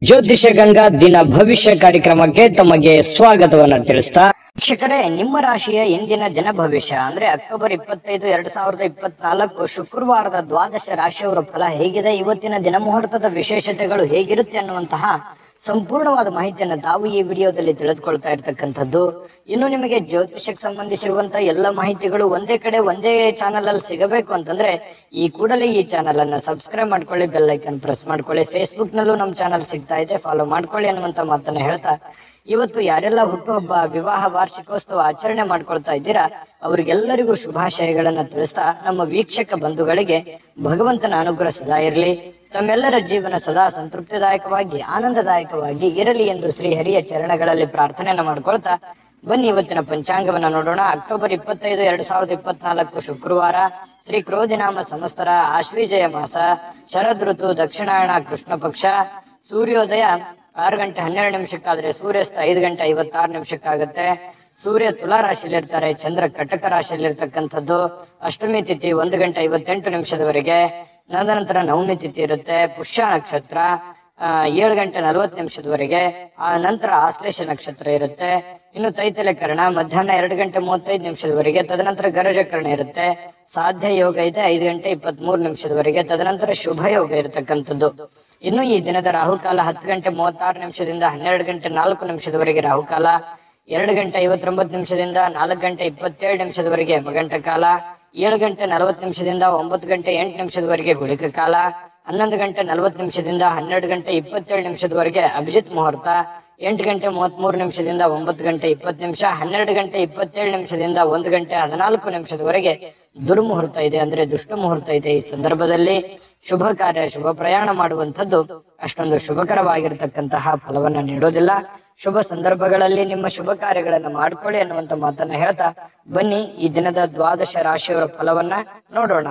ಜ್ಯೋತಿಷ ಗಂಗಾ ದಿನ ಭವಿಷ್ಯ ಕಾರ್ಯಕ್ರಮಕ್ಕೆ ತಮಗೆ ಸ್ವಾಗತವನ್ನ ತಿಳಿಸ್ತಾ ವೀಕ್ಷಕರೇ ನಿಮ್ಮ ರಾಶಿಯ ಇಂದಿನ ದಿನ ಭವಿಷ್ಯ ಅಂದ್ರೆ ಅಕ್ಟೋಬರ್ ಇಪ್ಪತ್ತೈದು ಎರಡ್ ಸಾವಿರದ ಇಪ್ಪತ್ನಾಲ್ಕು ಶುಕ್ರವಾರದ ದ್ವಾದಶ ರಾಶಿಯವರ ಫಲ ಹೇಗಿದೆ ಇವತ್ತಿನ ದಿನ ಮುಹೂರ್ತದ ವಿಶೇಷತೆಗಳು ಹೇಗಿರುತ್ತೆ ಅನ್ನುವಂತಹ ಸಂಪೂರ್ಣವಾದ ಮಾಹಿತಿಯನ್ನು ತಾವು ಈ ವಿಡಿಯೋದಲ್ಲಿ ತಿಳಿದುಕೊಳ್ತಾ ಇರ್ತಕ್ಕಂಥದ್ದು ಇನ್ನು ನಿಮಗೆ ಜ್ಯೋತಿಷಕ್ಕೆ ಸಂಬಂಧಿಸಿರುವಂತಹ ಎಲ್ಲ ಮಾಹಿತಿಗಳು ಒಂದೇ ಕಡೆ ಒಂದೇ ಚಾನಲ್ ಅಲ್ಲಿ ಸಿಗಬೇಕು ಅಂತಂದ್ರೆ ಈ ಕೂಡಲೇ ಈ ಚಾನಲ್ ಅನ್ನ ಸಬ್ಸ್ಕ್ರೈಬ್ ಮಾಡ್ಕೊಳ್ಳಿ ಬೆಲ್ ಐಕನ್ ಪ್ರೆಸ್ ಮಾಡ್ಕೊಳ್ಳಿ ಫೇಸ್ಬುಕ್ ನಲ್ಲೂ ನಮ್ಮ ಚಾನಲ್ ಸಿಗ್ತಾ ಇದೆ ಫಾಲೋ ಮಾಡ್ಕೊಳ್ಳಿ ಅನ್ನುವಂತ ಮಾತನ್ನ ಹೇಳ್ತಾ ಇವತ್ತು ಯಾರೆಲ್ಲ ಹುಟ್ಟುಹಬ್ಬ ವಿವಾಹ ವಾರ್ಷಿಕೋತ್ಸವ ಆಚರಣೆ ಮಾಡ್ಕೊಳ್ತಾ ಇದ್ದೀರಾ ಅವರಿಗೆಲ್ಲರಿಗೂ ಶುಭಾಶಯಗಳನ್ನ ತಿಳಿಸ್ತಾ ನಮ್ಮ ವೀಕ್ಷಕ ಬಂಧುಗಳಿಗೆ ಭಗವಂತನ ಅನುಗ್ರಹ ಸದಾ ಇರಲಿ ತಮ್ಮೆಲ್ಲರ ಜೀವನ ಸದಾ ಸಂತೃಪ್ತಿದಾಯಕವಾಗಿ ಆನಂದದಾಯಕವಾಗಿ ಇರಲಿ ಎಂದು ಶ್ರೀ ಹರಿಯ ಚರಣಗಳಲ್ಲಿ ಪ್ರಾರ್ಥನೆಯನ್ನ ಮಾಡ್ಕೊಳ್ತಾ ಬನ್ನಿ ಇವತ್ತಿನ ಪಂಚಾಂಗವನ್ನ ನೋಡೋಣ ಅಕ್ಟೋಬರ್ ಇಪ್ಪತ್ತೈದು ಎರಡ್ ಸಾವಿರದ ಇಪ್ಪತ್ನಾಲ್ಕು ಶುಕ್ರವಾರ ಶ್ರೀ ಕ್ರೋಧಿನಾಮ ಸಂವತ್ಸರ ಆಶ್ವೀಜಯ ಮಾಸ ಶರದ್ ಋತು ದಕ್ಷಿಣಾಯಣ ಕೃಷ್ಣ ಪಕ್ಷ ಸೂರ್ಯೋದಯ ಆರು ಗಂಟೆ ಹನ್ನೆರಡು ನಿಮಿಷಕ್ಕಾದ್ರೆ ಸೂರ್ಯಾಸ್ತ ಐದು ಗಂಟೆ ಐವತ್ತಾರು ನಿಮಿಷಕ್ಕಾಗುತ್ತೆ ಸೂರ್ಯ ತುಲಾ ರಾಶಿಯಲ್ಲಿ ಇರ್ತಾರೆ ಚಂದ್ರ ಕಟಕ ರಾಶಿಯಲ್ಲಿ ಇರ್ತಕ್ಕಂಥದ್ದು ಅಷ್ಟಮಿ ತಿಥಿ ಒಂದು ಗಂಟೆ ಐವತ್ತೆಂಟು ನಿಮಿಷದವರೆಗೆ ನಂತರ ನವಮಿ ತಿಥಿ ಇರುತ್ತೆ ಪುಷ್ಯ ನಕ್ಷತ್ರ ಆ, ಏಳು ಗಂಟೆ ನಲವತ್ತು ನಿಮಿಷದವರೆಗೆ ಆ ನಂತರ ಆಶ್ಲೇಷ ನಕ್ಷತ್ರ ಇರುತ್ತೆ ಇನ್ನು ತೈತಲೆ ಕರ್ಣ ಮಧ್ಯಾಹ್ನ ಎರಡು ಗಂಟೆ ಮೂವತ್ತೈದು ನಿಮಿಷದವರೆಗೆ ತದನಂತರ ಗರಜ ಕರ್ಣ ಇರುತ್ತೆ ಸಾಧ್ಯ ಯೋಗ ಇದೆ ಐದು ಗಂಟೆ ಇಪ್ಪತ್ತ್ ಮೂರು ನಿಮಿಷದವರೆಗೆ ತದನಂತರ ಶುಭ ಯೋಗ ಇರತಕ್ಕಂಥದ್ದು ಇನ್ನು ಈ ದಿನದ ರಾಹುಕಾಲ ಹತ್ತು ಗಂಟೆ ಮೂವತ್ತಾರು ನಿಮಿಷದಿಂದ ಹನ್ನೆರಡು ಗಂಟೆ ನಾಲ್ಕು ನಿಮಿಷದವರೆಗೆ ರಾಹುಕಾಲ ಎರಡು ಗಂಟೆ ಐವತ್ತೊಂಬತ್ತು ನಿಮಿಷದಿಂದ ನಾಲ್ಕು ಗಂಟೆ ಇಪ್ಪತ್ತೇಳು ನಿಮಿಷದವರೆಗೆ ಮಗಂಟ ಕಾಲ ಏಳು ಗಂಟೆ ನಲವತ್ತು ನಿಮಿಷದಿಂದ ಒಂಬತ್ತು ಗಂಟೆ ಎಂಟು ನಿಮಿಷದವರೆಗೆ ಗುಳಿಕ ಕಾಲ ಹನ್ನೊಂದು ಗಂಟೆ ನಲವತ್ತು ನಿಮಿಷದಿಂದ ಹನ್ನೆರಡು ಗಂಟೆ ಇಪ್ಪತ್ತೇಳು ನಿಮಿಷದವರೆಗೆ ಅಭಿಜಿತ್ ಮುಹೂರ್ತ ಎಂಟು ಗಂಟೆ ಮೂವತ್ಮೂರು ನಿಮಿಷದಿಂದ ಒಂಬತ್ತು ಗಂಟೆ ಇಪ್ಪತ್ತು ನಿಮಿಷ ಹನ್ನೆರಡು ಗಂಟೆ ಇಪ್ಪತ್ತೇಳು ನಿಮಿಷದಿಂದ ಒಂದು ಗಂಟೆ ಹದಿನಾಲ್ಕು ನಿಮಿಷದವರೆಗೆ ದುರ್ಮುಹೂರ್ತ ಇದೆ ಅಂದ್ರೆ ದುಷ್ಟ ಮುಹೂರ್ತ ಇದೆ ಈ ಸಂದರ್ಭದಲ್ಲಿ ಶುಭ ಕಾರ್ಯ ಶುಭ ಪ್ರಯಾಣ ಮಾಡುವಂಥದ್ದು ಅಷ್ಟೊಂದು ಶುಭಕರವಾಗಿರ್ತಕ್ಕಂತಹ ಫಲವನ್ನ ನೀಡೋದಿಲ್ಲ ಶುಭ ಸಂದರ್ಭಗಳಲ್ಲಿ ನಿಮ್ಮ ಶುಭ ಕಾರ್ಯಗಳನ್ನ ಮಾಡ್ಕೊಳ್ಳಿ ಅನ್ನುವಂತ ಮಾತನ್ನ ಹೇಳ್ತಾ ಬನ್ನಿ ಈ ದಿನದ ದ್ವಾದಶ ರಾಶಿಯವರ ಫಲವನ್ನ ನೋಡೋಣ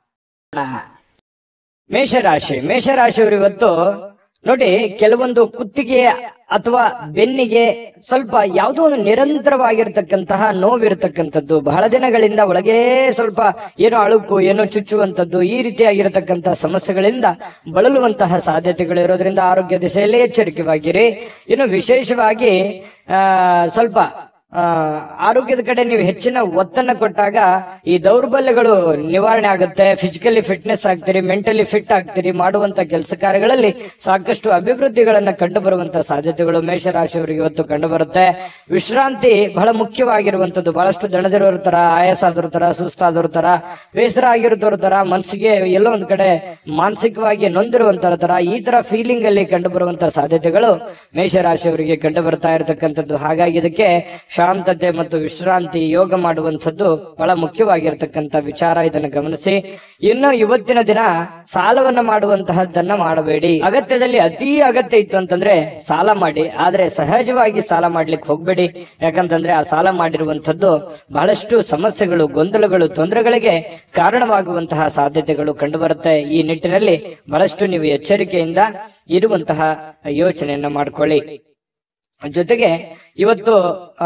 ಮೇಷರಾಶಿ ಮೇಷರಾಶಿಯವರು ಇವತ್ತು ನೋಡಿ ಕೆಲವೊಂದು ಕುತ್ತಿಗೆ ಅಥವಾ ಬೆನ್ನಿಗೆ ಸ್ವಲ್ಪ ಯಾವುದೋ ಒಂದು ನಿರಂತರವಾಗಿರ್ತಕ್ಕಂತಹ ನೋವಿರತಕ್ಕಂಥದ್ದು ಬಹಳ ದಿನಗಳಿಂದ ಒಳಗೆ ಸ್ವಲ್ಪ ಏನೋ ಅಳುಕು ಏನೋ ಚುಚ್ಚುವಂಥದ್ದು ಈ ರೀತಿಯಾಗಿರತಕ್ಕಂತಹ ಸಮಸ್ಯೆಗಳಿಂದ ಬಳಲುವಂತಹ ಸಾಧ್ಯತೆಗಳು ಇರೋದ್ರಿಂದ ಆರೋಗ್ಯ ದಿಶೆಯಲ್ಲಿ ಎಚ್ಚರಿಕೆವಾಗಿರಿ ಇನ್ನು ವಿಶೇಷವಾಗಿ ಆ ಸ್ವಲ್ಪ ಆ, ಆರೋಗ್ಯದ ಕಡೆ ನೀವು ಹೆಚ್ಚಿನ ಒತ್ತನ್ನ ಕೊಟ್ಟಾಗ ಈ ದೌರ್ಬಲ್ಯಗಳು ನಿವಾರಣೆ ಆಗುತ್ತೆ ಫಿಸಿಕಲಿ ಫಿಟ್ನೆಸ್ ಆಗ್ತೀರಿ ಮೆಂಟಲಿ ಫಿಟ್ ಆಗ್ತೀರಿ ಮಾಡುವಂತ ಕೆಲಸ ಕಾರ್ಯಗಳಲ್ಲಿ ಸಾಕಷ್ಟು ಅಭಿವೃದ್ಧಿಗಳನ್ನ ಕಂಡು ಬರುವಂತ ಸಾಧ್ಯತೆಗಳು ಮೇಷರಾಶಿಯವರಿಗೆ ಇವತ್ತು ಕಂಡು ಬರುತ್ತೆ ವಿಶ್ರಾಂತಿ ಬಹಳ ಮುಖ್ಯವಾಗಿರುವಂತದ್ದು ಬಹಳಷ್ಟು ದಣದಿರೋರ ತರ ಆಯಾಸ ಆದವ್ರ ತರ ಸುಸ್ತಾದವ್ರ ತರ ಬೇಸರ ಆಗಿರೋದ್ರ ತರ ಮನಸ್ಸಿಗೆ ಎಲ್ಲೋ ಒಂದ್ ಕಡೆ ಮಾನಸಿಕವಾಗಿ ನೊಂದಿರುವಂತರ ತರ ಈ ತರ ಫೀಲಿಂಗ್ ಅಲ್ಲಿ ಕಂಡು ಬರುವಂತ ಸಾಧ್ಯತೆಗಳು ಮೇಷರಾಶಿಯವರಿಗೆ ಕಂಡು ಬರ್ತಾ ಇರತಕ್ಕಂಥದ್ದು ಹಾಗಾಗಿ ಇದಕ್ಕೆ ಶಾಂತತೆ ಮತ್ತು ವಿಶ್ರಾಂತಿ ಯೋಗ ಮಾಡುವಂಥದ್ದು ಬಹಳ ಮುಖ್ಯವಾಗಿರ್ತಕ್ಕಂಥ ವಿಚಾರ ಇದನ್ನು ಗಮನಿಸಿ ಇನ್ನು ಇವತ್ತಿನ ದಿನ ಸಾಲವನ್ನ ಮಾಡುವಂತಹದ್ದನ್ನ ಮಾಡಬೇಡಿ ಅಗತ್ಯದಲ್ಲಿ ಅತಿ ಅಗತ್ಯ ಇತ್ತು ಅಂತಂದ್ರೆ ಸಾಲ ಮಾಡಿ ಆದ್ರೆ ಸಹಜವಾಗಿ ಸಾಲ ಮಾಡ್ಲಿಕ್ಕೆ ಹೋಗ್ಬೇಡಿ ಯಾಕಂತಂದ್ರೆ ಆ ಸಾಲ ಮಾಡಿರುವಂತದ್ದು ಬಹಳಷ್ಟು ಸಮಸ್ಯೆಗಳು ಗೊಂದಲಗಳು ತೊಂದರೆಗಳಿಗೆ ಕಾರಣವಾಗುವಂತಹ ಸಾಧ್ಯತೆಗಳು ಕಂಡುಬರುತ್ತೆ ಈ ನಿಟ್ಟಿನಲ್ಲಿ ಬಹಳಷ್ಟು ನೀವು ಎಚ್ಚರಿಕೆಯಿಂದ ಇರುವಂತಹ ಯೋಚನೆಯನ್ನ ಮಾಡ್ಕೊಳ್ಳಿ ಜೊತೆಗೆ ಇವತ್ತು ಆ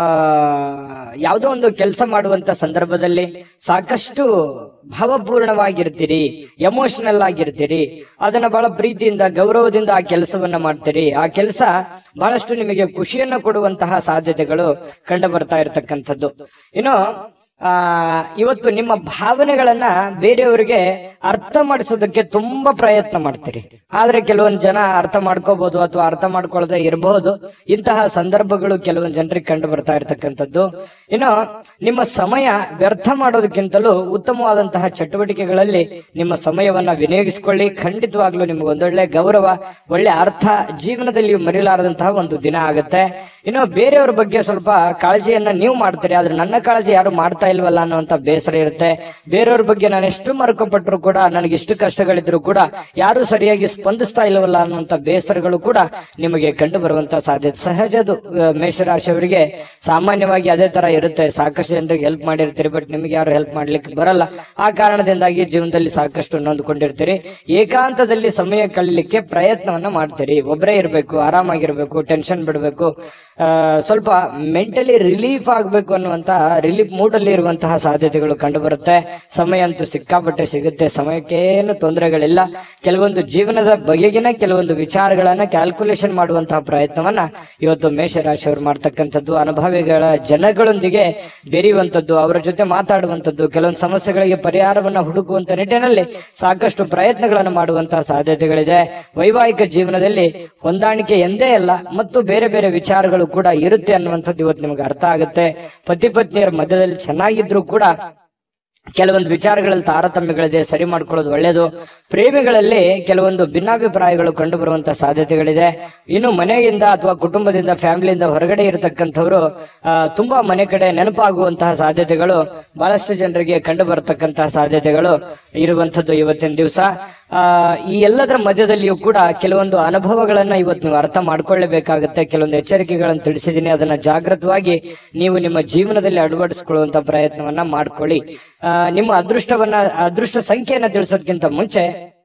ಯಾವುದೋ ಒಂದು ಕೆಲಸ ಮಾಡುವಂತ ಸಂದರ್ಭದಲ್ಲಿ ಸಾಕಷ್ಟು ಭಾವಪೂರ್ಣವಾಗಿರ್ತೀರಿ ಎಮೋಷನಲ್ ಆಗಿರ್ತೀರಿ ಅದನ್ನ ಬಹಳ ಪ್ರೀತಿಯಿಂದ ಗೌರವದಿಂದ ಆ ಕೆಲಸವನ್ನ ಮಾಡ್ತೀರಿ ಆ ಕೆಲಸ ಬಹಳಷ್ಟು ನಿಮಗೆ ಖುಷಿಯನ್ನು ಕೊಡುವಂತಹ ಸಾಧ್ಯತೆಗಳು ಕಂಡು ಬರ್ತಾ ಇರತಕ್ಕಂಥದ್ದು ಇನ್ನು ಆ ಇವತ್ತು ನಿಮ್ಮ ಭಾವನೆಗಳನ್ನ ಬೇರೆಯವರಿಗೆ ಅರ್ಥ ಮಾಡಿಸೋದಕ್ಕೆ ತುಂಬಾ ಪ್ರಯತ್ನ ಮಾಡ್ತೀರಿ ಆದ್ರೆ ಕೆಲವೊಂದು ಜನ ಅರ್ಥ ಮಾಡ್ಕೋಬಹುದು ಅಥವಾ ಅರ್ಥ ಮಾಡ್ಕೊಳ್ಳದೆ ಇರಬಹುದು ಇಂತಹ ಸಂದರ್ಭಗಳು ಕೆಲವೊಂದು ಜನರಿಗೆ ಕಂಡು ಬರ್ತಾ ಇರತಕ್ಕಂಥದ್ದು ಇನ್ನು ನಿಮ್ಮ ಸಮಯ ವ್ಯರ್ಥ ಮಾಡೋದಕ್ಕಿಂತಲೂ ಉತ್ತಮವಾದಂತಹ ಚಟುವಟಿಕೆಗಳಲ್ಲಿ ನಿಮ್ಮ ಸಮಯವನ್ನ ವಿನಿಯೋಗಿಸಿಕೊಳ್ಳಿ ಖಂಡಿತವಾಗ್ಲೂ ನಿಮ್ಗೆ ಒಂದೊಳ್ಳೆ ಗೌರವ ಒಳ್ಳೆ ಅರ್ಥ ಜೀವನದಲ್ಲಿ ಮರೆಯಲಾರದಂತಹ ಒಂದು ದಿನ ಆಗುತ್ತೆ ಇನ್ನು ಬೇರೆಯವ್ರ ಬಗ್ಗೆ ಸ್ವಲ್ಪ ಕಾಳಜಿಯನ್ನ ನೀವು ಮಾಡ್ತೀರಿ ಆದ್ರೆ ನನ್ನ ಕಾಳಜಿ ಯಾರು ಮಾಡ್ತಾ ಇಲ್ವಲ್ಲ ಅನ್ನುವಂತ ಬೇಸರ ಇರುತ್ತೆ ಬೇರೆಯವ್ರ ಬಗ್ಗೆ ನಾನು ಎಷ್ಟು ಮರ್ಕೊಪಟ್ರು ಕೂಡ ನನಗೆ ಇಷ್ಟು ಕಷ್ಟಗಳಿದ್ರು ಕೂಡ ಯಾರು ಸರಿಯಾಗಿ ಸ್ಪಂದಿಸ್ತಾ ಇಲ್ವಲ್ಲ ಅನ್ನುವಂತ ಬೇಸರಗಳು ಕೂಡ ನಿಮಗೆ ಕಂಡು ಬರುವಂತ ಸಾಧ್ಯತೆ ಸಹಜ ಅದು ಆ, ಮೇಷರಾಶಿಯವರಿಗೆ ಸಾಮಾನ್ಯವಾಗಿ ಅದೇ ತರ ಇರುತ್ತೆ ಸಾಕಷ್ಟು ಜನರಿಗೆ ಹೆಲ್ಪ್ ಮಾಡಿರ್ತೀರಿ ಬಟ್ ನಿಮಗೆ ಯಾರು ಹೆಲ್ಪ್ ಮಾಡ್ಲಿಕ್ಕೆ ಬರಲ್ಲ ಆ ಕಾರಣದಿಂದಾಗಿ ಜೀವನದಲ್ಲಿ ಸಾಕಷ್ಟು ನೊಂದ್ಕೊಂಡಿರ್ತೀರಿ ಏಕಾಂತದಲ್ಲಿ ಸಮಯ ಕಳೀಲಿಕ್ಕೆ ಪ್ರಯತ್ನವನ್ನ ಮಾಡ್ತೀರಿ ಒಬ್ಬರೇ ಇರಬೇಕು ಆರಾಮಾಗಿರ್ಬೇಕು ಟೆನ್ಷನ್ ಬಿಡಬೇಕು ಸ್ವಲ್ಪ ಮೆಂಟಲಿ ರಿಲೀಫ್ ಆಗ್ಬೇಕು ಅನ್ನುವಂತ ರಿಲೀಫ್ ಮೂಡ್ ಅಲ್ಲಿ ಇರುವಂತಹ ಸಾಧ್ಯತೆಗಳು ಕಂಡು ಬರುತ್ತೆ ಸಮಯ ಅಂತೂ ಸಿಕ್ಕಾಪಟ್ಟೆ ಸಿಗುತ್ತೆ ಸಮಯಕ್ಕೇನು ತೊಂದರೆಗಳಿಲ್ಲ ಕೆಲವೊಂದು ಜೀವನದ ಬಗೆಗಿನ ಕೆಲವೊಂದು ವಿಚಾರಗಳನ್ನ ಕ್ಯಾಲ್ಕುಲೇಷನ್ ಮಾಡುವಂತಹ ಪ್ರಯತ್ನವನ್ನ ಇವತ್ತು ಮೇಷರಾಶಿಯವರು ಮಾಡ್ತಕ್ಕಂಥದ್ದು ಅನುಭವಿಗಳ ಜನಗಳೊಂದಿಗೆ ಬೆರೆಯುವಂಥದ್ದು ಅವರ ಜೊತೆ ಮಾತಾಡುವಂಥದ್ದು ಕೆಲವೊಂದು ಸಮಸ್ಯೆಗಳಿಗೆ ಪರಿಹಾರವನ್ನ ಹುಡುಕುವಂತ ನಿಟ್ಟಿನಲ್ಲಿ ಸಾಕಷ್ಟು ಪ್ರಯತ್ನಗಳನ್ನು ಮಾಡುವಂತಹ ಸಾಧ್ಯತೆಗಳಿದೆ ವೈವಾಹಿಕ ಜೀವನದಲ್ಲಿ ಹೊಂದಾಣಿಕೆ ಎಂದೇ ಅಲ್ಲ ಮತ್ತು ಬೇರೆ ಬೇರೆ ವಿಚಾರಗಳು ಕೂಡ ಇರುತ್ತೆ ಅನ್ನುವಂಥದ್ದು ಇವತ್ತು ನಿಮಗೆ ಅರ್ಥ ಆಗುತ್ತೆ ಪತಿ ಪತ್ನಿಯರ ಮಧ್ಯದಲ್ಲಿ ಚೆನ್ನಾಗಿದ್ರು ಕೂಡ ಕೆಲವೊಂದು ವಿಚಾರಗಳಲ್ಲಿ ತಾರತಮ್ಯಗಳಿದೆ ಸರಿ ಮಾಡ್ಕೊಳ್ಳೋದು ಒಳ್ಳೆಯದು ಪ್ರೇಮಿಗಳಲ್ಲಿ ಕೆಲವೊಂದು ಭಿನ್ನಾಭಿಪ್ರಾಯಗಳು ಕಂಡು ಬರುವಂತಹ ಸಾಧ್ಯತೆಗಳಿದೆ ಇನ್ನು ಮನೆಯಿಂದ ಅಥವಾ ಕುಟುಂಬದಿಂದ ಫ್ಯಾಮಿಲಿಯಿಂದ ಹೊರಗಡೆ ಇರತಕ್ಕಂಥವ್ರು ಆ, ತುಂಬಾ ಮನೆ ಕಡೆ ನೆನಪಾಗುವಂತಹ ಸಾಧ್ಯತೆಗಳು ಬಹಳಷ್ಟು ಜನರಿಗೆ ಕಂಡು ಬರತಕ್ಕಂತಹ ಸಾಧ್ಯತೆಗಳು ಇರುವಂತದ್ದು ಇವತ್ತಿನ ದಿವಸ ಆ ಈ ಎಲ್ಲದರ ಮಧ್ಯದಲ್ಲಿಯೂ ಕೂಡ ಕೆಲವೊಂದು ಅನುಭವಗಳನ್ನ ಇವತ್ತು ನೀವು ಅರ್ಥ ಮಾಡ್ಕೊಳ್ಳೇಬೇಕಾಗುತ್ತೆ ಕೆಲವೊಂದು ಎಚ್ಚರಿಕೆಗಳನ್ನು ತಿಳಿಸಿದ್ದೀನಿ ಅದನ್ನ ಜಾಗೃತವಾಗಿ ನೀವು ನಿಮ್ಮ ಜೀವನದಲ್ಲಿ ಅಳವಡಿಸಿಕೊಳ್ಳುವಂತ ಪ್ರಯತ್ನವನ್ನ ಮಾಡ್ಕೊಳ್ಳಿ ಆ, ನಿಮ್ಮ ಅದೃಷ್ಟವನ್ನ ಅದೃಷ್ಟ ಸಂಖ್ಯೆಯನ್ನ ತಿಳಿಸೋದಕ್ಕಿಂತ ಮುಂಚೆ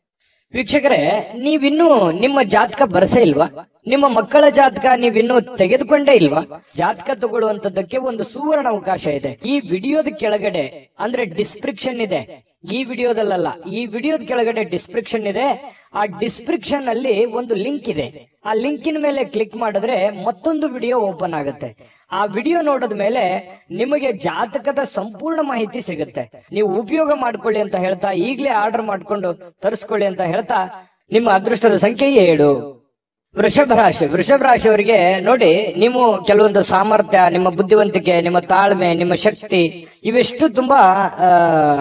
ವೀಕ್ಷಕರೇ ನೀವಿನ್ನೂ ನಿಮ್ಮ ಜಾತಕ ಬರಸೇ ಇಲ್ವಾ ನಿಮ್ಮ ಮಕ್ಕಳ ಜಾತಕ ನೀವಿನ್ನೂ ತೆಗೆದುಕೊಂಡೇ ಇಲ್ವಾ ಜಾತಕ ತಗೊಳ್ಳುವಂತದ್ದಕ್ಕೆ ಒಂದು ಸುವರ್ಣ ಅವಕಾಶ ಇದೆ ಈ ವಿಡಿಯೋದ ಕೆಳಗಡೆ ಅಂದ್ರೆ ಡಿಸ್ಕ್ರಿಪ್ಷನ್ ಇದೆ ಈ ವಿಡಿಯೋದಲ್ಲ ಈ ವಿಡಿಯೋದ ಕೆಳಗಡೆ ಡಿಸ್ಕ್ರಿಪ್ಷನ್ ಇದೆ ಆ ಡಿಸ್ಕ್ರಿಪ್ಷನ್ ಅಲ್ಲಿ ಒಂದು ಲಿಂಕ್ ಇದೆ ಆ ಲಿಂಕಿನ ಮೇಲೆ ಕ್ಲಿಕ್ ಮಾಡಿದ್ರೆ ಮತ್ತೊಂದು ವಿಡಿಯೋ ಓಪನ್ ಆಗುತ್ತೆ ಆ ವಿಡಿಯೋ ನೋಡಿದ ಮೇಲೆ ನಿಮಗೆ ಜಾತಕದ ಸಂಪೂರ್ಣ ಮಾಹಿತಿ ಸಿಗುತ್ತೆ ನೀವು ಉಪಯೋಗ ಮಾಡ್ಕೊಳ್ಳಿ ಅಂತ ಹೇಳ್ತಾ ಈಗಲೇ ಆರ್ಡರ್ ಮಾಡ್ಕೊಂಡು ತರಿಸ್ಕೊಳ್ಳಿ ಅಂತ ಹೇಳ್ತಾ ನಿಮ್ಮ ಅದೃಷ್ಟದ ಸಂಖ್ಯೆ ಏಳು ವೃಷಭ ರಾಶಿ ವೃಷಭ ರಾಶಿಯವರಿಗೆ ನೋಡಿ ನೀವು ಕೆಲವೊಂದು ಸಾಮರ್ಥ್ಯ ನಿಮ್ಮ ಬುದ್ಧಿವಂತಿಕೆ ನಿಮ್ಮ ತಾಳ್ಮೆ ನಿಮ್ಮ ಶಕ್ತಿ ಇವೆಷ್ಟು ತುಂಬಾ ಆ,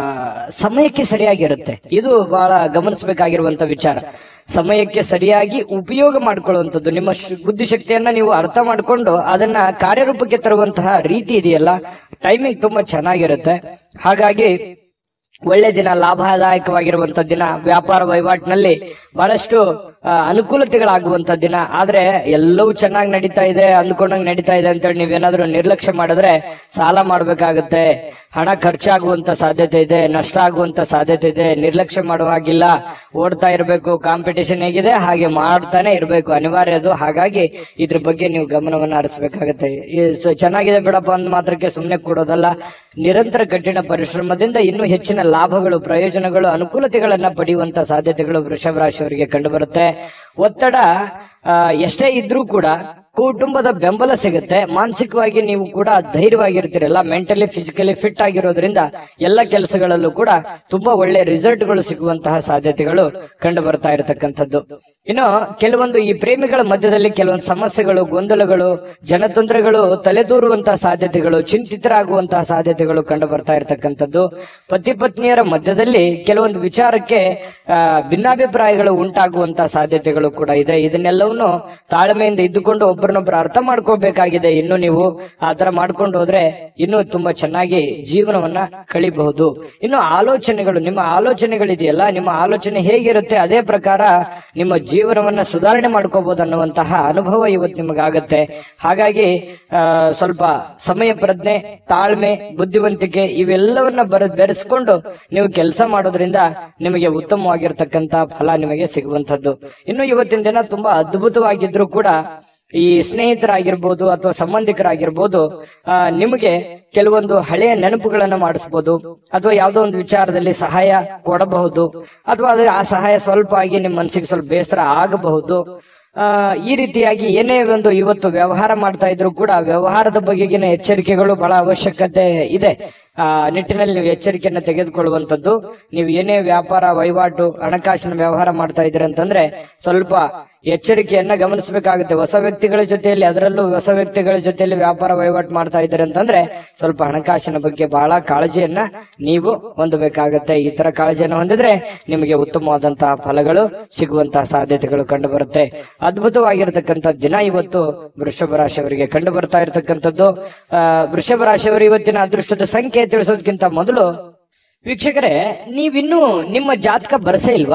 ಸಮಯಕ್ಕೆ ಸರಿಯಾಗಿರುತ್ತೆ ಇದು ಬಹಳ ಗಮನಿಸಬೇಕಾಗಿರುವಂತ ವಿಚಾರ ಸಮಯಕ್ಕೆ ಸರಿಯಾಗಿ ಉಪಯೋಗ ಮಾಡ್ಕೊಳ್ಳುವಂಥದ್ದು ನಿಮ್ಮ ಶ್- ಬುದ್ಧಿಶಕ್ತಿಯನ್ನ ನೀವು ಅರ್ಥ ಮಾಡಿಕೊಂಡು ಅದನ್ನ ಕಾರ್ಯರೂಪಕ್ಕೆ ತರುವಂತಹ ರೀತಿ ಇದೆಯಲ್ಲ ಟೈಮಿಂಗ್ ತುಂಬಾ ಚೆನ್ನಾಗಿರುತ್ತೆ ಹಾಗಾಗಿ ಒಳ್ಳೆ ದಿನ ಲಾಭದಾಯಕವಾಗಿರುವಂತ ದಿನ ವ್ಯಾಪಾರ ವಹಿವಾಟಿನಲ್ಲಿ ಬಹಳಷ್ಟು ಆ, ಅನುಕೂಲತೆಗಳಾಗುವಂತ ದಿನ ಆದ್ರೆ ಎಲ್ಲವೂ ಚೆನ್ನಾಗಿ ನಡೀತಾ ಇದೆ ಅಂದ್ಕೊಂಡಂಗ್ ನಡೀತಾ ಇದೆ ಅಂತೇಳಿ ನೀವೇನಾದ್ರೂ ನಿರ್ಲಕ್ಷ್ಯ ಮಾಡಿದ್ರೆ ಸಾಲ ಮಾಡ್ಬೇಕಾಗತ್ತೆ ಹಣ ಖರ್ಚಾಗುವಂತ ಸಾಧ್ಯತೆ ಇದೆ ನಷ್ಟ ಆಗುವಂತ ಸಾಧ್ಯತೆ ಇದೆ ನಿರ್ಲಕ್ಷ್ಯ ಮಾಡುವ ಹಾಗಿಲ್ಲ ಓಡ್ತಾ ಇರಬೇಕು ಕಾಂಪಿಟೇಷನ್ ಹೇಗಿದೆ ಹಾಗೆ ಮಾಡ್ತಾನೆ ಇರಬೇಕು ಅನಿವಾರ್ಯ ಅದು ಹಾಗಾಗಿ ಇದ್ರ ಬಗ್ಗೆ ನೀವು ಗಮನವನ್ನ ಹರಿಸಬೇಕಾಗತ್ತೆ ಈ ಸ- ಚೆನ್ನಾಗಿದೆ ಬಿಡಪ್ಪ ಅಂದ ಮಾತ್ರಕ್ಕೆ ಸುಮ್ಮನೆ ಕೊಡೋದಲ್ಲ ನಿರಂತರ ಕಠಿಣ ಪರಿಶ್ರಮದಿಂದ ಇನ್ನೂ ಹೆಚ್ಚಿನ ಲಾಭಗಳು ಪ್ರಯೋಜನಗಳು ಅನುಕೂಲತೆಗಳನ್ನ ಪಡೆಯುವಂತ ಸಾಧ್ಯತೆಗಳು ವೃಷಭ ರಾಶಿಯವರಿಗೆ ಕಂಡು ಬರುತ್ತೆ ಒತ್ತಡ ಆ, ಎಷ್ಟೇ ಇದ್ರೂ ಕೂಡ ಕುಟುಂಬದ ಬೆಂಬಲ ಸಿಗುತ್ತೆ ಮಾನಸಿಕವಾಗಿ ನೀವು ಕೂಡ ಧೈರ್ಯವಾಗಿರ್ತೀರಲ್ಲ ಮೆಂಟಲಿ ಫಿಸಿಕಲಿ ಫಿಟ್ ಆಗಿರೋದ್ರಿಂದ ಎಲ್ಲ ಕೆಲಸಗಳಲ್ಲೂ ಕೂಡ ತುಂಬಾ ಒಳ್ಳೆ ರಿಸಲ್ಟ್ಗಳು ಸಿಗುವಂತಹ ಸಾಧ್ಯತೆಗಳು ಕಂಡು ಬರ್ತಾ ಇರತಕ್ಕಂಥದ್ದು ಇನ್ನು ಕೆಲವೊಂದು ಈ ಪ್ರೇಮಿಗಳ ಮಧ್ಯದಲ್ಲಿ ಕೆಲವೊಂದು ಸಮಸ್ಯೆಗಳು ಗೊಂದಲಗಳು ಜನತೊಂದರೆಗಳು ತಲೆದೂರುವಂತಹ ಸಾಧ್ಯತೆಗಳು ಚಿಂತಿತರಾಗುವಂತಹ ಸಾಧ್ಯತೆಗಳು ಕಂಡು ಬರ್ತಾ ಇರತಕ್ಕಂಥದ್ದು ಪತಿ ಪತ್ನಿಯರ ಮಧ್ಯದಲ್ಲಿ ಕೆಲವೊಂದು ವಿಚಾರಕ್ಕೆ ಆ, ಭಿನ್ನಾಭಿಪ್ರಾಯಗಳು ಉಂಟಾಗುವಂತಹ ಸಾಧ್ಯತೆಗಳು ಕೂಡ ಇದೆ ಇದನ್ನೆಲ್ಲವನ್ನು ತಾಳ್ಮೆಯಿಂದ ಇದ್ದುಕೊಂಡು ಒಬ್ಬರನ್ನೊಬ್ಬರು ಅರ್ಥ ಮಾಡ್ಕೋಬೇಕಾಗಿದೆ ಇನ್ನು ನೀವು ಆ ತರ ಮಾಡ್ಕೊಂಡು ಹೋದ್ರೆ ಇನ್ನೂ ತುಂಬಾ ಚೆನ್ನಾಗಿ ಜೀವನವನ್ನ ಕಳಿಬಹುದು ಇನ್ನು ಆಲೋಚನೆಗಳು ನಿಮ್ಮ ಆಲೋಚನೆಗಳಿದೆಯಲ್ಲ ನಿಮ್ಮ ಆಲೋಚನೆ ಹೇಗಿರುತ್ತೆ ಅದೇ ಪ್ರಕಾರ ನಿಮ್ಮ ಜೀವನವನ್ನ ಸುಧಾರಣೆ ಮಾಡ್ಕೋಬಹುದು ಅನ್ನುವಂತಹ ಅನುಭವ ಇವತ್ತು ನಿಮಗಾಗತ್ತೆ ಹಾಗಾಗಿ ಆ, ಸ್ವಲ್ಪ ಸಮಯ ಪ್ರಜ್ಞೆ ತಾಳ್ಮೆ ಬುದ್ಧಿವಂತಿಕೆ ಇವೆಲ್ಲವನ್ನ ಬರ ಬೆರೆಸ್ಕೊಂಡು ನೀವು ಕೆಲಸ ಮಾಡೋದ್ರಿಂದ ನಿಮಗೆ ಉತ್ತಮವಾಗಿರ್ತಕ್ಕಂತ ಫಲ ನಿಮಗೆ ಸಿಗುವಂತದ್ದು ಇನ್ನು ಇವತ್ತಿನ ದಿನ ತುಂಬಾ ಅದ್ಭುತವಾಗಿದ್ರು ಕೂಡ ಈ ಸ್ನೇಹಿತರಾಗಿರ್ಬೋದು ಅಥವಾ ಸಂಬಂಧಿಕರಾಗಿರ್ಬೋದು ಆ, ನಿಮಗೆ ಕೆಲವೊಂದು ಹಳೆಯ ನೆನಪುಗಳನ್ನ ಮಾಡಿಸ್ಬೋದು ಅಥವಾ ಯಾವುದೋ ಒಂದು ವಿಚಾರದಲ್ಲಿ ಸಹಾಯ ಕೊಡಬಹುದು ಅಥವಾ ಅದು ಆ ಸಹಾಯ ಸ್ವಲ್ಪ ಆಗಿ ನಿಮ್ಮ ಮನಸ್ಸಿಗೆ ಸ್ವಲ್ಪ ಬೇಸರ ಆಗಬಹುದು ಆ, ಈ ರೀತಿಯಾಗಿ ಏನೇ ಒಂದು ಇವತ್ತು ವ್ಯವಹಾರ ಮಾಡ್ತಾ ಇದ್ರು ಕೂಡ ವ್ಯವಹಾರದ ಬಗೆಗಿನ ಎಚ್ಚರಿಕೆಗಳು ಬಹಳ ಅವಶ್ಯಕತೆ ಇದೆ ಆ ನಿಟ್ಟಿನಲ್ಲಿ ನೀವು ಎಚ್ಚರಿಕೆಯನ್ನು ತೆಗೆದುಕೊಳ್ಳುವಂತದ್ದು ನೀವು ಏನೇ ವ್ಯಾಪಾರ ವಹಿವಾಟು ಹಣಕಾಸಿನ ವ್ಯವಹಾರ ಮಾಡ್ತಾ ಇದ್ದೀರಿ ಅಂತಂದ್ರೆ ಸ್ವಲ್ಪ ಎಚ್ಚರಿಕೆಯನ್ನ ಗಮನಿಸಬೇಕಾಗುತ್ತೆ ಹೊಸ ವ್ಯಕ್ತಿಗಳ ಜೊತೆಯಲ್ಲಿ ಅದರಲ್ಲೂ ಹೊಸ ವ್ಯಕ್ತಿಗಳ ಜೊತೆಯಲ್ಲಿ ವ್ಯಾಪಾರ ವಹಿವಾಟು ಮಾಡ್ತಾ ಇದ್ದೀರಿ ಅಂತಂದ್ರೆ ಸ್ವಲ್ಪ ಹಣಕಾಸಿನ ಬಗ್ಗೆ ಬಹಳ ಕಾಳಜಿಯನ್ನ ನೀವು ಹೊಂದಬೇಕಾಗತ್ತೆ ಈ ತರ ಕಾಳಜಿಯನ್ನು ಹೊಂದಿದ್ರೆ ನಿಮಗೆ ಉತ್ತಮವಾದಂತಹ ಫಲಗಳು ಸಿಗುವಂತಹ ಸಾಧ್ಯತೆಗಳು ಕಂಡು ಬರುತ್ತೆ ಅದ್ಭುತವಾಗಿರತಕ್ಕಂತ ದಿನ ಇವತ್ತು ವೃಷಭ ರಾಶಿಯವರಿಗೆ ಕಂಡು ಬರ್ತಾ ಇರತಕ್ಕಂಥದ್ದು ಆ, ವೃಷಭ ರಾಶಿಯವರು ಇವತ್ತಿನ ಅದೃಷ್ಟದ ಸಂಖ್ಯೆ ತಿಳಿಸೋದಕ್ಕಿಂತ ಮೊದಲು ವೀಕ್ಷಕರೇ ನೀವಿನ್ನೂ ನಿಮ್ಮ ಜಾತಕ ಬರಸೇ ಇಲ್ವಾ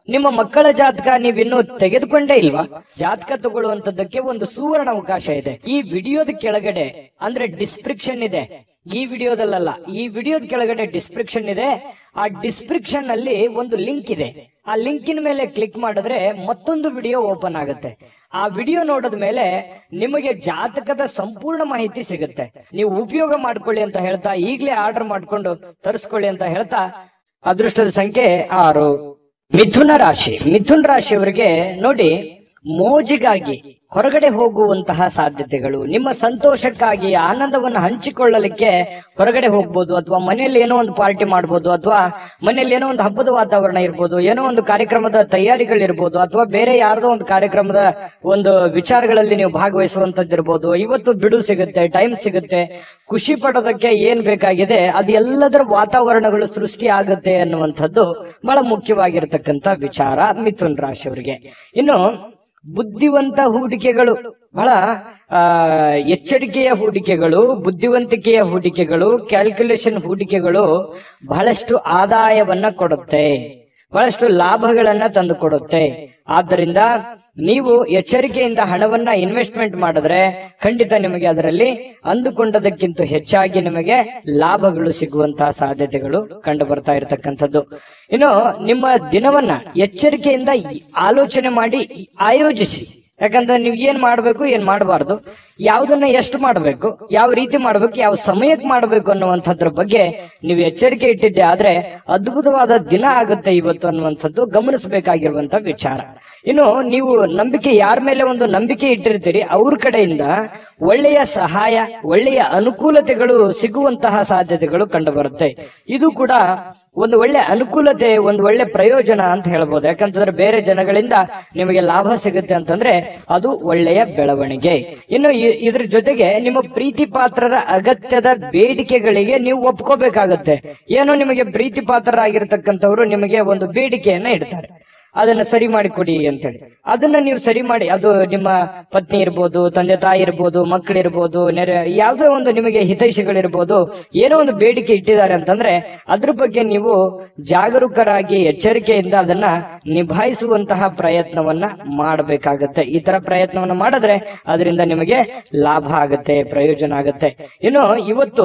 ನಿಮ್ಮ ಮಕ್ಕಳ ಜಾತಕ ನೀವಿನ್ನೂ ತೆಗೆದುಕೊಂಡೇ ಇಲ್ವಾ ಜಾತಕ ತಗೊಳ್ಳುವಂತದ್ದಕ್ಕೆ ಒಂದು ಸುವರ್ಣ ಅವಕಾಶ ಇದೆ ಈ ವಿಡಿಯೋದ ಕೆಳಗಡೆ ಅಂದ್ರೆ ಡಿಸ್ಕ್ರಿಪ್ಷನ್ ಇದೆ ಈ ವಿಡಿಯೋದಲ್ಲ ಈ ವಿಡಿಯೋದ ಕೆಳಗಡೆ ಡಿಸ್ಕ್ರಿಪ್ಷನ್ ಇದೆ ಆ ಡಿಸ್ಕ್ರಿಪ್ಷನ್ ಅಲ್ಲಿ ಒಂದು ಲಿಂಕ್ ಇದೆ ಆ ಲಿಂಕಿನ ಮೇಲೆ ಕ್ಲಿಕ್ ಮಾಡಿದ್ರೆ ಮತ್ತೊಂದು ವಿಡಿಯೋ ಓಪನ್ ಆಗುತ್ತೆ ಆ ವಿಡಿಯೋ ನೋಡಿದ ಮೇಲೆ ನಿಮಗೆ ಜಾತಕದ ಸಂಪೂರ್ಣ ಮಾಹಿತಿ ಸಿಗುತ್ತೆ ನೀವು ಉಪಯೋಗ ಮಾಡ್ಕೊಳ್ಳಿ ಅಂತ ಹೇಳ್ತಾ ಈಗಲೇ ಆರ್ಡರ್ ಮಾಡ್ಕೊಂಡು ತರಿಸ್ಕೊಳ್ಳಿ ಅಂತ ಹೇಳ್ತಾ ಅದೃಷ್ಟದ ಸಂಖ್ಯೆ ಆರು ಮಿಥುನ ರಾಶಿ ಮಿಥುನ್ ರಾಶಿಯವರಿಗೆ ನೋಡಿ ಮೋಜಿಗಾಗಿ ಹೊರಗಡೆ ಹೋಗುವಂತಹ ಸಾಧ್ಯತೆಗಳು ನಿಮ್ಮ ಸಂತೋಷಕ್ಕಾಗಿ ಆನಂದವನ್ನು ಹಂಚಿಕೊಳ್ಳಲಿಕ್ಕೆ ಹೊರಗಡೆ ಹೋಗ್ಬೋದು ಅಥವಾ ಮನೆಯಲ್ಲಿ ಏನೋ ಒಂದು ಪಾರ್ಟಿ ಮಾಡ್ಬೋದು ಅಥವಾ ಮನೆಯಲ್ಲಿ ಏನೋ ಒಂದು ಹಬ್ಬದ ವಾತಾವರಣ ಇರ್ಬೋದು ಏನೋ ಒಂದು ಕಾರ್ಯಕ್ರಮದ ತಯಾರಿಗಳಿರ್ಬೋದು ಅಥವಾ ಬೇರೆ ಯಾರ್ದೋ ಒಂದು ಕಾರ್ಯಕ್ರಮದ ಒಂದು ವಿಚಾರಗಳಲ್ಲಿ ನೀವು ಭಾಗವಹಿಸುವಂತದ್ದಿರ್ಬೋದು ಇವತ್ತು ಬಿಡು ಸಿಗುತ್ತೆ ಟೈಮ್ ಸಿಗುತ್ತೆ ಖುಷಿ ಪಡೋದಕ್ಕೆ ಏನ್ ಬೇಕಾಗಿದೆ ಅದು ಎಲ್ಲದರ ವಾತಾವರಣಗಳು ಸೃಷ್ಟಿ ಆಗುತ್ತೆ ಅನ್ನುವಂಥದ್ದು ಬಹಳ ಮುಖ್ಯವಾಗಿರ್ತಕ್ಕಂಥ ವಿಚಾರ ಮಿಥುನ್ ರಾಶಿಯವರಿಗೆ ಇನ್ನು ಬುದ್ಧಿವಂತ ಹೂಡಿಕೆಗಳು ಬಹಳ ಆ ಎಚ್ಚರಿಕೆಯ ಹೂಡಿಕೆಗಳು ಬುದ್ಧಿವಂತಿಕೆಯ ಹೂಡಿಕೆಗಳು ಕ್ಯಾಲ್ಕುಲೇಷನ್ ಹೂಡಿಕೆಗಳು ಬಹಳಷ್ಟು ಆದಾಯವನ್ನ ಕೊಡುತ್ತೆ ಬಹಳಷ್ಟು ಲಾಭಗಳನ್ನ ತಂದು ಕೊಡುತ್ತೆ ಆದ್ದರಿಂದ ನೀವು ಎಚ್ಚರಿಕೆಯಿಂದ ಹಣವನ್ನ ಇನ್ವೆಸ್ಟ್ಮೆಂಟ್ ಮಾಡಿದ್ರೆ ಖಂಡಿತ ನಿಮಗೆ ಅದರಲ್ಲಿ ಅಂದುಕೊಂಡದಕ್ಕಿಂತ ಹೆಚ್ಚಾಗಿ ನಿಮಗೆ ಲಾಭಗಳು ಸಿಗುವಂತಹ ಸಾಧ್ಯತೆಗಳು ಕಂಡು ಬರ್ತಾ ಇರತಕ್ಕಂಥದ್ದು ಇನ್ನು ನಿಮ್ಮ ದಿನವನ್ನ ಎಚ್ಚರಿಕೆಯಿಂದ ಆಲೋಚನೆ ಮಾಡಿ ಆಯೋಜಿಸಿ ಯಾಕಂದ್ರೆ ನೀವು ಏನ್ ಮಾಡ್ಬೇಕು ಏನ್ ಮಾಡಬಾರ್ದು ಯಾವ್ದನ್ನ ಎಷ್ಟು ಮಾಡ್ಬೇಕು ಯಾವ ರೀತಿ ಮಾಡ್ಬೇಕು ಯಾವ ಸಮಯಕ್ಕೆ ಮಾಡ್ಬೇಕು ಅನ್ನುವಂಥದ್ರ ಬಗ್ಗೆ ನೀವು ಎಚ್ಚರಿಕೆ ಇಟ್ಟಿದ್ದೆ ಆದ್ರೆ ಅದ್ಭುತವಾದ ದಿನ ಆಗುತ್ತೆ ಇವತ್ತು ಅನ್ನುವಂಥದ್ದು ಗಮನಿಸಬೇಕಾಗಿರುವಂತ ವಿಚಾರ ಇನ್ನು ನೀವು ನಂಬಿಕೆ ಯಾರ ಮೇಲೆ ಒಂದು ನಂಬಿಕೆ ಇಟ್ಟಿರ್ತೀರಿ ಅವ್ರ ಕಡೆಯಿಂದ ಒಳ್ಳೆಯ ಸಹಾಯ ಒಳ್ಳೆಯ ಅನುಕೂಲತೆಗಳು ಸಿಗುವಂತಹ ಸಾಧ್ಯತೆಗಳು ಕಂಡು ಬರುತ್ತೆ ಇದು ಕೂಡ ಒಂದು ಒಳ್ಳೆ ಅನುಕೂಲತೆ ಒಂದು ಒಳ್ಳೆ ಪ್ರಯೋಜನ ಅಂತ ಹೇಳ್ಬೋದು ಯಾಕಂತಂದ್ರೆ ಬೇರೆ ಜನಗಳಿಂದ ನಿಮಗೆ ಲಾಭ ಸಿಗುತ್ತೆ ಅಂತಂದ್ರೆ ಅದು ಒಳ್ಳೆಯ ಬೆಳವಣಿಗೆ ಇನ್ನು ಇ- ಇದ್ರ ಜೊತೆಗೆ ನಿಮ್ಮ ಪ್ರೀತಿ ಪಾತ್ರರ ಅಗತ್ಯದ ಬೇಡಿಕೆಗಳಿಗೆ ನೀವು ಒಪ್ಕೋಬೇಕಾಗತ್ತೆ ಏನೋ ನಿಮಗೆ ಪ್ರೀತಿ ಪಾತ್ರರಾಗಿರ್ತಕ್ಕಂಥವ್ರು ನಿಮಗೆ ಒಂದು ಬೇಡಿಕೆಯನ್ನ ಇಡ್ತಾರೆ ಅದನ್ನ ಸರಿ ಮಾಡಿ ಕೊಡಿ ಅಂತೇಳಿ ಅದನ್ನ ನೀವು ಸರಿ ಮಾಡಿ ಅದು ನಿಮ್ಮ ಪತ್ನಿ ಇರ್ಬೋದು ತಂದೆ ತಾಯಿ ಇರ್ಬೋದು ಮಕ್ಕಳಿರ್ಬೋದು ನೆರೆ ಯಾವುದೋ ಒಂದು ನಿಮಗೆ ಹಿತೈಷಿಗಳಿರ್ಬೋದು ಏನೋ ಒಂದು ಬೇಡಿಕೆ ಇಟ್ಟಿದ್ದಾರೆ ಅಂತಂದ್ರೆ ಅದ್ರ ಬಗ್ಗೆ ನೀವು ಜಾಗರೂಕರಾಗಿ ಎಚ್ಚರಿಕೆಯಿಂದ ಅದನ್ನ ನಿಭಾಯಿಸುವಂತಹ ಪ್ರಯತ್ನವನ್ನ ಮಾಡಬೇಕಾಗತ್ತೆ ಈ ತರ ಪ್ರಯತ್ನವನ್ನ ಮಾಡಿದ್ರೆ ಅದರಿಂದ ನಿಮಗೆ ಲಾಭ ಆಗತ್ತೆ ಪ್ರಯೋಜನ ಆಗತ್ತೆ ಇನ್ನು ಇವತ್ತು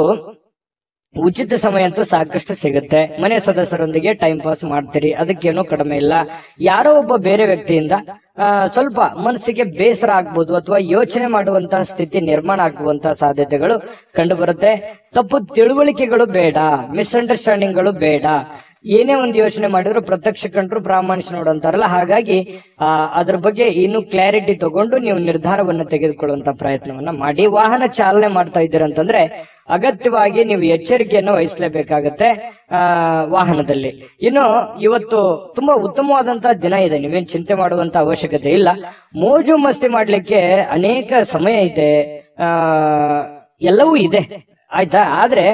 ಉಚಿತ ಸಮಯ ಅಂತೂ ಸಾಕಷ್ಟು ಸಿಗುತ್ತೆ ಮನೆ ಸದಸ್ಯರೊಂದಿಗೆ ಟೈಮ್ ಪಾಸ್ ಮಾಡ್ತೀರಿ ಅದಕ್ಕೇನು ಕಡಿಮೆ ಇಲ್ಲ ಯಾರೋ ಒಬ್ಬ ಬೇರೆ ವ್ಯಕ್ತಿಯಿಂದ ಆ, ಸ್ವಲ್ಪ ಮನಸ್ಸಿಗೆ ಬೇಸರ ಆಗ್ಬೋದು ಅಥವಾ ಯೋಚನೆ ಮಾಡುವಂತಹ ಸ್ಥಿತಿ ನಿರ್ಮಾಣ ಆಗುವಂತಹ ಸಾಧ್ಯತೆಗಳು ಕಂಡು ಬರುತ್ತೆ ತಪ್ಪು ತಿಳುವಳಿಕೆಗಳು ಬೇಡ ಮಿಸ್ಅಂಡರ್ಸ್ಟ್ಯಾಂಡಿಂಗ್ಗಳು ಬೇಡ ಏನೇ ಒಂದು ಯೋಚನೆ ಮಾಡಿದ್ರು ಪ್ರತ್ಯಕ್ಷ ಕಂಡ್ರು ಪ್ರಾಮಾಣಿಕ ನೋಡು ಅಂತಾರಲ್ಲ ಹಾಗಾಗಿ ಆ, ಅದ್ರ ಬಗ್ಗೆ ಇನ್ನು ಕ್ಲಾರಿಟಿ ತಗೊಂಡು ನೀವು ನಿರ್ಧಾರವನ್ನು ತೆಗೆದುಕೊಳ್ಳುವಂತ ಪ್ರಯತ್ನವನ್ನ ಮಾಡಿ ವಾಹನ ಚಾಲನೆ ಮಾಡ್ತಾ ಇದ್ದೀರ ಅಂತಂದ್ರೆ ಅಗತ್ಯವಾಗಿ ನೀವು ಎಚ್ಚರಿಕೆಯನ್ನು ವಹಿಸಲೇಬೇಕಾಗತ್ತೆ ಆ ವಾಹನದಲ್ಲಿ ಇನ್ನು ಇವತ್ತು ತುಂಬಾ ಉತ್ತಮವಾದಂತಹ ದಿನ ಇದೆ ನೀವೇನ್ ಚಿಂತೆ ಮಾಡುವಂತ ಅವಶ್ಯಕತೆ ಇಲ್ಲ ಮೋಜು ಮಸ್ತಿ ಮಾಡ್ಲಿಕ್ಕೆ ಅನೇಕ ಸಮಯ ಇದೆ ಆ ಎಲ್ಲವೂ ಇದೆ ಆಯ್ತಾ ಆದ್ರೆ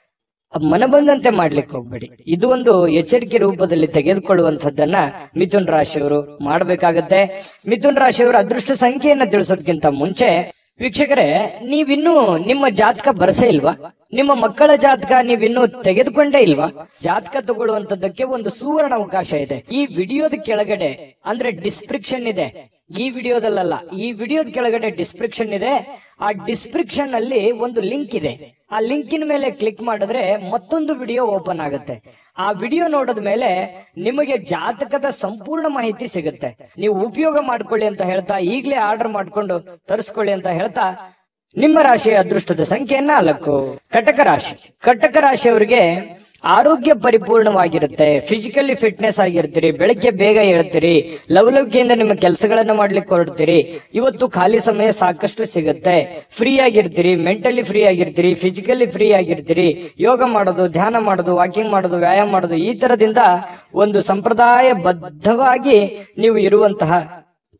ಮನ ಬಂದಂತೆ ಮಾಡ್ಲಿಕ್ಕೆ ಹೋಗ್ಬೇಡಿ ಇದು ಒಂದು ಎಚ್ಚರಿಕೆ ರೂಪದಲ್ಲಿ ತೆಗೆದುಕೊಳ್ಳುವಂತದ್ದನ್ನ ಮಿಥುನ್ ರಾಶಿಯವರು ಮಾಡಬೇಕಾಗತ್ತೆ ಮಿಥುನ್ ರಾಶಿಯವರ ಅದೃಷ್ಟ ಸಂಖ್ಯೆಯನ್ನ ತಿಳಿಸೋದಕ್ಕಿಂತ ಮುಂಚೆ ವೀಕ್ಷಕರೇ ನೀವಿನ್ನೂ ನಿಮ್ಮ ಜಾತಕ ಬರಸೇ ಇಲ್ವಾ ನಿಮ್ಮ ಮಕ್ಕಳ ಜಾತಕ ನೀವಿನ್ನೂ ತೆಗೆದುಕೊಂಡೇ ಇಲ್ವಾ ಜಾತಕ ತಗೊಳ್ಳುವಂತದ್ದಕ್ಕೆ ಒಂದು ಸುವರ್ಣ ಅವಕಾಶ ಇದೆ ಈ ವಿಡಿಯೋದ ಕೆಳಗಡೆ ಅಂದ್ರೆ ಡಿಸ್ಕ್ರಿಪ್ಷನ್ ಇದೆ ಈ ವಿಡಿಯೋದಲ್ಲ ಈ ವಿಡಿಯೋದ ಕೆಳಗಡೆ ಡಿಸ್ಕ್ರಿಪ್ಷನ್ ಇದೆ ಆ ಡಿಸ್ಕ್ರಿಪ್ಷನ್ ಅಲ್ಲಿ ಒಂದು ಲಿಂಕ್ ಇದೆ ಆ ಲಿಂಕಿನ ಮೇಲೆ ಕ್ಲಿಕ್ ಮಾಡಿದ್ರೆ ಮತ್ತೊಂದು ವಿಡಿಯೋ ಓಪನ್ ಆಗುತ್ತೆ ಆ ವಿಡಿಯೋ ನೋಡಿದ ಮೇಲೆ ನಿಮಗೆ ಜಾತಕದ ಸಂಪೂರ್ಣ ಮಾಹಿತಿ ಸಿಗುತ್ತೆ ನೀವು ಉಪಯೋಗ ಮಾಡ್ಕೊಳ್ಳಿ ಅಂತ ಹೇಳ್ತಾ ಈಗಲೇ ಆರ್ಡರ್ ಮಾಡ್ಕೊಂಡು ತರಿಸ್ಕೊಳ್ಳಿ ಅಂತ ಹೇಳ್ತಾ ನಿಮ್ಮ ರಾಶಿಯ ಅದೃಷ್ಟದ ಸಂಖ್ಯೆ ನಾಲ್ಕು ಕಟಕ ರಾಶಿ ಕಟಕ ರಾಶಿಯವರಿಗೆ ಆರೋಗ್ಯ ಪರಿಪೂರ್ಣವಾಗಿರುತ್ತೆ ಫಿಸಿಕಲಿ ಫಿಟ್ನೆಸ್ ಆಗಿರ್ತೀರಿ ಬೆಳಗ್ಗೆ ಬೇಗ ಹೇಳ್ತೀರಿ ಲವಲವಿಕೆಯಿಂದ ನಿಮ್ಮ ಕೆಲಸಗಳನ್ನ ಮಾಡ್ಲಿಕ್ಕೆ ಹೊರಡ್ತೀರಿ ಇವತ್ತು ಖಾಲಿ ಸಮಯ ಸಾಕಷ್ಟು ಸಿಗುತ್ತೆ ಫ್ರೀ ಆಗಿರ್ತೀರಿ ಮೆಂಟಲಿ ಫ್ರೀ ಆಗಿರ್ತೀರಿ ಫಿಸಿಕಲಿ ಫ್ರೀ ಆಗಿರ್ತೀರಿ ಯೋಗ ಮಾಡೋದು ಧ್ಯಾನ ಮಾಡೋದು ವಾಕಿಂಗ್ ಮಾಡೋದು ವ್ಯಾಯಾಮ ಮಾಡೋದು ಈ ತರದಿಂದ ಒಂದು ಸಂಪ್ರದಾಯ ಬದ್ಧವಾಗಿ ನೀವು ಇರುವಂತಹ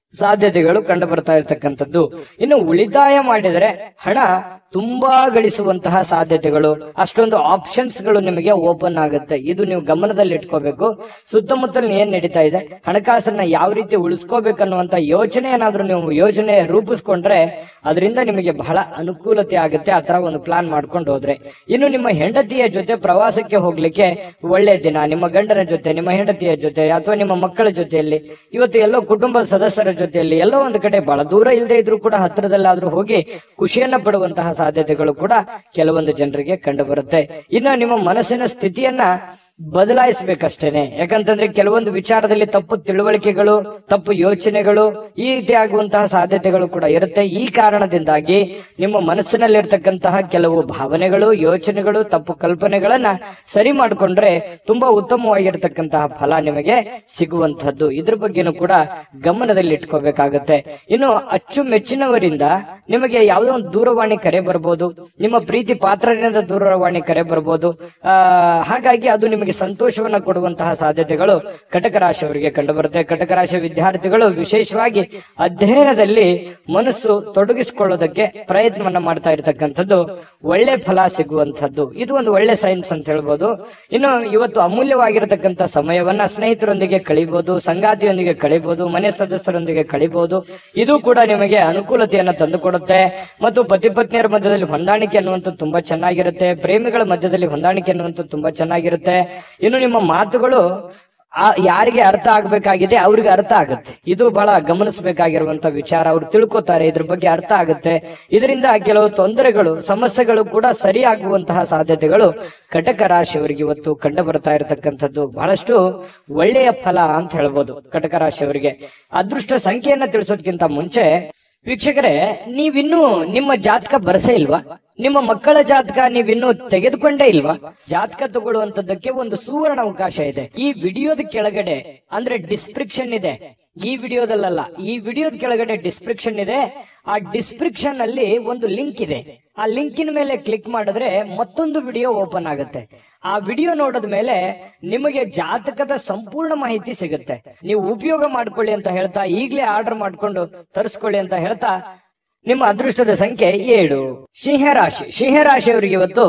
ಸಾಧ್ಯತೆಗಳು ಕಂಡು ಬರ್ತಾ ಇರತಕ್ಕಂಥದ್ದು ಇನ್ನು ಉಳಿತಾಯ ಮಾಡಿದರೆ ಹಣ ತುಂಬಾ ಗಳಿಸುವಂತಹ ಸಾಧ್ಯತೆಗಳು ಅಷ್ಟೊಂದು ಆಪ್ಷನ್ಸ್ ಗಳು ನಿಮಗೆ ಓಪನ್ ಆಗುತ್ತೆ ಇದು ನೀವು ಗಮನದಲ್ಲಿ ಇಟ್ಕೋಬೇಕು ಸುತ್ತಮುತ್ತಲು ಏನ್ ನಡೀತಾ ಇದೆ ಹಣಕಾಸನ್ನ ಯಾವ ರೀತಿ ಉಳಿಸ್ಕೋಬೇಕನ್ನುವಂತ ಯೋಚನೆ ಏನಾದ್ರೂ ನೀವು ಯೋಜನೆ ರೂಪಿಸ್ಕೊಂಡ್ರೆ ಅದರಿಂದ ನಿಮಗೆ ಬಹಳ ಅನುಕೂಲತೆ ಆಗುತ್ತೆ ಆ ತರ ಒಂದು ಪ್ಲಾನ್ ಮಾಡ್ಕೊಂಡು ಹೋದ್ರೆ ಇನ್ನು ನಿಮ್ಮ ಹೆಂಡತಿಯ ಜೊತೆ ಪ್ರವಾಸಕ್ಕೆ ಹೋಗ್ಲಿಕ್ಕೆ ಒಳ್ಳೆ ದಿನ ನಿಮ್ಮ ಗಂಡನ ಜೊತೆ ನಿಮ್ಮ ಹೆಂಡತಿಯ ಜೊತೆ ಅಥವಾ ನಿಮ್ಮ ಮಕ್ಕಳ ಜೊತೆಯಲ್ಲಿ ಇವತ್ತು ಎಲ್ಲೋ ಕುಟುಂಬದ ಸದಸ್ಯರ ಜೊತೆಯಲ್ಲಿ ಎಲ್ಲೋ ಒಂದು ಕಡೆ ಬಹಳ ದೂರ ಇಲ್ಲದೆ ಇದ್ರೂ ಕೂಡ ಹತ್ತಿರದಲ್ಲಾದ್ರೂ ಹೋಗಿ ಖುಷಿಯನ್ನ ಪಡುವಂತಹ ಸಾಧ್ಯತೆಗಳು ಕೂಡ ಕೆಲವೊಂದು ಜನರಿಗೆ ಕಂಡು ಬರುತ್ತೆ ಇನ್ನು ನಿಮ್ಮ ಮನಸ್ಸಿನ ಸ್ಥಿತಿಯನ್ನ ಬದಲಾಯಿಸಬೇಕಷ್ಟೇನೆ ಯಾಕಂತಂದ್ರೆ ಕೆಲವೊಂದು ವಿಚಾರದಲ್ಲಿ ತಪ್ಪು ತಿಳುವಳಿಕೆಗಳು ತಪ್ಪು ಯೋಚನೆಗಳು ಈ ರೀತಿ ಆಗುವಂತಹ ಸಾಧ್ಯತೆಗಳು ಕೂಡ ಇರುತ್ತೆ ಈ ಕಾರಣದಿಂದಾಗಿ ನಿಮ್ಮ ಮನಸ್ಸಿನಲ್ಲಿರ್ತಕ್ಕಂತಹ ಕೆಲವು ಭಾವನೆಗಳು ಯೋಚನೆಗಳು ತಪ್ಪು ಕಲ್ಪನೆಗಳನ್ನ ಸರಿ ಮಾಡಿಕೊಂಡ್ರೆ ತುಂಬಾ ಉತ್ತಮವಾಗಿರ್ತಕ್ಕಂತಹ ಫಲ ನಿಮಗೆ ಸಿಗುವಂತಹದ್ದು ಇದ್ರ ಬಗ್ಗೆನೂ ಕೂಡ ಗಮನದಲ್ಲಿ ಇಟ್ಕೋಬೇಕಾಗತ್ತೆ ಇನ್ನು ಅಚ್ಚುಮೆಚ್ಚಿನವರಿಂದ ನಿಮಗೆ ಯಾವುದೋ ಒಂದು ದೂರವಾಣಿ ಕರೆ ಬರ್ಬೋದು ನಿಮ್ಮ ಪ್ರೀತಿ ಪಾತ್ರರಿಂದ ದೂರವಾಣಿ ಕರೆ ಬರ್ಬೋದು ಆ ಹಾಗಾಗಿ ಅದು ನಿಮಗೆ ಸಂತೋಷವನ್ನ ಕೊಡುವಂತಹ ಸಾಧ್ಯತೆಗಳು ಕಟಕ ರಾಶಿಯವರಿಗೆ ಕಂಡು ಬರುತ್ತೆ ಕಟಕ ರಾಶಿ ವಿದ್ಯಾರ್ಥಿಗಳು ವಿಶೇಷವಾಗಿ ಅಧ್ಯಯನದಲ್ಲಿ ಮನಸ್ಸು ತೊಡಗಿಸಿಕೊಳ್ಳೋದಕ್ಕೆ ಪ್ರಯತ್ನವನ್ನ ಮಾಡ್ತಾ ಇರತಕ್ಕಂಥದ್ದು ಒಳ್ಳೆ ಫಲ ಸಿಗುವಂತಹದ್ದು ಇದು ಒಂದು ಒಳ್ಳೆ ಸೈನ್ಸ್ ಅಂತ ಹೇಳ್ಬೋದು ಇನ್ನು ಇವತ್ತು ಅಮೂಲ್ಯವಾಗಿರತಕ್ಕಂಥ ಸಮಯವನ್ನ ಸ್ನೇಹಿತರೊಂದಿಗೆ ಕಳಿಬಹುದು ಸಂಗಾತಿಯೊಂದಿಗೆ ಕಳಿಬಹುದು ಮನೆ ಸದಸ್ಯರೊಂದಿಗೆ ಕಳಿಬಹುದು ಇದು ಕೂಡ ನಿಮಗೆ ಅನುಕೂಲತೆಯನ್ನ ತಂದುಕೊಡುತ್ತೆ ಮತ್ತು ಪತಿ ಪತ್ನಿಯರ ಮಧ್ಯದಲ್ಲಿ ಹೊಂದಾಣಿಕೆ ಅನ್ನುವಂಥದ್ದು ತುಂಬಾ ಚೆನ್ನಾಗಿರುತ್ತೆ ಪ್ರೇಮಿಗಳ ಮಧ್ಯದಲ್ಲಿ ಹೊಂದಾಣಿಕೆ ಅನ್ನುವಂಥದ್ದು ತುಂಬಾ ಚೆನ್ನಾಗಿರುತ್ತೆ ಇನ್ನು ನಿಮ್ಮ ಮಾತುಗಳು ಆ ಯಾರಿಗೆ ಅರ್ಥ ಆಗ್ಬೇಕಾಗಿದೆ ಅವ್ರಿಗೆ ಅರ್ಥ ಆಗುತ್ತೆ ಇದು ಬಹಳ ಗಮನಿಸಬೇಕಾಗಿರುವಂತ ವಿಚಾರ ಅವ್ರು ತಿಳ್ಕೊತಾರೆ ಇದ್ರ ಬಗ್ಗೆ ಅರ್ಥ ಆಗುತ್ತೆ ಇದರಿಂದ ಕೆಲವು ತೊಂದರೆಗಳು ಸಮಸ್ಯೆಗಳು ಕೂಡ ಸರಿಯಾಗುವಂತಹ ಸಾಧ್ಯತೆಗಳು ಕಟಕ ರಾಶಿಯವರಿಗೆ ಇವತ್ತು ಕಂಡು ಬರ್ತಾ ಇರತಕ್ಕಂಥದ್ದು ಬಹಳಷ್ಟು ಒಳ್ಳೆಯ ಫಲ ಅಂತ ಹೇಳ್ಬೋದು ಕಟಕ ರಾಶಿಯವರಿಗೆ ಅದೃಷ್ಟ ಸಂಖ್ಯೆಯನ್ನ ತಿಳಿಸೋದಕ್ಕಿಂತ ಮುಂಚೆ ವೀಕ್ಷಕರೇ ನೀವಿನ್ನೂ ನಿಮ್ಮ ಜಾತಕ ಬರಸೇ ಇಲ್ವಾ ನಿಮ್ಮ ಮಕ್ಕಳ ಜಾತಕ ನೀವಿನ್ನೂ ತೆಗೆದುಕೊಂಡೇ ಇಲ್ವಾ ಜಾತಕ ತಗೊಳ್ಳುವಂತದ್ದಕ್ಕೆ ಒಂದು ಸುವರ್ಣ ಅವಕಾಶ ಇದೆ ಈ ವಿಡಿಯೋದ ಕೆಳಗಡೆ ಅಂದ್ರೆ ಡಿಸ್ಕ್ರಿಪ್ಷನ್ ಇದೆ ಈ ವಿಡಿಯೋದಲ್ಲ ಈ ವಿಡಿಯೋದ ಕೆಳಗಡೆ ಡಿಸ್ಕ್ರಿಪ್ಷನ್ ಇದೆ ಆ ಡಿಸ್ಕ್ರಿಪ್ಷನ್ ಅಲ್ಲಿ ಒಂದು ಲಿಂಕ್ ಇದೆ ಆ ಲಿಂಕಿನ ಮೇಲೆ ಕ್ಲಿಕ್ ಮಾಡಿದ್ರೆ ಮತ್ತೊಂದು ವಿಡಿಯೋ ಓಪನ್ ಆಗುತ್ತೆ ಆ ವಿಡಿಯೋ ನೋಡಿದ ಮೇಲೆ ನಿಮಗೆ ಜಾತಕದ ಸಂಪೂರ್ಣ ಮಾಹಿತಿ ಸಿಗುತ್ತೆ ನೀವು ಉಪಯೋಗ ಮಾಡ್ಕೊಳ್ಳಿ ಅಂತ ಹೇಳ್ತಾ ಈಗಲೇ ಆರ್ಡರ್ ಮಾಡ್ಕೊಂಡು ತರಿಸ್ಕೊಳ್ಳಿ ಅಂತ ಹೇಳ್ತಾ ನಿಮ್ಮ ಅದೃಷ್ಟದ ಸಂಖ್ಯೆ ಏಳು ಸಿಂಹರಾಶಿ ಸಿಂಹರಾಶಿಯವರಿಗೆ ಇವತ್ತು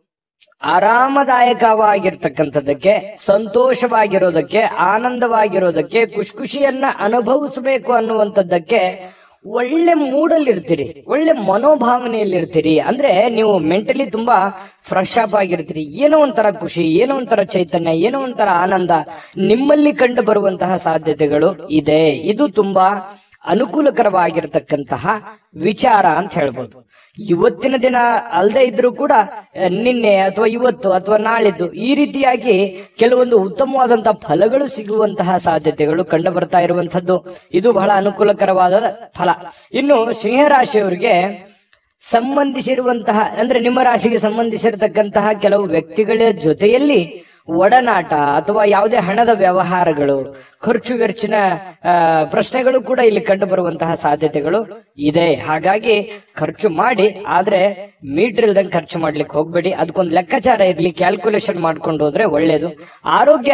ಆರಾಮದಾಯಕವಾಗಿರ್ತಕ್ಕಂಥದ್ದಕ್ಕೆ ಸಂತೋಷವಾಗಿರೋದಕ್ಕೆ ಆನಂದವಾಗಿರೋದಕ್ಕೆ ಖುಷಿ ಖುಷಿಯನ್ನ ಅನುಭವಿಸಬೇಕು ಅನ್ನುವಂಥದ್ದಕ್ಕೆ ಒಳ್ಳೆ ಮೂಡಲ್ಲಿರ್ತೀರಿ ಒಳ್ಳೆ ಮನೋಭಾವನೆಯಲ್ಲಿರ್ತೀರಿ ಅಂದ್ರೆ ನೀವು ಮೆಂಟಲಿ ತುಂಬಾ ಫ್ರೆಶ್ ಅಪ್ ಆಗಿರ್ತೀರಿ ಏನೋ ಒಂಥರ ಖುಷಿ ಏನೋ ಒಂಥರ ಚೈತನ್ಯ ಏನೋ ಒಂಥರ ಆನಂದ ನಿಮ್ಮಲ್ಲಿ ಕಂಡು ಬರುವಂತಹ ಸಾಧ್ಯತೆಗಳು ಇದೆ ಇದು ತುಂಬಾ ಅನುಕೂಲಕರವಾಗಿರತಕ್ಕಂತಹ ವಿಚಾರ ಅಂತ ಹೇಳ್ಬೋದು ಇವತ್ತಿನ ದಿನ ಅಲ್ಲದೆ ಇದ್ರೂ ಕೂಡ ಅಹ್, ನಿನ್ನೆ ಅಥವಾ ಇವತ್ತು ಅಥವಾ ನಾಳಿದ್ದು ಈ ರೀತಿಯಾಗಿ ಕೆಲವೊಂದು ಉತ್ತಮವಾದಂತಹ ಫಲಗಳು ಸಿಗುವಂತಹ ಸಾಧ್ಯತೆಗಳು ಕಂಡು ಬರ್ತಾ ಇರುವಂತದ್ದು ಇದು ಬಹಳ ಅನುಕೂಲಕರವಾದ ಫಲ ಇನ್ನು ಸಿಂಹರಾಶಿಯವರಿಗೆ ಸಂಬಂಧಿಸಿರುವಂತಹ ಅಂದ್ರೆ ನಿಮ್ಮ ರಾಶಿಗೆ ಸಂಬಂಧಿಸಿರತಕ್ಕಂತಹ ಕೆಲವು ವ್ಯಕ್ತಿಗಳ ಜೊತೆಯಲ್ಲಿ ಒಡನಾಟ ಅಥವಾ ಯಾವುದೇ ಹಣದ ವ್ಯವಹಾರಗಳು ಖರ್ಚು ವೆಚ್ಚಿನ ಆ, ಪ್ರಶ್ನೆಗಳು ಕೂಡ ಇಲ್ಲಿ ಕಂಡು ಬರುವಂತಹ ಸಾಧ್ಯತೆಗಳು ಇದೆ ಹಾಗಾಗಿ ಖರ್ಚು ಮಾಡಿ ಆದ್ರೆ ಮೀಟರ್ ಇಲ್ದಂಗೆ ಖರ್ಚು ಮಾಡ್ಲಿಕ್ಕೆ ಹೋಗ್ಬೇಡಿ ಅದಕ್ಕೊಂದು ಲೆಕ್ಕಾಚಾರ ಇರ್ಲಿ ಕ್ಯಾಲ್ಕುಲೇಷನ್ ಮಾಡ್ಕೊಂಡು ಹೋದ್ರೆ ಒಳ್ಳೇದು ಆರೋಗ್ಯ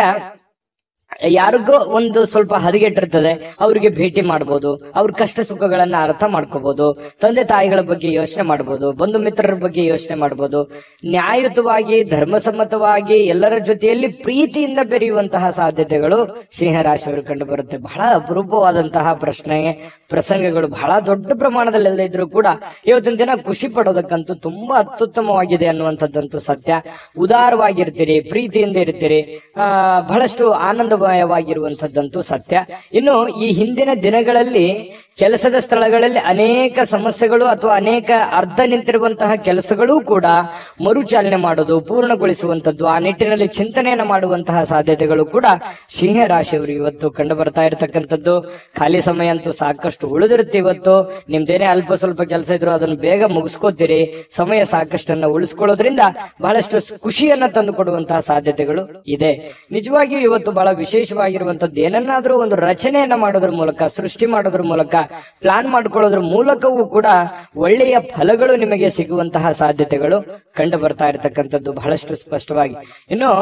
ಯಾರಿಗೋ ಒಂದು ಸ್ವಲ್ಪ ಹದಗೆಟ್ಟಿರ್ತದೆ ಅವರಿಗೆ ಭೇಟಿ ಮಾಡ್ಬೋದು ಅವ್ರ ಕಷ್ಟ ಸುಖಗಳನ್ನ ಅರ್ಥ ಮಾಡ್ಕೋಬಹುದು ತಂದೆ ತಾಯಿಗಳ ಬಗ್ಗೆ ಯೋಚನೆ ಮಾಡ್ಬೋದು ಬಂಧು ಮಿತ್ರರ ಬಗ್ಗೆ ಯೋಚನೆ ಮಾಡ್ಬೋದು ನ್ಯಾಯಯುತವಾಗಿ ಧರ್ಮಸಮ್ಮತವಾಗಿ ಎಲ್ಲರ ಜೊತೆಯಲ್ಲಿ ಪ್ರೀತಿಯಿಂದ ಬೆರೆಯುವಂತಹ ಸಾಧ್ಯತೆಗಳು ಸಿಂಹರಾಶಿಯವರು ಕಂಡು ಬರುತ್ತೆ ಬಹಳ ಅಪರೂಪವಾದಂತಹ ಪ್ರಶ್ನೆ ಪ್ರಸಂಗಗಳು ಬಹಳ ದೊಡ್ಡ ಪ್ರಮಾಣದಲ್ಲಿ ಅಲ್ಲದೆ ಇದ್ರೂ ಕೂಡ ಇವತ್ತಿನ ದಿನ ಖುಷಿ ಪಡೋದಕ್ಕಂತೂ ತುಂಬಾ ಅತ್ಯುತ್ತಮವಾಗಿದೆ ಅನ್ನುವಂಥದ್ದಂತೂ ಸತ್ಯ ಉದಾರವಾಗಿರ್ತೀರಿ ಪ್ರೀತಿಯಿಂದ ಇರ್ತೀರಿ ಆ ಬಹಳಷ್ಟು ಆನಂದಮಯವಾಗಿರುವಂತದ್ದಂತೂ ಸತ್ಯ ಇನ್ನು ಈ ಹಿಂದಿನ ದಿನಗಳಲ್ಲಿ ಕೆಲಸದ ಸ್ಥಳಗಳಲ್ಲಿ ಅನೇಕ ಸಮಸ್ಯೆಗಳು ಅಥವಾ ಅನೇಕ ಅರ್ಧ ನಿಂತಿರುವಂತಹ ಕೆಲಸಗಳೂ ಕೂಡ ಮರುಚಾಲನೆ ಮಾಡೋದು ಪೂರ್ಣಗೊಳಿಸುವಂತದ್ದು ಆ ನಿಟ್ಟಿನಲ್ಲಿ ಚಿಂತನೆಯನ್ನ ಮಾಡುವಂತಹ ಸಾಧ್ಯತೆಗಳು ಕೂಡ ಸಿಂಹ ರಾಶಿಯವರು ಇವತ್ತು ಕಂಡು ಬರ್ತಾ ಇರತಕ್ಕಂಥದ್ದು ಖಾಲಿ ಸಮಯ ಅಂತೂ ಸಾಕಷ್ಟು ಉಳಿದಿರುತ್ತೆ ಇವತ್ತು ನಿಮ್ದೇನೇ ಅಲ್ಪ ಸ್ವಲ್ಪ ಕೆಲಸ ಇದ್ರು ಅದನ್ನು ಬೇಗ ಮುಗಿಸ್ಕೋತೀರಿ ಸಮಯ ಸಾಕಷ್ಟನ್ನ ಉಳಿಸ್ಕೊಳ್ಳೋದ್ರಿಂದ ಬಹಳಷ್ಟು ಖುಷಿಯನ್ನ ತಂದು ಕೊಡುವಂತಹ ಸಾಧ್ಯತೆಗಳು ಇದೆ ನಿಜವಾಗಿಯೂ ಇವತ್ತು ಬಹಳ ವಿಶೇಷವಾಗಿರುವಂತದ್ದು ಏನನ್ನಾದ್ರೂ ಒಂದು ರಚನೆಯನ್ನ ಮಾಡೋದ್ರ ಮೂಲಕ ಸೃಷ್ಟಿ ಮಾಡೋದ್ರ ಮೂಲಕ ಪ್ಲಾನ್ ಮಾಡ್ಕೊಳ್ಳೋದ್ರ ಮೂಲಕವೂ ಕೂಡ ಒಳ್ಳೆಯ ಫಲಗಳು ನಿಮಗೆ ಸಿಗುವಂತಹ ಸಾಧ್ಯತೆಗಳು ಕಂಡು ಬರ್ತಾ ಇರತಕ್ಕಂಥದ್ದು ಬಹಳಷ್ಟು ಸ್ಪಷ್ಟವಾಗಿ ಇನ್ನು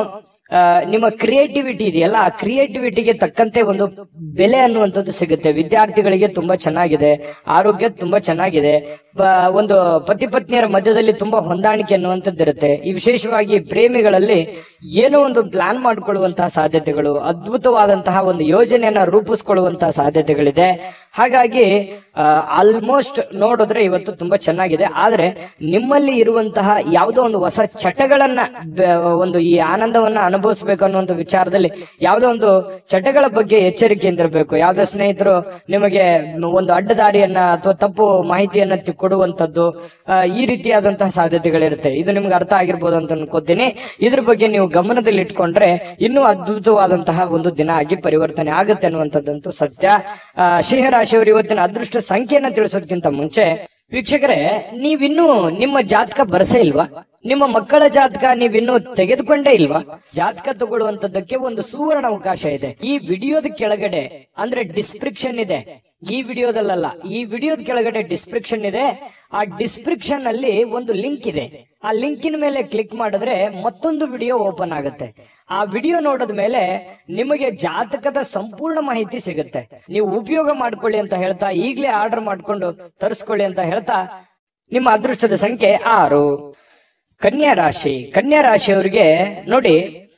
ಆ, ನಿಮ್ಮ ಕ್ರಿಯೇಟಿವಿಟಿ ಇದೆಯಲ್ಲ ಆ ಕ್ರಿಯೇಟಿವಿಟಿಗೆ ತಕ್ಕಂತೆ ಒಂದು ಬೆಲೆ ಅನ್ನುವಂಥದ್ದು ಸಿಗುತ್ತೆ ವಿದ್ಯಾರ್ಥಿಗಳಿಗೆ ತುಂಬಾ ಚೆನ್ನಾಗಿದೆ ಆರೋಗ್ಯ ತುಂಬಾ ಚೆನ್ನಾಗಿದೆ ಪ- ಒಂದು ಪತಿ ಪತ್ನಿಯರ ಮಧ್ಯದಲ್ಲಿ ತುಂಬಾ ಹೊಂದಾಣಿಕೆ ಅನ್ನುವಂಥದ್ದು ಇರುತ್ತೆ ಈ ವಿಶೇಷವಾಗಿ ಪ್ರೇಮಿಗಳಲ್ಲಿ ಏನೋ ಒಂದು ಪ್ಲಾನ್ ಮಾಡಿಕೊಳ್ಳುವಂತಹ ಸಾಧ್ಯತೆಗಳು ಅದ್ಭುತವಾದಂತಹ ಒಂದು ಯೋಜನೆಯನ್ನ ರೂಪಿಸ್ಕೊಳ್ಳುವಂತಹ ಸಾಧ್ಯತೆಗಳಿದೆ ಹಾಗಾಗಿ ಆಲ್ಮೋಸ್ಟ್ ನೋಡಿದ್ರೆ ಇವತ್ತು ತುಂಬಾ ಚೆನ್ನಾಗಿದೆ ಆದ್ರೆ ನಿಮ್ಮಲ್ಲಿ ಇರುವಂತಹ ಯಾವುದೋ ಒಂದು ಹೊಸ ಚಟಗಳನ್ನ ಬ- ಒಂದು ಈ ಆನಂದವನ್ನ ಅನುಭವಿಸ್ಬೇಕು ಅನ್ನುವಂಥ ವಿಚಾರದಲ್ಲಿ ಯಾವುದೋ ಒಂದು ಚಟಗಳ ಬಗ್ಗೆ ಎಚ್ಚರಿಕೆಯಿಂದ ಇರಬೇಕು ಯಾವುದೋ ಸ್ನೇಹಿತರು ನಿಮಗೆ ಒಂದು ಅಡ್ಡದಾರಿಯನ್ನ ಅಥವಾ ತಪ್ಪು ಮಾಹಿತಿಯನ್ನ ತಿ- ಕೊಡುವಂತದ್ದು ಆ, ಈ ರೀತಿಯಾದಂತಹ ಸಾಧ್ಯತೆಗಳಿರುತ್ತೆ ಇದು ನಿಮ್ಗೆ ಅರ್ಥ ಆಗಿರ್ಬೋದು ಅಂತ ಅನ್ಕೋತೀನಿ ಇದ್ರ ಬಗ್ಗೆ ನೀವು ಗಮನದಲ್ಲಿ ಇಟ್ಕೊಂಡ್ರೆ ಇನ್ನೂ ಅದ್ಭುತವಾದಂತಹ ಒಂದು ದಿನ ಆಗಿ ಪರಿವರ್ತನೆ ಆಗುತ್ತೆ ಅನ್ನುವಂಥದ್ದಂತೂ ಸತ್ಯ ಆ, ಸಿಂಹರಾಶಿಯವರು ಇವತ್ತಿನ ಅದೃಷ್ಟ ಸಂಖ್ಯೆಯನ್ನ ತಿಳಿಸೋದಕ್ಕಿಂತ ಮುಂಚೆ ವೀಕ್ಷಕರೇ ನೀವಿನ್ನೂ ನಿಮ್ಮ ಜಾತಕ ಬರಸೇ ಇಲ್ವಾ ನಿಮ್ಮ ಮಕ್ಕಳ ಜಾತಕ ನೀವಿನ್ನೂ ತೆಗೆದುಕೊಂಡೇ ಇಲ್ವಾ ಜಾತಕ ತಗೊಳ್ಳುವಂತದ್ದಕ್ಕೆ ಒಂದು ಸುವರ್ಣ ಅವಕಾಶ ಇದೆ ಈ ವಿಡಿಯೋದ ಕೆಳಗಡೆ ಅಂದ್ರೆ ಡಿಸ್ಕ್ರಿಪ್ಷನ್ ಇದೆ ಈ ವಿಡಿಯೋದಲ್ಲ ಈ ವಿಡಿಯೋದ ಕೆಳಗಡೆ ಡಿಸ್ಕ್ರಿಪ್ಷನ್ ಇದೆ ಆ ಡಿಸ್ಕ್ರಿಪ್ಷನ್ ಅಲ್ಲಿ ಒಂದು ಲಿಂಕ್ ಇದೆ ಆ ಲಿಂಕಿನ ಮೇಲೆ ಕ್ಲಿಕ್ ಮಾಡಿದ್ರೆ ಮತ್ತೊಂದು ವಿಡಿಯೋ ಓಪನ್ ಆಗುತ್ತೆ ಆ ವಿಡಿಯೋ ನೋಡಿದ ಮೇಲೆ ನಿಮಗೆ ಜಾತಕದ ಸಂಪೂರ್ಣ ಮಾಹಿತಿ ಸಿಗುತ್ತೆ ನೀವು ಉಪಯೋಗ ಮಾಡ್ಕೊಳ್ಳಿ ಅಂತ ಹೇಳ್ತಾ ಈಗಲೇ ಆರ್ಡರ್ ಮಾಡ್ಕೊಂಡು ತರಿಸ್ಕೊಳ್ಳಿ ಅಂತ ಹೇಳ್ತಾ ನಿಮ್ಮ ಅದೃಷ್ಟದ ಸಂಖ್ಯೆ ಆರು ಕನ್ಯಾ ರಾಶಿ ಕನ್ಯಾ ರಾಶಿಯವರಿಗೆ ನೋಡಿ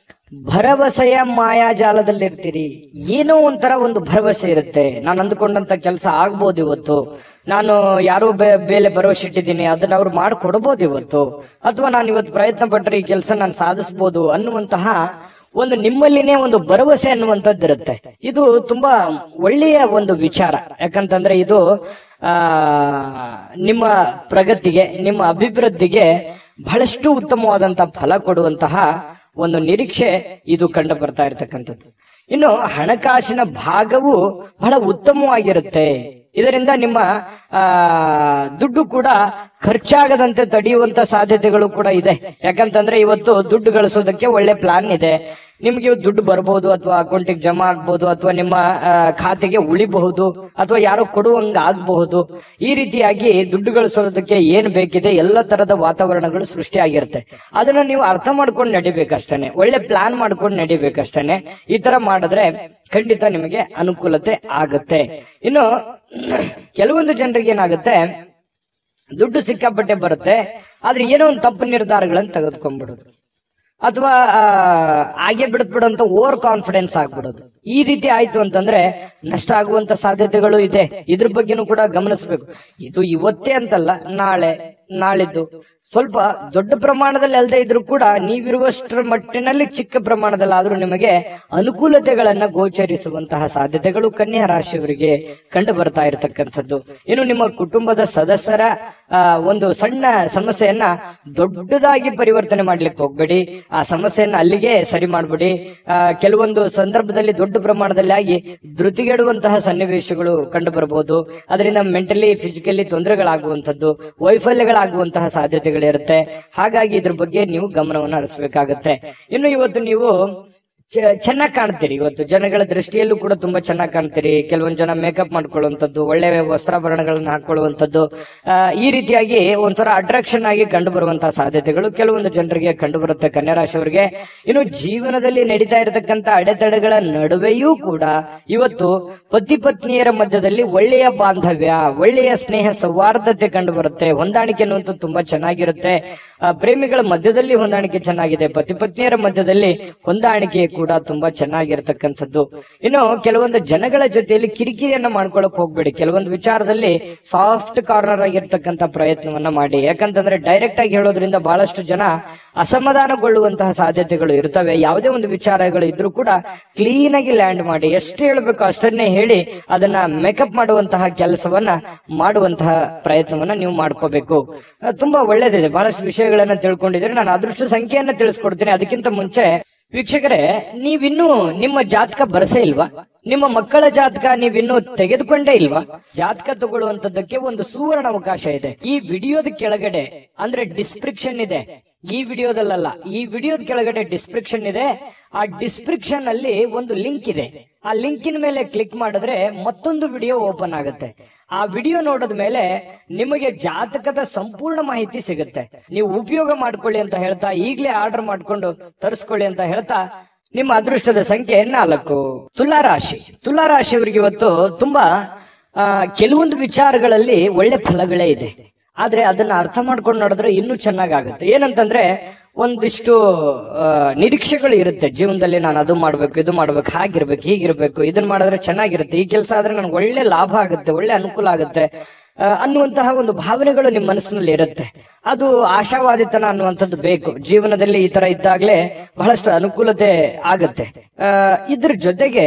ಭರವಸೆಯ ಮಾಯಾಜಾಲದಲ್ಲಿರ್ತೀರಿ ಏನೋ ಒಂಥರ ಒಂದು ಭರವಸೆ ಇರುತ್ತೆ ನಾನು ಅಂದುಕೊಂಡಂತ ಕೆಲಸ ಆಗ್ಬೋದು ಇವತ್ತು ನಾನು ಯಾರೋ ಬೆ- ಬೇಲೆ ಭರವಸೆ ಇಟ್ಟಿದ್ದೀನಿ ಅದನ್ನ ಅವ್ರು ಮಾಡ್ಕೊಡ್ಬೋದು ಇವತ್ತು ಅಥವಾ ನಾನು ಇವತ್ತು ಪ್ರಯತ್ನ ಪಟ್ಟರೆ ಈ ಕೆಲಸ ನಾನು ಸಾಧಿಸ್ಬೋದು ಅನ್ನುವಂತಹ ಒಂದು ನಿಮ್ಮಲ್ಲಿನೇ ಒಂದು ಭರವಸೆ ಅನ್ನುವಂಥದ್ದು ಇರುತ್ತೆ ಇದು ತುಂಬಾ ಒಳ್ಳೆಯ ಒಂದು ವಿಚಾರ ಯಾಕಂತಂದ್ರೆ ಇದು ಆ ನಿಮ್ಮ ಪ್ರಗತಿಗೆ ನಿಮ್ಮ ಅಭಿವೃದ್ಧಿಗೆ ಬಹಳಷ್ಟು ಉತ್ತಮವಾದಂತ ಫಲ ಕೊಡುವಂತಹ ಒಂದು ನಿರೀಕ್ಷೆ ಇದು ಕಂಡು ಬರ್ತಾ ಇರತಕ್ಕಂಥದ್ದು ಇನ್ನು ಹಣಕಾಸಿನ ಭಾಗವು ಬಹಳ ಉತ್ತಮವಾಗಿರುತ್ತೆ ಇದರಿಂದ ನಿಮ್ಮ ಆ ದುಡ್ಡು ಕೂಡ ಖರ್ಚಾಗದಂತೆ ತಡೆಯುವಂತ ಸಾಧ್ಯತೆಗಳು ಕೂಡ ಇದೆ ಯಾಕಂತಂದ್ರೆ ಇವತ್ತು ದುಡ್ಡು ಗಳಿಸೋದಕ್ಕೆ ಒಳ್ಳೆ ಪ್ಲಾನ್ ಇದೆ ನಿಮ್ಗೆ ಇವತ್ತು ದುಡ್ಡು ಬರ್ಬೋದು ಅಥವಾ ಅಕೌಂಟಿಗೆ ಜಮಾ ಆಗ್ಬಹುದು ಅಥವಾ ನಿಮ್ಮ ಆ, ಖಾತೆಗೆ ಉಳಿಬಹುದು ಅಥವಾ ಯಾರೋ ಕೊಡುವಂಗ ಆಗಬಹುದು ಈ ರೀತಿಯಾಗಿ ದುಡ್ಡು ಗಳಿಸೋದಕ್ಕೆ ಏನ್ ಬೇಕಿದೆ ಎಲ್ಲ ತರದ ವಾತಾವರಣಗಳು ಸೃಷ್ಟಿಯಾಗಿರುತ್ತೆ ಅದನ್ನ ನೀವು ಅರ್ಥ ಮಾಡ್ಕೊಂಡು ನಡಿಬೇಕಷ್ಟೇನೆ ಒಳ್ಳೆ ಪ್ಲಾನ್ ಮಾಡ್ಕೊಂಡು ನಡಿಬೇಕಷ್ಟೇನೆ ಈ ತರ ಮಾಡಿದ್ರೆ ಖಂಡಿತ ನಿಮಗೆ ಅನುಕೂಲತೆ ಆಗುತ್ತೆ ಇನ್ನು ಕೆಲವೊಂದು ಜನರಿಗೆ ಏನಾಗುತ್ತೆ ದುಡ್ಡು ಸಿಕ್ಕಾಪಟ್ಟೆ ಬರುತ್ತೆ ಆದ್ರೆ ಏನೋ ಒಂದು ತಪ್ಪು ನಿರ್ಧಾರಗಳನ್ನು ತೆಗೆದುಕೊಂಡ್ಬಿಡೋದು ಅಥವಾ ಆ, ಹಾಗೆ ಬಿಡತ್ ಅಂತ ಓವರ್ ಕಾನ್ಫಿಡೆನ್ಸ್ ಆಗ್ಬಿಡೋದು ಈ ರೀತಿ ಆಯ್ತು ಅಂತಂದ್ರೆ ನಷ್ಟ ಆಗುವಂತ ಸಾಧ್ಯತೆಗಳು ಇದೆ ಇದ್ರ ಬಗ್ಗೆನೂ ಕೂಡ ಗಮನಿಸಬೇಕು ಇದು ಇವತ್ತೇ ಅಂತಲ್ಲ ನಾಳೆ ನಾಳಿದ್ದು ಸ್ವಲ್ಪ ದೊಡ್ಡ ಪ್ರಮಾಣದಲ್ಲಿ ಅಲ್ಲದೆ ಇದ್ರೂ ಕೂಡ ನೀವಿರುವಷ್ಟರ ಮಟ್ಟಿನಲ್ಲಿ ಚಿಕ್ಕ ಪ್ರಮಾಣದಲ್ಲಾದ್ರೂ ನಿಮಗೆ ಅನುಕೂಲತೆಗಳನ್ನ ಗೋಚರಿಸುವಂತಹ ಸಾಧ್ಯತೆಗಳು ಕನ್ಯಾ ರಾಶಿಯವರಿಗೆ ಕಂಡು ಬರ್ತಾ ಇರತಕ್ಕಂಥದ್ದು ಇನ್ನು ನಿಮ್ಮ ಕುಟುಂಬದ ಸದಸ್ಯರ ಆ, ಒಂದು ಸಣ್ಣ ಸಮಸ್ಯೆಯನ್ನ ದೊಡ್ಡದಾಗಿ ಪರಿವರ್ತನೆ ಮಾಡ್ಲಿಕ್ಕೆ ಹೋಗ್ಬೇಡಿ ಆ ಸಮಸ್ಯೆಯನ್ನ ಅಲ್ಲಿಗೆ ಸರಿ ಮಾಡ್ಬಿಡಿ ಆ, ಕೆಲವೊಂದು ಸಂದರ್ಭದಲ್ಲಿ ದೊಡ್ಡ ಪ್ರಮಾಣದಲ್ಲಿ ಆಗಿ ಧೃತಿಗೆಡುವಂತಹ ಸನ್ನಿವೇಶಗಳು ಕಂಡು ಬರಬಹುದು ಅದರಿಂದ ಮೆಂಟಲಿ ಫಿಸಿಕಲಿ ತೊಂದರೆಗಳಾಗುವಂಥದ್ದು ವೈಫಲ್ಯಗಳಾಗುವಂತಹ ಸಾಧ್ಯತೆಗಳಿರುತ್ತೆ ಹಾಗಾಗಿ ಇದ್ರ ಬಗ್ಗೆ ನೀವು ಗಮನವನ್ನು ಹರಿಸಬೇಕಾಗತ್ತೆ ಇನ್ನು ಇವತ್ತು ನೀವು ಚೆನ್ನಾಗಿ ಕಾಣ್ತೀರಿ ಇವತ್ತು ಜನಗಳ ದೃಷ್ಟಿಯಲ್ಲೂ ಕೂಡ ತುಂಬಾ ಚೆನ್ನಾಗಿ ಕಾಣ್ತೀರಿ ಕೆಲವೊಂದು ಜನ ಮೇಕಪ್ ಮಾಡ್ಕೊಳ್ಳುವಂಥದ್ದು ಒಳ್ಳೆ ವಸ್ತ್ರಾಭರಣಗಳನ್ನ ಹಾಕೊಳ್ಳುವಂಥದ್ದು ಆ, ಈ ರೀತಿಯಾಗಿ ಒಂಥರ ಅಟ್ರಾಕ್ಷನ್ ಆಗಿ ಕಂಡು ಬರುವಂತಹ ಸಾಧ್ಯತೆಗಳು ಕೆಲವೊಂದು ಜನರಿಗೆ ಕಂಡು ಬರುತ್ತೆ ಕನ್ಯಾ ರಾಶಿಯವರಿಗೆ ಇನ್ನು ಜೀವನದಲ್ಲಿ ನಡೀತಾ ಇರತಕ್ಕಂತ ಅಡೆತಡೆಗಳ ನಡುವೆಯೂ ಕೂಡ ಇವತ್ತು ಪತಿ ಪತ್ನಿಯರ ಮಧ್ಯದಲ್ಲಿ ಒಳ್ಳೆಯ ಬಾಂಧವ್ಯ ಒಳ್ಳೆಯ ಸ್ನೇಹ ಸೌಹಾರ್ದತೆ ಕಂಡು ಬರುತ್ತೆ ಹೊಂದಾಣಿಕೆ ಅನ್ನುವಂಥದ್ದು ತುಂಬಾ ಚೆನ್ನಾಗಿರುತ್ತೆ ಆ, ಪ್ರೇಮಿಗಳ ಮಧ್ಯದಲ್ಲಿ ಹೊಂದಾಣಿಕೆ ಚೆನ್ನಾಗಿದೆ ಪತಿ ಪತ್ನಿಯರ ಮಧ್ಯದಲ್ಲಿ ಹೊಂದಾಣಿಕೆ ಕೂಡ ತುಂಬಾ ಚೆನ್ನಾಗಿರ್ತಕ್ಕಂಥದ್ದು ಇನ್ನು ಕೆಲವೊಂದು ಜನಗಳ ಜೊತೆಯಲ್ಲಿ ಕಿರಿಕಿರಿಯನ್ನ ಮಾಡ್ಕೊಳಕ್ ಹೋಗ್ಬೇಡಿ ಕೆಲವೊಂದು ವಿಚಾರದಲ್ಲಿ ಸಾಫ್ಟ್ ಕಾರ್ನರ್ ಆಗಿರ್ತಕ್ಕಂಥ ಪ್ರಯತ್ನವನ್ನ ಮಾಡಿ ಯಾಕಂತಂದ್ರೆ ಡೈರೆಕ್ಟ್ ಆಗಿ ಹೇಳೋದ್ರಿಂದ ಬಹಳಷ್ಟು ಜನ ಅಸಮಾಧಾನಗೊಳ್ಳುವಂತಹ ಸಾಧ್ಯತೆಗಳು ಇರ್ತವೆ ಯಾವುದೇ ಒಂದು ವಿಚಾರಗಳು ಇದ್ರೂ ಕೂಡ ಕ್ಲೀನ್ ಆಗಿ ಲ್ಯಾಂಡ್ ಮಾಡಿ ಎಷ್ಟು ಹೇಳ್ಬೇಕು ಅಷ್ಟನ್ನೇ ಹೇಳಿ ಅದನ್ನ ಮೇಕಪ್ ಮಾಡುವಂತಹ ಕೆಲಸವನ್ನ ಮಾಡುವಂತಹ ಪ್ರಯತ್ನವನ್ನ ನೀವು ಮಾಡ್ಕೋಬೇಕು ಆ, ತುಂಬಾ ಒಳ್ಳೇದಿದೆ ಬಹಳಷ್ಟು ವಿಷಯಗಳನ್ನ ತಿಳ್ಕೊಂಡಿದ್ರೆ ನಾನು ಅದೃಷ್ಟ ಸಂಖ್ಯೆಯನ್ನ ತಿಳಿಸ್ಕೊಡ್ತೀನಿ ಅದಕ್ಕಿಂತ ಮುಂಚೆ ವೀಕ್ಷಕರೇ ನೀವಿನ್ನೂ ನಿಮ್ಮ ಜಾತಕ ಬರಸೇ ಇಲ್ವಾ ನಿಮ್ಮ ಮಕ್ಕಳ ಜಾತಕ ನೀವಿನ್ನೂ ತೆಗೆದುಕೊಂಡೇ ಇಲ್ವಾ ಜಾತಕ ತಗೊಳ್ಳುವಂತದ್ದಕ್ಕೆ ಒಂದು ಸುವರ್ಣ ಅವಕಾಶ ಇದೆ ಈ ವಿಡಿಯೋದ ಕೆಳಗಡೆ ಅಂದ್ರೆ ಡಿಸ್ಕ್ರಿಪ್ಷನ್ ಇದೆ ಈ ವಿಡಿಯೋದಲ್ಲ ಈ ವಿಡಿಯೋದ ಕೆಳಗಡೆ ಡಿಸ್ಕ್ರಿಪ್ಷನ್ ಇದೆ ಆ ಡಿಸ್ಕ್ರಿಪ್ಷನ್ ಅಲ್ಲಿ ಒಂದು ಲಿಂಕ್ ಇದೆ ಆ ಲಿಂಕಿನ ಮೇಲೆ ಕ್ಲಿಕ್ ಮಾಡಿದ್ರೆ ಮತ್ತೊಂದು ವಿಡಿಯೋ ಓಪನ್ ಆಗುತ್ತೆ ಆ ವಿಡಿಯೋ ನೋಡಿದ ಮೇಲೆ ನಿಮಗೆ ಜಾತಕದ ಸಂಪೂರ್ಣ ಮಾಹಿತಿ ಸಿಗುತ್ತೆ ನೀವು ಉಪಯೋಗ ಮಾಡ್ಕೊಳ್ಳಿ ಅಂತ ಹೇಳ್ತಾ ಈಗಲೇ ಆರ್ಡರ್ ಮಾಡ್ಕೊಂಡು ತರಿಸ್ಕೊಳ್ಳಿ ಅಂತ ಹೇಳ್ತಾ ನಿಮ್ಮ ಅದೃಷ್ಟದ ಸಂಖ್ಯೆ ನಾಲ್ಕು ತುಲಾರಾಶಿ ತುಲಾರಾಶಿಯವರಿಗೆ ಇವತ್ತು ತುಂಬಾ ಆ, ಕೆಲವೊಂದು ವಿಚಾರಗಳಲ್ಲಿ ಒಳ್ಳೆ ಫಲಗಳೇ ಇದೆ ಆದ್ರೆ ಅದನ್ನ ಅರ್ಥ ಮಾಡ್ಕೊಂಡು ನೋಡಿದ್ರೆ ಇನ್ನೂ ಚೆನ್ನಾಗಾಗುತ್ತೆ ಏನಂತಂದ್ರೆ ಒಂದಿಷ್ಟು ಆ, ನಿರೀಕ್ಷೆಗಳು ಇರುತ್ತೆ ಜೀವನದಲ್ಲಿ ನಾನು ಅದು ಮಾಡ್ಬೇಕು ಇದು ಮಾಡ್ಬೇಕು ಹಾಗಿರ್ಬೇಕು ಹೀಗಿರ್ಬೇಕು ಇದನ್ನ ಮಾಡಿದ್ರೆ ಚೆನ್ನಾಗಿರುತ್ತೆ ಈ ಕೆಲಸ ಆದ್ರೆ ನನಗೆ ಒಳ್ಳೆ ಲಾಭ ಆಗುತ್ತೆ ಒಳ್ಳೆ ಅನುಕೂಲ ಆಗುತ್ತೆ ಆ, ಅನ್ನುವಂತಹ ಒಂದು ಭಾವನೆಗಳು ನಿಮ್ಮ ಮನಸ್ಸಿನಲ್ಲಿ ಇರುತ್ತೆ ಅದು ಆಶಾವಾದಿತನ ಅನ್ನುವಂಥದ್ದು ಬೇಕು ಜೀವನದಲ್ಲಿ ಈ ತರ ಇದ್ದಾಗಲೇ ಬಹಳಷ್ಟು ಅನುಕೂಲತೆ ಆಗುತ್ತೆ ಆ, ಇದ್ರ ಜೊತೆಗೆ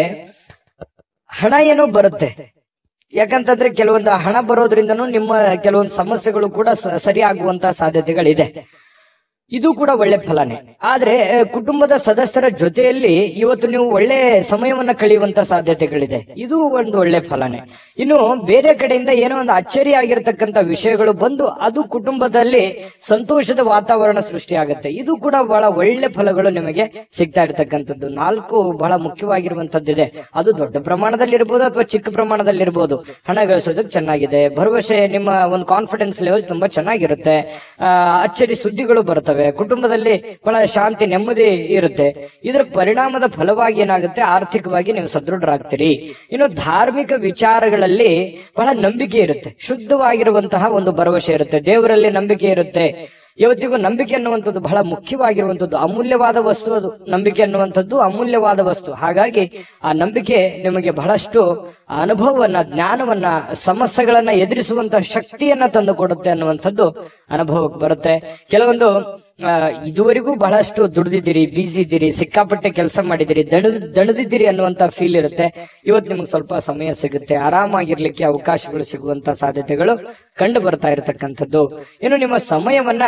ಹಣ ಏನೋ ಬರುತ್ತೆ ಯಾಕಂತಂದ್ರೆ ಕೆಲವೊಂದು ಹಣ ಬರೋದ್ರಿಂದನೂ ನಿಮ್ಮ ಕೆಲವೊಂದು ಸಮಸ್ಯೆಗಳು ಕೂಡ ಸ- ಸರಿಯಾಗುವಂತಹ ಸಾಧ್ಯತೆಗಳಿದೆ ಇದು ಕೂಡ ಒಳ್ಳೆ ಫಲನೇ ಆದ್ರೆ ಆ, ಕುಟುಂಬದ ಸದಸ್ಯರ ಜೊತೆಯಲ್ಲಿ ಇವತ್ತು ನೀವು ಒಳ್ಳೆ ಸಮಯವನ್ನ ಕಳೆಯುವಂತ ಸಾಧ್ಯತೆಗಳಿದೆ ಇದು ಒಂದು ಒಳ್ಳೆ ಫಲನೇ ಇನ್ನು ಬೇರೆ ಕಡೆಯಿಂದ ಏನೋ ಒಂದು ಅಚ್ಚರಿ ಆಗಿರ್ತಕ್ಕಂಥ ವಿಷಯಗಳು ಬಂದು ಅದು ಕುಟುಂಬದಲ್ಲಿ ಸಂತೋಷದ ವಾತಾವರಣ ಸೃಷ್ಟಿಯಾಗುತ್ತೆ ಇದು ಕೂಡ ಬಹಳ ಒಳ್ಳೆ ಫಲಗಳು ನಿಮಗೆ ಸಿಗ್ತಾ ಇರ್ತಕ್ಕಂಥದ್ದು ನಾಲ್ಕು ಬಹಳ ಮುಖ್ಯವಾಗಿರುವಂತದ್ದಿದೆ ಅದು ದೊಡ್ಡ ಪ್ರಮಾಣದಲ್ಲಿ ಇರ್ಬೋದು ಅಥವಾ ಚಿಕ್ಕ ಪ್ರಮಾಣದಲ್ಲಿ ಇರ್ಬೋದು ಹಣ ಗಳಿಸೋದಕ್ಕೆ ಚೆನ್ನಾಗಿದೆ ಭರವಸೆ ನಿಮ್ಮ ಒಂದು ಕಾನ್ಫಿಡೆನ್ಸ್ ಲೆವೆಲ್ ತುಂಬಾ ಚೆನ್ನಾಗಿರುತ್ತೆ ಆ, ಅಚ್ಚರಿ ಸುದ್ದಿಗಳು ಬರ್ತವೆ ಕುಟುಂಬದಲ್ಲಿ ಬಹಳ ಶಾಂತಿ ನೆಮ್ಮದಿ ಇರುತ್ತೆ ಇದರ ಪರಿಣಾಮದ ಫಲವಾಗಿ ಏನಾಗುತ್ತೆ ಆರ್ಥಿಕವಾಗಿ ನೀವು ಸದೃಢರಾಗ್ತೀರಿ ಇನ್ನು ಧಾರ್ಮಿಕ ವಿಚಾರಗಳಲ್ಲಿ ಬಹಳ ನಂಬಿಕೆ ಇರುತ್ತೆ ಶುದ್ಧವಾಗಿರುವಂತಹ ಒಂದು ಭರವಸೆ ಇರುತ್ತೆ ದೇವರಲ್ಲಿ ನಂಬಿಕೆ ಇರುತ್ತೆ ಇವತ್ತಿಗೂ ನಂಬಿಕೆ ಅನ್ನುವಂಥದ್ದು ಬಹಳ ಮುಖ್ಯವಾಗಿರುವಂಥದ್ದು ಅಮೂಲ್ಯವಾದ ವಸ್ತು ಅದು ನಂಬಿಕೆ ಅನ್ನುವಂಥದ್ದು ಅಮೂಲ್ಯವಾದ ವಸ್ತು ಹಾಗಾಗಿ ಆ ನಂಬಿಕೆ ನಿಮಗೆ ಬಹಳಷ್ಟು ಅನುಭವವನ್ನ ಜ್ಞಾನವನ್ನ ಸಮಸ್ಯೆಗಳನ್ನ ಎದುರಿಸುವಂತಹ ಶಕ್ತಿಯನ್ನ ತಂದು ಕೊಡುತ್ತೆ ಅನ್ನುವಂಥದ್ದು ಅನುಭವಕ್ಕೆ ಬರುತ್ತೆ ಕೆಲವೊಂದು ಆ, ಇದುವರೆಗೂ ಬಹಳಷ್ಟು ದುಡ್ದಿದ್ದೀರಿ ಬಿಸಿ ಇದ್ದೀರಿ ಸಿಕ್ಕಾಪಟ್ಟೆ ಕೆಲಸ ಮಾಡಿದಿರಿ ದಣ ದಣದಿದ್ದೀರಿ ಅನ್ನುವಂತ ಫೀಲ್ ಇರುತ್ತೆ ಇವತ್ತು ನಿಮ್ಗೆ ಸ್ವಲ್ಪ ಸಮಯ ಸಿಗುತ್ತೆ ಆರಾಮಾಗಿರ್ಲಿಕ್ಕೆ ಅವಕಾಶಗಳು ಸಿಗುವಂತ ಸಾಧ್ಯತೆಗಳು ಕಂಡು ಬರ್ತಾ ಇರತಕ್ಕಂಥದ್ದು ಇನ್ನು ನಿಮ್ಮ ಸಮಯವನ್ನ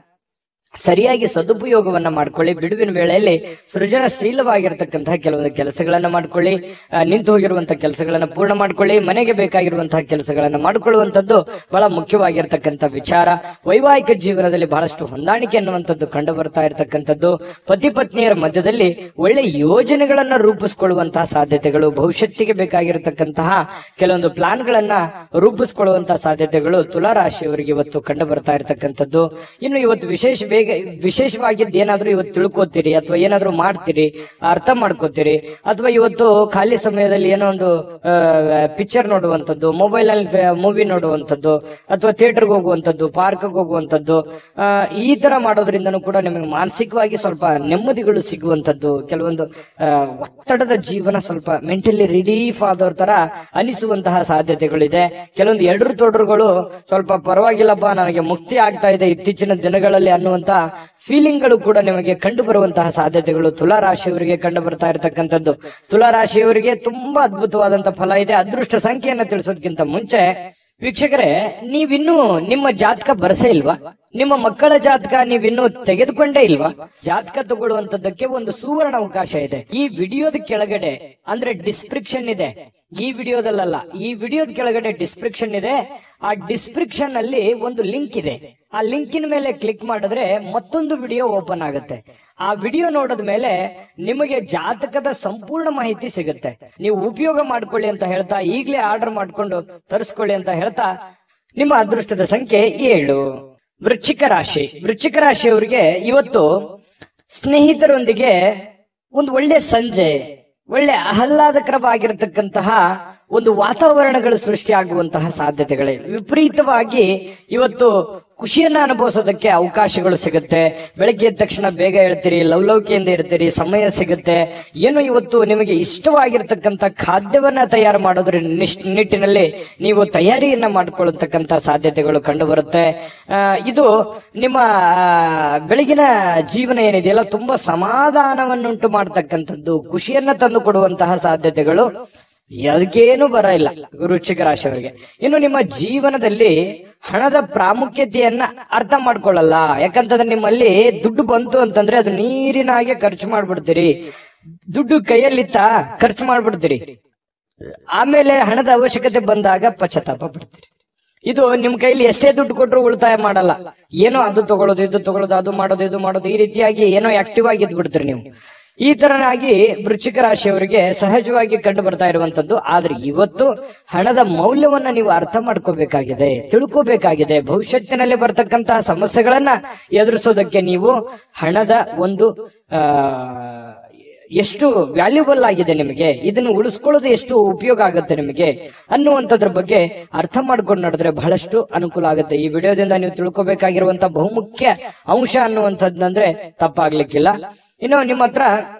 ಸರಿಯಾಗಿ ಸದುಪಯೋಗವನ್ನ ಮಾಡ್ಕೊಳ್ಳಿ ಬಿಡುವಿನ ವೇಳೆಯಲ್ಲಿ ಸೃಜನಶೀಲವಾಗಿರ್ತಕ್ಕಂತಹ ಕೆಲವೊಂದು ಕೆಲಸಗಳನ್ನ ಮಾಡ್ಕೊಳ್ಳಿ ಆ, ನಿಂತು ಹೋಗಿರುವಂತಹ ಕೆಲಸಗಳನ್ನ ಪೂರ್ಣ ಮಾಡ್ಕೊಳ್ಳಿ ಮನೆಗೆ ಬೇಕಾಗಿರುವಂತಹ ಕೆಲಸಗಳನ್ನ ಮಾಡಿಕೊಳ್ಳುವಂತದ್ದು ಬಹಳ ಮುಖ್ಯವಾಗಿರ್ತಕ್ಕಂಥ ವಿಚಾರ ವೈವಾಹಿಕ ಜೀವನದಲ್ಲಿ ಬಹಳಷ್ಟು ಹೊಂದಾಣಿಕೆ ಅನ್ನುವಂಥದ್ದು ಕಂಡು ಬರ್ತಾ ಇರತಕ್ಕಂಥದ್ದು ಪತಿ ಪತ್ನಿಯರ ಮಧ್ಯದಲ್ಲಿ ಒಳ್ಳೆ ಯೋಜನೆಗಳನ್ನ ರೂಪಿಸಿಕೊಳ್ಳುವಂತಹ ಸಾಧ್ಯತೆಗಳು ಭವಿಷ್ಯತ್ತಿಗೆ ಬೇಕಾಗಿರತಕ್ಕಂತಹ ಕೆಲವೊಂದು ಪ್ಲಾನ್ಗಳನ್ನ ರೂಪಿಸಿಕೊಳ್ಳುವಂತಹ ಸಾಧ್ಯತೆಗಳು ತುಲಾರಾಶಿಯವರಿಗೆ ಇವತ್ತು ಕಂಡು ಬರ್ತಾ ಇರತಕ್ಕಂಥದ್ದು ಇನ್ನು ಇವತ್ತು ವಿಶೇಷ ಬೇಗ ವಿಶೇಷವಾಗಿದ್ದು ಏನಾದ್ರೂ ಇವತ್ತು ತಿಳ್ಕೊತೀರಿ ಅಥವಾ ಏನಾದ್ರೂ ಮಾಡ್ತೀರಿ ಅರ್ಥ ಮಾಡ್ಕೋತೀರಿ ಅಥವಾ ಇವತ್ತು ಖಾಲಿ ಸಮಯದಲ್ಲಿ ಏನೋ ಒಂದು ಪಿಕ್ಚರ್ ನೋಡುವಂಥದ್ದು ಮೊಬೈಲ್ ಅಲ್ಲಿ ಮೂವಿ ನೋಡುವಂಥದ್ದು ಅಥವಾ ಥಿಯೇಟರ್ಗೆ ಹೋಗುವಂಥದ್ದು ಪಾರ್ಕ್ಗೆ ಹೋಗುವಂಥದ್ದು ಆ, ಈ ತರ ಮಾಡೋದ್ರಿಂದನೂ ಕೂಡ ನಿಮಗೆ ಮಾನಸಿಕವಾಗಿ ಸ್ವಲ್ಪ ನೆಮ್ಮದಿಗಳು ಸಿಗುವಂಥದ್ದು ಕೆಲವೊಂದು ಆ, ಒತ್ತಡದ ಜೀವನ ಸ್ವಲ್ಪ ಮೆಂಟಲಿ ರಿಲೀಫ್ ಆದವ್ರ ತರ ಅನಿಸುವಂತಹ ಸಾಧ್ಯತೆಗಳಿದೆ ಕೆಲವೊಂದು ಎಡರು ತೊಡರುಗಳು ಸ್ವಲ್ಪ ಪರವಾಗಿಲ್ಲಪ್ಪ ನನಗೆ ಮುಕ್ತಿ ಆಗ್ತಾ ಇದೆ ಇತ್ತೀಚಿನ ದಿನಗಳಲ್ಲಿ ಅನ್ನುವಂತ ಫೀಲಿಂಗ್ಗಳು ಕೂಡ ನಿಮಗೆ ಕಂಡು ಬರುವಂತಹ ಸಾಧ್ಯತೆಗಳು ತುಲಾ ರಾಶಿಯವರಿಗೆ ಕಂಡು ಬರ್ತಾ ಇರತಕ್ಕಂಥದ್ದು ತುಲಾ ರಾಶಿಯವರಿಗೆ ತುಂಬಾ ಅದ್ಭುತವಾದಂತಹ ಫಲ ಇದೆ ಅದೃಷ್ಟ ಸಂಖ್ಯೆಯನ್ನ ತಿಳಿಸೋದಕ್ಕಿಂತ ಮುಂಚೆ ವೀಕ್ಷಕರೇ ನೀವಿನ್ನೂ ನಿಮ್ಮ ಜಾತಕ ಬರಸೇ ಇಲ್ವಾ ನಿಮ್ಮ ಮಕ್ಕಳ ಜಾತಕ ನೀವಿನ್ನೂ ತೆಗೆದುಕೊಂಡೇ ಇಲ್ವಾ ಜಾತಕ ತಗೊಳ್ಳುವಂತದ್ದಕ್ಕೆ ಒಂದು ಸುವರ್ಣ ಅವಕಾಶ ಇದೆ ಈ ವಿಡಿಯೋದ ಕೆಳಗಡೆ ಅಂದ್ರೆ ಡಿಸ್ಕ್ರಿಪ್ಷನ್ ಇದೆ ಈ ವಿಡಿಯೋದಲ್ಲ ಈ ವಿಡಿಯೋದ ಕೆಳಗಡೆ ಡಿಸ್ಕ್ರಿಪ್ಷನ್ ಇದೆ ಆ ಡಿಸ್ಕ್ರಿಪ್ಷನ್ ಅಲ್ಲಿ ಒಂದು ಲಿಂಕ್ ಇದೆ ಆ ಲಿಂಕಿನ ಮೇಲೆ ಕ್ಲಿಕ್ ಮಾಡಿದ್ರೆ ಮತ್ತೊಂದು ವಿಡಿಯೋ ಓಪನ್ ಆಗುತ್ತೆ ಆ ವಿಡಿಯೋ ನೋಡಿದ ಮೇಲೆ ನಿಮಗೆ ಜಾತಕದ ಸಂಪೂರ್ಣ ಮಾಹಿತಿ ಸಿಗುತ್ತೆ ನೀವು ಉಪಯೋಗ ಮಾಡ್ಕೊಳ್ಳಿ ಅಂತ ಹೇಳ್ತಾ ಈಗಲೇ ಆರ್ಡರ್ ಮಾಡ್ಕೊಂಡು ತರಿಸ್ಕೊಳ್ಳಿ ಅಂತ ಹೇಳ್ತಾ ನಿಮ್ಮ ಅದೃಷ್ಟದ ಸಂಖ್ಯೆ ಏಳು ವೃಶ್ಚಿಕ ರಾಶಿ ವೃಶ್ಚಿಕ ರಾಶಿಯವರಿಗೆ ಇವತ್ತು ಸ್ನೇಹಿತರೊಂದಿಗೆ ಒಂದು ಒಳ್ಳೆ ಸಂಜೆ ಒಳ್ಳೆ ಆಹ್ಲಾದಕರವಾಗಿರತಕ್ಕಂತಹ ಒಂದು ವಾತಾವರಣಗಳು ಸೃಷ್ಟಿಯಾಗುವಂತಹ ಸಾಧ್ಯತೆಗಳಿವೆ ವಿಪರೀತವಾಗಿ ಇವತ್ತು ಖುಷಿಯನ್ನ ಅನುಭವಿಸೋದಕ್ಕೆ ಅವಕಾಶಗಳು ಸಿಗುತ್ತೆ ಬೆಳಗ್ಗೆ ಎದ್ದ ತಕ್ಷಣ ಬೇಗ ಹೇಳ್ತೀರಿ ಲವಲವಿಕೆಯಿಂದ ಇರ್ತೀರಿ ಸಮಯ ಸಿಗುತ್ತೆ ಏನು ಇವತ್ತು ನಿಮಗೆ ಇಷ್ಟವಾಗಿರ್ತಕ್ಕಂಥ ಖಾದ್ಯವನ್ನ ತಯಾರು ಮಾಡೋದ್ರ ನಿಶ್- ನಿಟ್ಟಿನಲ್ಲಿ ನೀವು ತಯಾರಿಯನ್ನ ಮಾಡಿಕೊಳ್ಳತಕ್ಕಂಥ ಸಾಧ್ಯತೆಗಳು ಕಂಡು ಬರುತ್ತೆ ಆ, ಇದು ನಿಮ್ಮ ಆ, ಬೆಳಗಿನ ಜೀವನ ಏನಿದೆಯಲ್ಲ ತುಂಬಾ ಸಮಾಧಾನವನ್ನುಂಟು ಮಾಡ್ತಕ್ಕಂಥದ್ದು ಖುಷಿಯನ್ನ ತಂದು ಕೊಡುವಂತಹ ಸಾಧ್ಯತೆಗಳು ಅದಕ್ಕೇನು ಬರ ಇಲ್ಲ ವೃಶ್ಚಿಕ ರಾಶಿಯವರಿಗೆ ಇನ್ನು ನಿಮ್ಮ ಜೀವನದಲ್ಲಿ ಹಣದ ಪ್ರಾಮುಖ್ಯತೆಯನ್ನ ಅರ್ಥ ಮಾಡ್ಕೊಳ್ಳಲ್ಲ ಯಾಕಂತಂದ್ರೆ ನಿಮ್ಮಲ್ಲಿ ದುಡ್ಡು ಬಂತು ಅಂತಂದ್ರೆ ಅದು ನೀರಿನ ಹಾಗೆ ಖರ್ಚು ಮಾಡ್ಬಿಡ್ತೀರಿ ದುಡ್ಡು ಕೈಯಲ್ಲಿತ್ತ ಖರ್ಚು ಮಾಡ್ಬಿಡ್ತೀರಿ ಆಮೇಲೆ ಹಣದ ಅವಶ್ಯಕತೆ ಬಂದಾಗ ಪಶ್ಚಾತ್ತಾಪ ಪಡ್ತೀರಿ ಇದು ನಿಮ್ ಕೈಲಿ ಎಷ್ಟೇ ದುಡ್ಡು ಕೊಟ್ಟರು ಉಳಿತಾಯ ಮಾಡಲ್ಲ ಏನೋ ಅದು ತಗೊಳ್ಳೋದು ಇದು ತಗೊಳ್ಳೋದು ಅದು ಮಾಡೋದು ಇದು ಮಾಡೋದು ಈ ರೀತಿಯಾಗಿ ಏನೋ ಆಕ್ಟಿವ್ ಆಗಿ ಇದ್ಬಿಡ್ತೀರಿ ನೀವು ಈ ತರನಾಗಿ ವೃಶ್ಚಿಕ ರಾಶಿಯವರಿಗೆ ಸಹಜವಾಗಿ ಕಂಡು ಬರ್ತಾ ಇರುವಂತದ್ದು ಆದ್ರೆ ಇವತ್ತು ಹಣದ ಮೌಲ್ಯವನ್ನ ನೀವು ಅರ್ಥ ಮಾಡ್ಕೋಬೇಕಾಗಿದೆ ತಿಳ್ಕೋಬೇಕಾಗಿದೆ ಭವಿಷ್ಯತ್ತಿನಲ್ಲಿ ಬರ್ತಕ್ಕಂತಹ ಸಮಸ್ಯೆಗಳನ್ನ ಎದುರಿಸೋದಕ್ಕೆ ನೀವು ಹಣದ ಒಂದು ಆ ಎಷ್ಟು ವ್ಯಾಲ್ಯೂಬಲ್ ಆಗಿದೆ ನಿಮಗೆ ಇದನ್ನು ಉಳಿಸ್ಕೊಳ್ಳೋದು ಎಷ್ಟು ಉಪಯೋಗ ಆಗುತ್ತೆ ನಿಮಗೆ ಅನ್ನುವಂಥದ್ರ ಬಗ್ಗೆ ಅರ್ಥ ಮಾಡ್ಕೊಂಡು ನಡೆದ್ರೆ ಬಹಳಷ್ಟು ಅನುಕೂಲ ಆಗುತ್ತೆ ಈ ವಿಡಿಯೋದಿಂದ ನೀವು ತಿಳ್ಕೊಬೇಕಾಗಿರುವಂತ ಬಹುಮುಖ್ಯ ಅಂಶ ಅನ್ನುವಂಥದ್ದಂದ್ರೆ ತಪ್ಪಾಗ್ಲಿಕ್ಕಿಲ್ಲ ಇನ್ನು ನಿಮ್ಮ ಹತ್ರ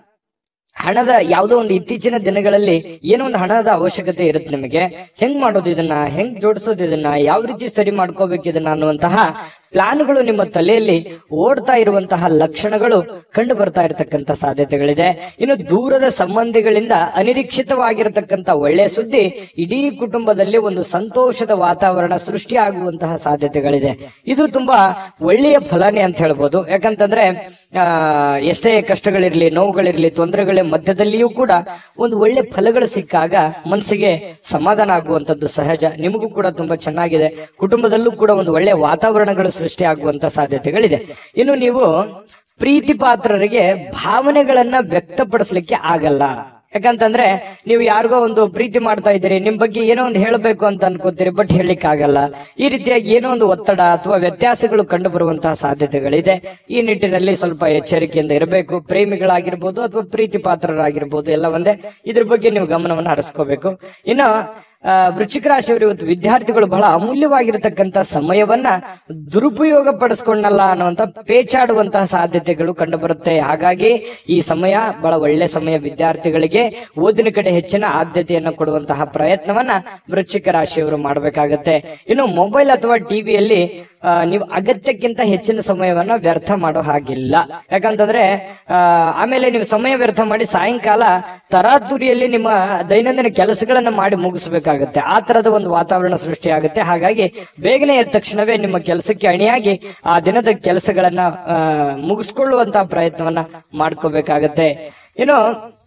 ಹಣದ ಯಾವುದೋ ಒಂದು ಇತ್ತೀಚಿನ ದಿನಗಳಲ್ಲಿ ಏನೋ ಒಂದು ಹಣದ ಅವಶ್ಯಕತೆ ಇರುತ್ತೆ ನಿಮಗೆ ಹೆಂಗ್ ಮಾಡೋದು ಇದನ್ನ ಹೆಂಗ್ ಜೋಡಿಸೋದು ಇದನ್ನ ಯಾವ ರೀತಿ ಸರಿ ಮಾಡ್ಕೋಬೇಕು ಇದನ್ನ ಅನ್ನುವಂತಹ ಪ್ಲಾನ್ಗಳು ನಿಮ್ಮ ತಲೆಯಲ್ಲಿ ಓಡ್ತಾ ಇರುವಂತಹ ಲಕ್ಷಣಗಳು ಕಂಡು ಬರ್ತಾ ಇರತಕ್ಕಂತ ಸಾಧ್ಯತೆಗಳಿದೆ ಇನ್ನು ದೂರದ ಸಂಬಂಧಿಗಳಿಂದ ಅನಿರೀಕ್ಷಿತವಾಗಿರತಕ್ಕಂತ ಒಳ್ಳೆಯ ಸುದ್ದಿ ಇಡೀ ಕುಟುಂಬದಲ್ಲಿ ಒಂದು ಸಂತೋಷದ ವಾತಾವರಣ ಸೃಷ್ಟಿ ಆಗುವಂತಹ ಸಾಧ್ಯತೆಗಳಿದೆ ಇದು ತುಂಬಾ ಒಳ್ಳೆಯ ಫಲನೇ ಅಂತ ಹೇಳ್ಬೋದು ಯಾಕಂತಂದ್ರೆ ಆ ಎಷ್ಟೇ ಕಷ್ಟಗಳಿರ್ಲಿ ನೋವುಗಳಿರ್ಲಿ ತೊಂದರೆಗಳ ಮಧ್ಯದಲ್ಲಿಯೂ ಕೂಡ ಒಂದು ಒಳ್ಳೆ ಫಲಗಳು ಸಿಕ್ಕಾಗ ಮನಸ್ಸಿಗೆ ಸಮಾಧಾನ ಆಗುವಂತದ್ದು ಸಹಜ ನಿಮಗೂ ಕೂಡ ತುಂಬಾ ಚೆನ್ನಾಗಿದೆ ಕುಟುಂಬದಲ್ಲೂ ಕೂಡ ಒಂದು ಒಳ್ಳೆ ವಾತಾವರಣಗಳು ಸೃಷ್ಟಿ ಆಗುವಂತ ಸಾಧ್ಯತೆಗಳಿದೆ ಇನ್ನು ನೀವು ಪ್ರೀತಿ ಪಾತ್ರರಿಗೆ ಭಾವನೆಗಳನ್ನ ವ್ಯಕ್ತಪಡಿಸ್ಲಿಕ್ಕೆ ಆಗಲ್ಲ ಯಾಕಂತಂದ್ರೆ ನೀವು ಯಾರಿಗೋ ಒಂದು ಪ್ರೀತಿ ಮಾಡ್ತಾ ಇದ್ದೀರಿ ನಿಮ್ ಬಗ್ಗೆ ಏನೋ ಒಂದು ಹೇಳಬೇಕು ಅಂತ ಅನ್ಕೋತೀರಿ ಬಟ್ ಹೇಳಲಿಕ್ಕೆ ಆಗಲ್ಲ ಈ ರೀತಿಯಾಗಿ ಏನೋ ಒಂದು ಒತ್ತಡ ಅಥವಾ ವ್ಯತ್ಯಾಸಗಳು ಕಂಡು ಬರುವಂತಹ ಸಾಧ್ಯತೆಗಳಿದೆ ಈ ನಿಟ್ಟಿನಲ್ಲಿ ಸ್ವಲ್ಪ ಎಚ್ಚರಿಕೆಯಿಂದ ಇರಬೇಕು ಪ್ರೇಮಿಗಳಾಗಿರ್ಬೋದು ಅಥವಾ ಪ್ರೀತಿ ಪಾತ್ರರಾಗಿರ್ಬೋದು ಎಲ್ಲ ಒಂದೇ ಇದ್ರ ಬಗ್ಗೆ ನೀವು ಗಮನವನ್ನು ಹರಿಸ್ಕೋಬೇಕು ಇನ್ನು ಆ, ವೃಶ್ಚಿಕ ರಾಶಿಯವರು ಇವತ್ತು ವಿದ್ಯಾರ್ಥಿಗಳು ಬಹಳ ಅಮೂಲ್ಯವಾಗಿರತಕ್ಕಂತ ಸಮಯವನ್ನ ದುರುಪಯೋಗ ಪಡಿಸ್ಕೊಂಡಲ್ಲ ಅನ್ನುವಂತ ಪೇಚಾಡುವಂತಹ ಸಾಧ್ಯತೆಗಳು ಕಂಡು ಬರುತ್ತೆ ಹಾಗಾಗಿ ಈ ಸಮಯ ಬಹಳ ಒಳ್ಳೆ ಸಮಯ ವಿದ್ಯಾರ್ಥಿಗಳಿಗೆ ಓದಿನ ಕಡೆ ಹೆಚ್ಚಿನ ಆದ್ಯತೆಯನ್ನು ಕೊಡುವಂತಹ ಪ್ರಯತ್ನವನ್ನ ವೃಶ್ಚಿಕ ರಾಶಿಯವರು ಮಾಡಬೇಕಾಗತ್ತೆ ಇನ್ನು ಮೊಬೈಲ್ ಅಥವಾ ಟಿವಿಯಲ್ಲಿ ನೀವು ಅಗತ್ಯಕ್ಕಿಂತ ಹೆಚ್ಚಿನ ಸಮಯವನ್ನ ವ್ಯರ್ಥ ಮಾಡೋ ಹಾಗಿಲ್ಲ ಯಾಕಂತಂದ್ರೆ ಆ, ಆಮೇಲೆ ನೀವು ಸಮಯ ವ್ಯರ್ಥ ಮಾಡಿ ಸಾಯಂಕಾಲ ತರಾತುರಿಯಲ್ಲಿ ನಿಮ್ಮ ದೈನಂದಿನ ಕೆಲಸಗಳನ್ನ ಮಾಡಿ ಮುಗಿಸ್ಬೇಕಾಗತ್ತೆ ಆ ತರದ ಒಂದು ವಾತಾವರಣ ಸೃಷ್ಟಿ ಆಗುತ್ತೆ ಹಾಗಾಗಿ ಬೇಗನೆ ಎದ್ದ ತಕ್ಷಣವೇ ನಿಮ್ಮ ಕೆಲಸಕ್ಕೆ ಅಣಿಯಾಗಿ ಆ ದಿನದ ಕೆಲಸಗಳನ್ನ ಆ, ಮುಗಿಸ್ಕೊಳ್ಳುವಂತಹ ಪ್ರಯತ್ನವನ್ನ ಮಾಡ್ಕೋಬೇಕಾಗತ್ತೆ ಇನ್ನು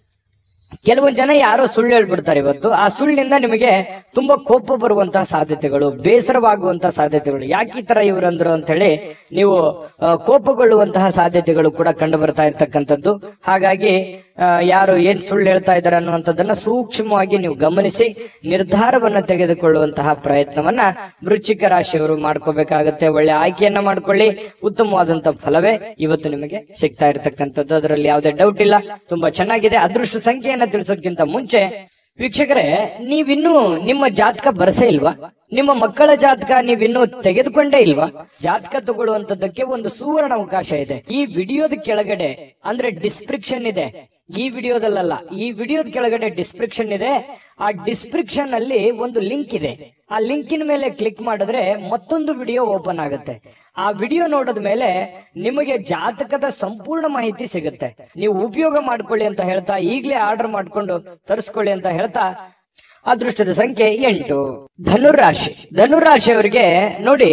ಕೆಲವೊಂದು ಜನ ಯಾರೋ ಸುಳ್ಳು ಹೇಳ್ಬಿಡ್ತಾರೆ ಇವತ್ತು ಆ ಸುಳ್ಳಿನಿಂದ ನಿಮಗೆ ತುಂಬಾ ಕೋಪ ಬರುವಂತಹ ಸಾಧ್ಯತೆಗಳು ಬೇಸರವಾಗುವಂತಹ ಸಾಧ್ಯತೆಗಳು ಯಾಕೆ ಈ ತರ ಇವ್ರಂದ್ರು ಅಂತ ಹೇಳಿ ನೀವು ಆ, ಕೋಪಗೊಳ್ಳುವಂತಹ ಸಾಧ್ಯತೆಗಳು ಕೂಡ ಕಂಡು ಬರ್ತಾ ಇರ್ತಕ್ಕಂಥದ್ದು ಹಾಗಾಗಿ ಆ, ಯಾರು ಏನ್ ಸುಳ್ಳು ಹೇಳ್ತಾ ಇದ್ದಾರೆ ಅನ್ನುವಂಥದ್ದನ್ನ ಸೂಕ್ಷ್ಮವಾಗಿ ನೀವು ಗಮನಿಸಿ ನಿರ್ಧಾರವನ್ನ ತೆಗೆದುಕೊಳ್ಳುವಂತಹ ಪ್ರಯತ್ನವನ್ನ ವೃಶ್ಚಿಕ ರಾಶಿಯವರು ಮಾಡ್ಕೋಬೇಕಾಗತ್ತೆ ಒಳ್ಳೆ ಆಯ್ಕೆಯನ್ನ ಮಾಡ್ಕೊಳ್ಳಿ ಉತ್ತಮವಾದಂತಹ ಫಲವೇ ಇವತ್ತು ನಿಮಗೆ ಸಿಗ್ತಾ ಇರತಕ್ಕಂಥದ್ದು ಅದರಲ್ಲಿ ಯಾವುದೇ ಡೌಟ್ ಇಲ್ಲ ತುಂಬಾ ಚೆನ್ನಾಗಿದೆ ಅದೃಷ್ಟ ಸಂಖ್ಯೆಯನ್ನ ತಿಳಿಸೋದ್ಕಿಂತ ಮುಂಚೆ ವೀಕ್ಷಕರೇ ನೀವಿನ್ನೂ ನಿಮ್ಮ ಜಾತಕ ಬರಸೇ ಇಲ್ವಾ ನಿಮ್ಮ ಮಕ್ಕಳ ಜಾತಕ ನೀವಿನ್ನೂ ತೆಗೆದುಕೊಂಡೇ ಇಲ್ವಾ ಜಾತಕ ತಗೊಳ್ಳುವಂತದ್ದಕ್ಕೆ ಒಂದು ಸುವರ್ಣ ಅವಕಾಶ ಇದೆ ಈ ವಿಡಿಯೋದ ಕೆಳಗಡೆ ಅಂದ್ರೆ ಡಿಸ್ಕ್ರಿಪ್ಷನ್ ಇದೆ ಈ ವಿಡಿಯೋದಲ್ಲ ಈ ವಿಡಿಯೋದ ಕೆಳಗಡೆ ಡಿಸ್ಕ್ರಿಪ್ಷನ್ ಇದೆ ಆ ಡಿಸ್ಕ್ರಿಪ್ಷನ್ ಅಲ್ಲಿ ಒಂದು ಲಿಂಕ್ ಇದೆ ಆ ಲಿಂಕಿನ ಮೇಲೆ ಕ್ಲಿಕ್ ಮಾಡಿದ್ರೆ ಮತ್ತೊಂದು ವಿಡಿಯೋ ಓಪನ್ ಆಗುತ್ತೆ ಆ ವಿಡಿಯೋ ನೋಡಿದ ಮೇಲೆ ನಿಮಗೆ ಜಾತಕದ ಸಂಪೂರ್ಣ ಮಾಹಿತಿ ಸಿಗುತ್ತೆ ನೀವು ಉಪಯೋಗ ಮಾಡ್ಕೊಳ್ಳಿ ಅಂತ ಹೇಳ್ತಾ ಈಗಲೇ ಆರ್ಡರ್ ಮಾಡ್ಕೊಂಡು ತರಿಸ್ಕೊಳ್ಳಿ ಅಂತ ಹೇಳ್ತಾ ಅದೃಷ್ಟದ ಸಂಖ್ಯೆ ಎಂಟು ಧನುರಾಶಿ ಧನುರಾಶಿಯವರಿಗೆ ನೋಡಿ